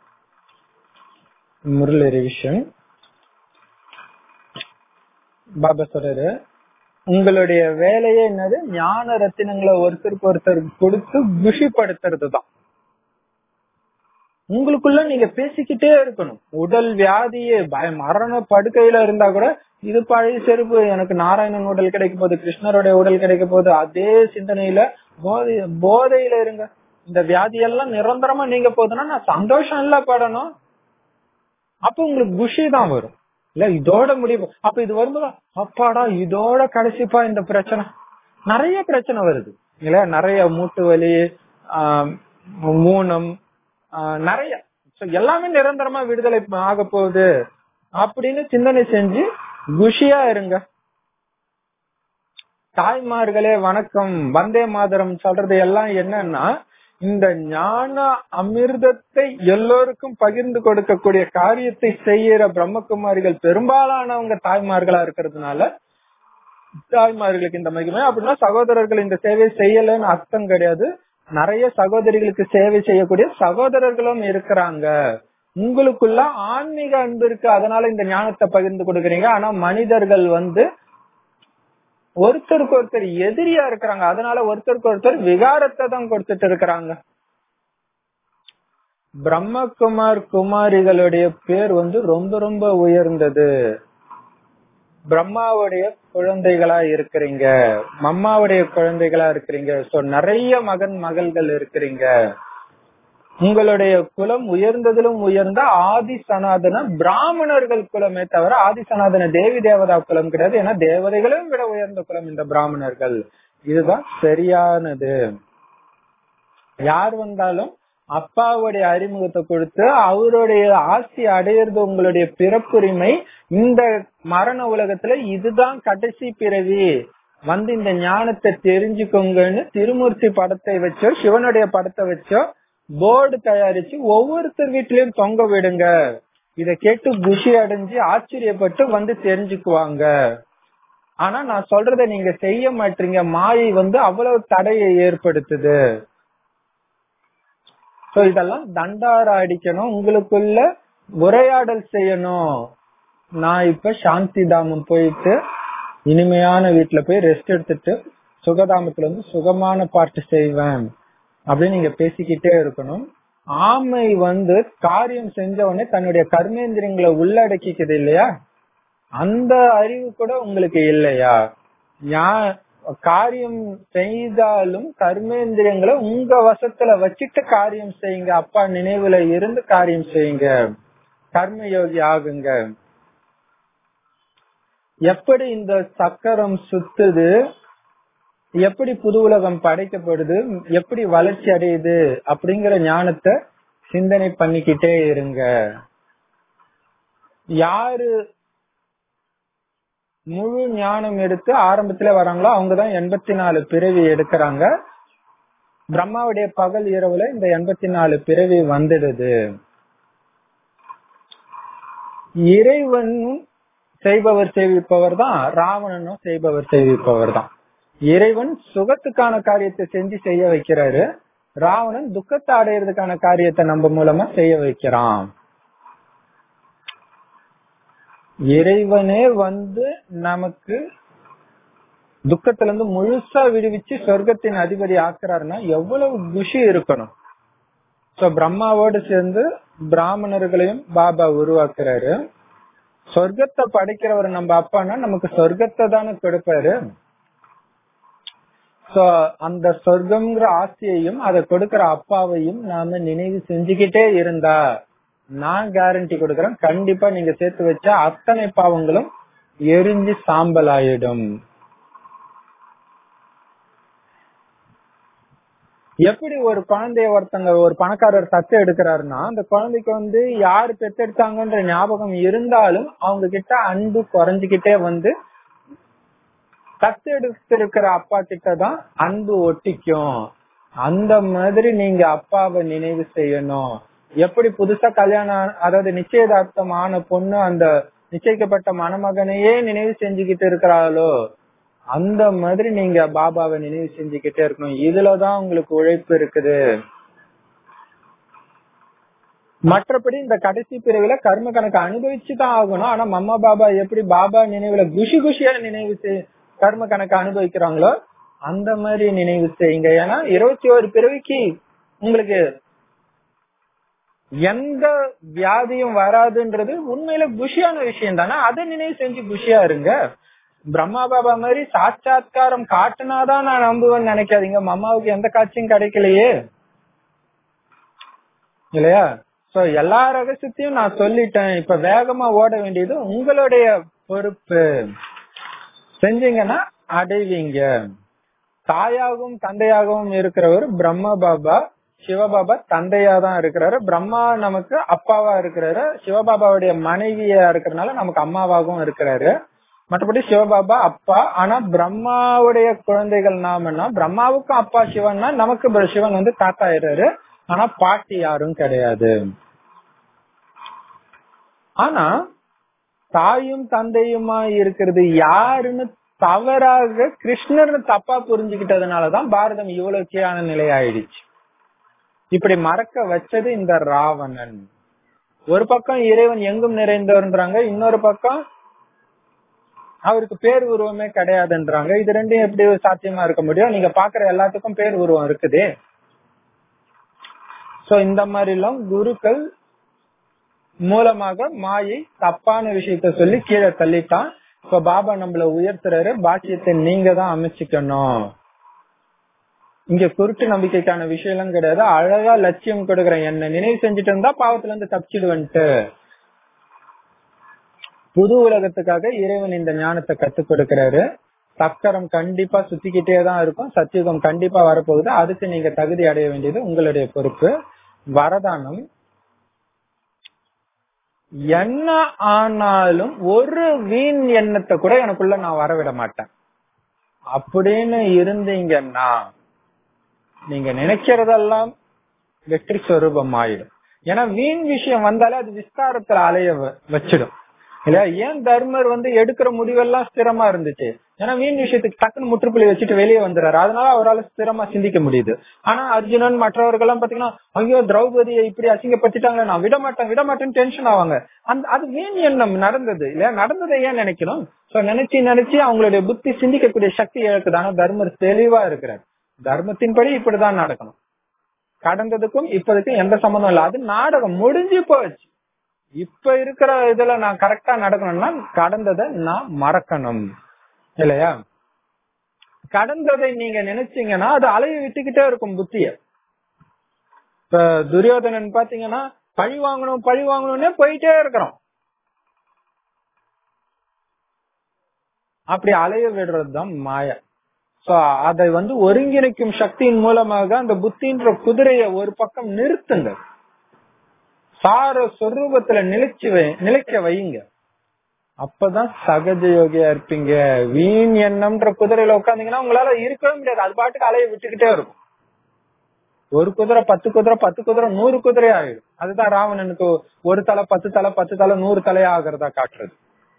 முரளி ரிவிஷன் பாபா சொல்றாரு உங்களுடைய வேலையே என்னது ஞான ரத்தினங்களை ஒருத்தருக்கு ஒருத்தர் கொடுத்து குஷிப்படுத்துறது தான் உங்களுக்குள்ள நீங்க பேசிக்கிட்டே இருக்கணும் உடல் வியாதியே பய மரண படுக்கையில இருந்தா கூட இது பழைய செருப்பு எனக்கு நாராயணன் உடல் கிடைக்க போகுது கிருஷ்ணருடைய உடல் கிடைக்க போகுது அதே சிந்தனையில போதை போதையில இருங்க இந்த வியாதி எல்லாம் நிரந்தரமா நீங்க போகுதுன்னா நான் சந்தோஷம் இல்ல படணும் அப்ப உங்களுக்கு குஷி தான் வரும் இல்ல இதோட முடிவு அப்ப இது வரும்போது அப்பாடா இதோட கடைசிப்பா இந்த பிரச்சனை நிறைய பிரச்சனை வருது இல்ல நிறைய மூட்டு வலி ஆஹ் மூனம் ஆஹ் நிறைய So, எல்லாமே நிரந்தரமா விடுதலை ஆக போகுது அப்படின்னு சிந்தனை செஞ்சு குஷியா இருங்க தாய்மார்களே வணக்கம் வந்தே மாதரம் சொல்றது எல்லாம் என்னன்னா இந்த ஞான அமிர்தத்தை எல்லோருக்கும் பகிர்ந்து கொடுக்கக்கூடிய காரியத்தை செய்யற பிரம்மகுமாரிகள் பெரும்பாலானவங்க தாய்மார்களா இருக்கிறதுனால தாய்மார்களுக்கு இந்த மகிமை அப்படின்னா சகோதரர்கள் இந்த சேவை செய்யலன்னு அர்த்தம் கிடையாது நிறைய சகோதரிகளுக்கு சேவை செய்யக்கூடிய சகோதரர்களும் இருக்கிறாங்க உங்களுக்குள்ள ஆன்மீக அன்பு இருக்கு அதனால இந்த ஞானத்தை பகிர்ந்து கொடுக்குறீங்க ஆனா மனிதர்கள் வந்து ஒருத்தருக்கு ஒருத்தர் எதிரியா இருக்கிறாங்க அதனால ஒருத்தருக்கு ஒருத்தர் விகாரத்தை தான் கொடுத்துட்டு இருக்கிறாங்க பிரம்மகுமார் குமாரிகளுடைய பேர் வந்து ரொம்ப ரொம்ப உயர்ந்தது பிரம்மாவுடைய குழந்தைகளா இருக்கிறீங்க மம்மாவுடைய குழந்தைகளா இருக்கிறீங்க சோ நிறைய மகன் மகள்கள் இருக்கிறீங்க உங்களுடைய குலம் உயர்ந்ததிலும் உயர்ந்த ஆதி சனாதன பிராமணர்கள் குலமே தவிர ஆதி சனாதன தேவி தேவதா குலம் கிடையாது ஏன்னா தேவதைகளும் விட உயர்ந்த குலம் இந்த பிராமணர்கள் இதுதான் சரியானது யார் வந்தாலும் அப்பாவுடைய அறிமுகத்தை கொடுத்து அவருடைய ஆசி அடையிறது உங்களுடைய பிறப்புரிமை இந்த மரண உலகத்துல இதுதான் கடைசி பிறவி வந்து இந்த ஞானத்தை தெரிஞ்சுக்கோங்கன்னு திருமூர்த்தி படத்தை வச்சோ சிவனுடைய படத்தை வச்சோ போர்டு தயாரிச்சு ஒவ்வொருத்தர் வீட்லயும் தொங்க விடுங்க இத கேட்டு குஷி அடைஞ்சு ஆச்சரியப்பட்டு வந்து தெரிஞ்சுக்குவாங்க ஆனா நான் சொல்றத நீங்க செய்ய மாட்டீங்க மாயை வந்து அவ்வளவு தடையை ஏற்படுத்துது சோ இதெல்லாம் தண்டார அடிக்கணும் உங்களுக்குள்ள உரையாடல் செய்யணும் நான் இப்ப சாந்தி தாமம் போயிட்டு இனிமையான வீட்டுல போய் ரெஸ்ட் எடுத்துட்டு சுகதாமத்துல வந்து சுகமான பாட்டு செய்வேன் அப்படின்னு நீங்க பேசிக்கிட்டே இருக்கணும் ஆமை வந்து காரியம் செஞ்ச உடனே தன்னுடைய கர்மேந்திரியங்களை உள்ளடக்கிக்குது இல்லையா அந்த அறிவு கூட உங்களுக்கு இல்லையா ஞா- காரியம் செய்தாலும் கர்மேந்திரியங்களை உங்க வசத்துல வச்சுட்டு காரியம் செய்யுங்க அப்பா நினைவுல இருந்து காரியம் செய்யுங்க கர்மயோகி ஆகுங்க எப்படி இந்த சக்கரம் சுத்துது எப்படி புது உலகம் படைக்கப்படுது எப்படி வளர்ச்சி அடையுது அப்படிங்கிற ஞானத்தை சிந்தனை பண்ணிக்கிட்டே இருங்க யாரு முழு ஞானம் எடுத்து ஆரம்பத்துல வராங்களோ அவங்கதான் எண்பத்தி நாலு பிறவி எடுக்கிறாங்க பிரம்மாவுடைய பகல் இரவுல இந்த எண்பத்தி நாலு பிறவி வந்துடுது இறைவனும் செய்பவர் செய்விப்பவர் தான் ராவணனும் செய்பவர் செய்விப்பவர் தான் இறைவன் சுகத்துக்கான காரியத்தை செஞ்சு செய்ய வைக்கிறாரு ராவணன் துக்கத்தை அடையிறதுக்கான காரியத்தை நம்ம மூலமா செய்ய வைக்கிறான் இறைவனே வந்து நமக்கு துக்கத்துல இருந்து முழுசா விடுவிச்சு சொர்க்கத்தின் அதிபதி ஆக்குறாருன்னா எவ்வளவு குஷி இருக்கணும் சோ பிரம்மாவோடு சேர்ந்து பிராமணர்களையும் பாபா உருவாக்குறாரு சொர்க்கத்தை படைக்கிறவர் நம்ம அப்பான்னா நமக்கு சொர்க்கத்தை தானே கொடுப்பாரு சோ அந்த சொர்க்கம்ங்கிற ஆசையையும் அதை கொடுக்கிற அப்பாவையும் நாம நினைவு செஞ்சுக்கிட்டே இருந்தா நான் கேரண்டி கொடுக்கறேன் கண்டிப்பா நீங்க சேர்த்து வச்ச அத்தனை பாவங்களும் எரிஞ்சு சாம்பல் ஆயிடும் எப்படி ஒரு குழந்தைய ஒருத்தங்க ஒரு பணக்காரர் தத்து எடுக்கிறாருன்னா அந்த குழந்தைக்கு வந்து யாரு பெத்தெடுத்தாங்கன்ற ஞாபகம் இருந்தாலும் அவங்க கிட்ட அன்பு குறைஞ்சுகிட்டே வந்து தத்து எடுத்திருக்கிற அப்பா கிட்ட தான் அன்பு ஒட்டிக்கும் அந்த மாதிரி நீங்க அப்பாவை நினைவு செய்யணும் எப்படி புதுசா கல்யாணம் அதாவது நிச்சயதார்த்தம் ஆன பொண்ணு அந்த நிச்சயிக்கப்பட்ட மணமகனையே நினைவு செஞ்சுக்கிட்டு இருக்கிறாளோ அந்த மாதிரி நீங்க பாபாவை நினைவு செஞ்சுக்கிட்டே இருக்கணும் இதுலதான் உங்களுக்கு உழைப்பு இருக்குது மற்றபடி இந்த கடைசி பிரிவுல கர்ம கணக்கு அனுபவிச்சு தான் ஆகணும் ஆனா மம்மா பாபா எப்படி பாபா நினைவுல குஷி குஷியா நினைவு செய் கர்ம கணக்கு அனுபவிக்கிறாங்களோ அந்த மாதிரி நினைவு செய்யுங்க ஏன்னா இருபத்தி ஒரு பிறவிக்கு உங்களுக்கு எந்த வியாதியும் வராதுன்றது உண்மையில குஷியான விஷயம் தானே அதை நினைவு செஞ்சு குஷியா இருங்க பிரம்மா பாபா மாதிரி சாட்சாத்காரம் காட்டுனாதான் நான் நம்புவேன்னு நினைக்காதீங்க மம்மாவுக்கு எந்த காட்சியும் கிடைக்கலையே இல்லையா சோ எல்லா ரகசியத்தையும் நான் சொல்லிட்டேன் இப்ப வேகமா ஓட வேண்டியது உங்களுடைய பொறுப்பு செஞ்சீங்கன்னா அடைவீங்க தாயாகவும் தந்தையாகவும் இருக்கிறவர் பிரம்ம பாபா சிவபாபா தந்தையா தான் இருக்கிறாரு பிரம்மா நமக்கு அப்பாவா இருக்கிறாரு சிவபாபாவுடைய மனைவியா இருக்கிறதுனால நமக்கு அம்மாவாகவும் இருக்கிறாரு மற்றபடி சிவபாபா அப்பா ஆனா பிரம்மாவுடைய குழந்தைகள் நாமன்னா பிரம்மாவுக்கும் அப்பா சிவன்னா நமக்கு சிவன் வந்து தாத்தா ஆயிடுறாரு ஆனா பாட்டி யாரும் கிடையாது ஆனா தாயும் தந்தையுமா இருக்கிறது யாருன்னு தவறாக கிருஷ்ணர்னு தப்பா புரிஞ்சுக்கிட்டதுனாலதான் பாரதம் இவ்வளவு கீழான நிலை ஆயிடுச்சு இப்படி மறக்க வச்சது இந்த ராவணன் ஒரு பக்கம் இறைவன் எங்கும் நிறைந்தவர்ன்றாங்க இன்னொரு பக்கம் அவருக்கு பேர் உருவமே கிடையாதுன்றாங்க இது ரெண்டும் எப்படி சாத்தியமா இருக்க முடியும் நீங்க பாக்குற எல்லாத்துக்கும் பேர் உருவம் இருக்குது சோ இந்த மாதிரி எல்லாம் குருக்கள் மூலமாக மாயை தப்பான விஷயத்த சொல்லி கீழே தள்ளிட்டான் இப்ப பாபா நம்மள உயர்த்துறாரு பாக்கியத்தை நீங்க தான் அமைச்சுக்கணும் இங்க குருட்டு நம்பிக்கைக்கான விஷயம் எல்லாம் கிடையாது அழகா லட்சியம் கொடுக்குறேன் என்ன நினைவு செஞ்சுட்டு இருந்தா பாவத்துல இருந்து தப்பிச்சிடுவன்ட்டு புது உலகத்துக்காக இறைவன் இந்த ஞானத்தை கத்துக் கொடுக்கிறாரு சக்கரம் கண்டிப்பா சுத்திக்கிட்டே தான் இருக்கும் சத்தியுகம் கண்டிப்பா வரப்போகுது அதுக்கு நீங்க தகுதி அடைய வேண்டியது உங்களுடைய பொறுப்பு வரதானம் என்ன ஆனாலும் ஒரு வீண் எண்ணத்தை கூட எனக்குள்ள நான் வரவிட மாட்டேன் அப்படின்னு இருந்தீங்கன்னா நீங்க நினைக்கிறதெல்லாம் வெற்றி சொரூபம் ஆயிடும் ஏன்னா வீண் விஷயம் வந்தாலே அது விஸ்தாரத்துல அலைய வச்சிடும் இல்லையா ஏன் தர்மர் வந்து எடுக்கிற முடிவெல்லாம் ஸ்திரமா இருந்துச்சு ஏன்னா வீண் விஷயத்துக்கு டக்குன்னு முற்றுப்புள்ளி வச்சுட்டு வெளியே வந்துறாரு அதனால அவரால் ஸ்திரமா சிந்திக்க முடியுது ஆனா அர்ஜுனன் மற்றவர்கள் எல்லாம் பாத்தீங்கன்னா ஐயோ திரௌபதியை இப்படி அசிங்கப்படுத்திட்டாங்க நான் விட மாட்டேன் விட மாட்டேன்னு டென்ஷன் ஆவாங்க அந்த அது வீண் எண்ணம் நடந்தது இல்லையா நடந்ததை ஏன் நினைக்கணும் சோ நினைச்சு நினைச்சு அவங்களுடைய புத்தி சிந்திக்கக்கூடிய சக்தி இழக்குது ஆனா தர்மர் தெளிவா இருக்கிறார் தர்மத்தின்படி இப்படிதான் நடக்கணும் கடந்ததுக்கும் இப்போதைக்கும் எந்த சம்மந்தம் இல்ல அது நாடகம் முடிஞ்சு போச்சு இப்ப இருக்கிற இதுல நான் கரெக்டா நடக்கணும்னா கடந்ததை நான் மறக்கணும் இல்லையா கடந்ததை நீங்க நினைச்சீங்கன்னா அது அலைய விட்டுக்கிட்டே இருக்கும் புத்திய இப்ப துரியோதனன் பாத்தீங்கன்னா பழி வாங்கணும் பழி வாங்கணும்னே போயிட்டே இருக்கிறோம் அப்படி அலைய விடுறதுதான் மாய சோ அதை வந்து ஒருங்கிணைக்கும் சக்தியின் மூலமாக அந்த புத்தின்ற குதிரைய ஒரு பக்கம் நிறுத்துங்க சார சொரூபத்துல நிலைச்சு வை நிலைக்க வைங்க அப்பதான் சகஜ யோகியா இருப்பீங்க வீண் எண்ணம்ன்ற குதிரையில உட்காந்தீங்கன்னா உங்களால இருக்கவே முடியாது அது பாட்டுக்கு அலைய விட்டுக்கிட்டே இருக்கும் ஒரு குதிரை பத்து குதிரை பத்து குதிரை நூறு குதிரை ஆயிடும் அதுதான் ராவணனுக்கு ஒரு தலை பத்து தலை பத்து தலை நூறு தலையா ஆகிறதா காட்டுறது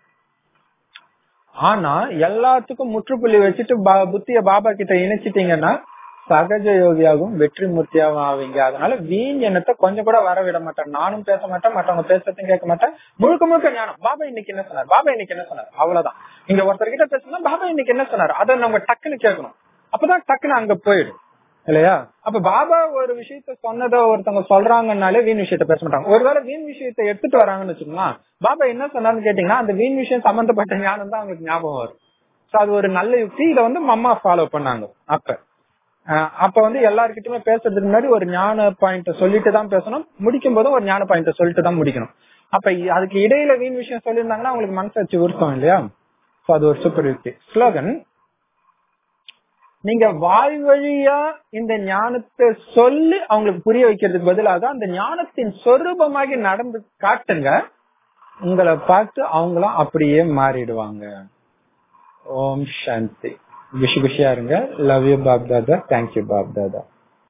ஆனா எல்லாத்துக்கும் முற்றுப்புள்ளி வச்சுட்டு பா- புத்திய பாபா கிட்ட இணைச்சிட்டீங்கன்னா சகஜ யோகியாகவும் வெற்றி மூர்த்தியாகவும் ஆவீங்க அதனால வீண் எண்ணத்தை கொஞ்சம் கூட வர விட மாட்டேன் நானும் பேச மாட்டேன் மற்றவங்க பேசுறதையும் கேட்க மாட்டேன் முழுக்க முழுக்க ஞானம் பாபா இன்னைக்கு என்ன சொன்னார் பாபா இன்னைக்கு என்ன சொன்னார் அவ்வளவுதான் இங்க ஒருத்தர் கிட்ட பேசணும் பாபா இன்னைக்கு என்ன சொன்னார் அதை நம்ம டக்குன்னு கேட்கணும் அப்பதான் டக்குன்னு அங்க போயிடும் இல்லையா அப்ப பாபா ஒரு விஷயத்த சொன்னதை ஒருத்தவங்க சொல்றாங்கன்னாலே வீண் விஷயத்த பேச மாட்டாங்க ஒருவேளை வீண் விஷயத்த எடுத்துட்டு வராங்கன்னு வச்சுக்கோங்களேன் பாபா என்ன சொன்னாருன்னு கேட்டீங்கன்னா அந்த வீண் விஷயம் சம்பந்தப்பட்ட ஞானம் தான் அவங்களுக்கு ஞாபகம் வரும் சோ அது ஒரு நல்ல யுக்தி இதை வந்து அம்மா ஃபாலோ பண்ணாங்க அப்ப அஹ் அப்ப வந்து எல்லார்கிட்டயுமே பேசுறதுக்கு முன்னாடி ஒரு ஞான பாயிண்ட சொல்லிட்டு தான் பேசணும் முடிக்கும் போதும் ஒரு ஞான பாயிண்ட சொல்லிட்டு தான் முடிக்கணும் அப்ப இ- அதுக்கு இடையில வீண் விஷயம் சொல்லியிருந்தாங்கன்னா அவங்களுக்கு மனசு வச்சு உருத்தம் இல்லையா சோ அது ஒரு சூப்பர் யுக்தி ஸ்லோகன் நீங்க வாய் வழியா இந்த ஞானத்தை சொல்லி அவங்களுக்கு புரிய வைக்கிறதுக்கு பதிலாக அந்த ஞானத்தின் சொரூபமாகி நடந்து காட்டுங்க உங்களை பார்த்து அவங்களும் அப்படியே மாறிடுவாங்க ஓம் சாந்தி குஷி குஷியா இருங்க love you Bap Dada thank you Bap Dada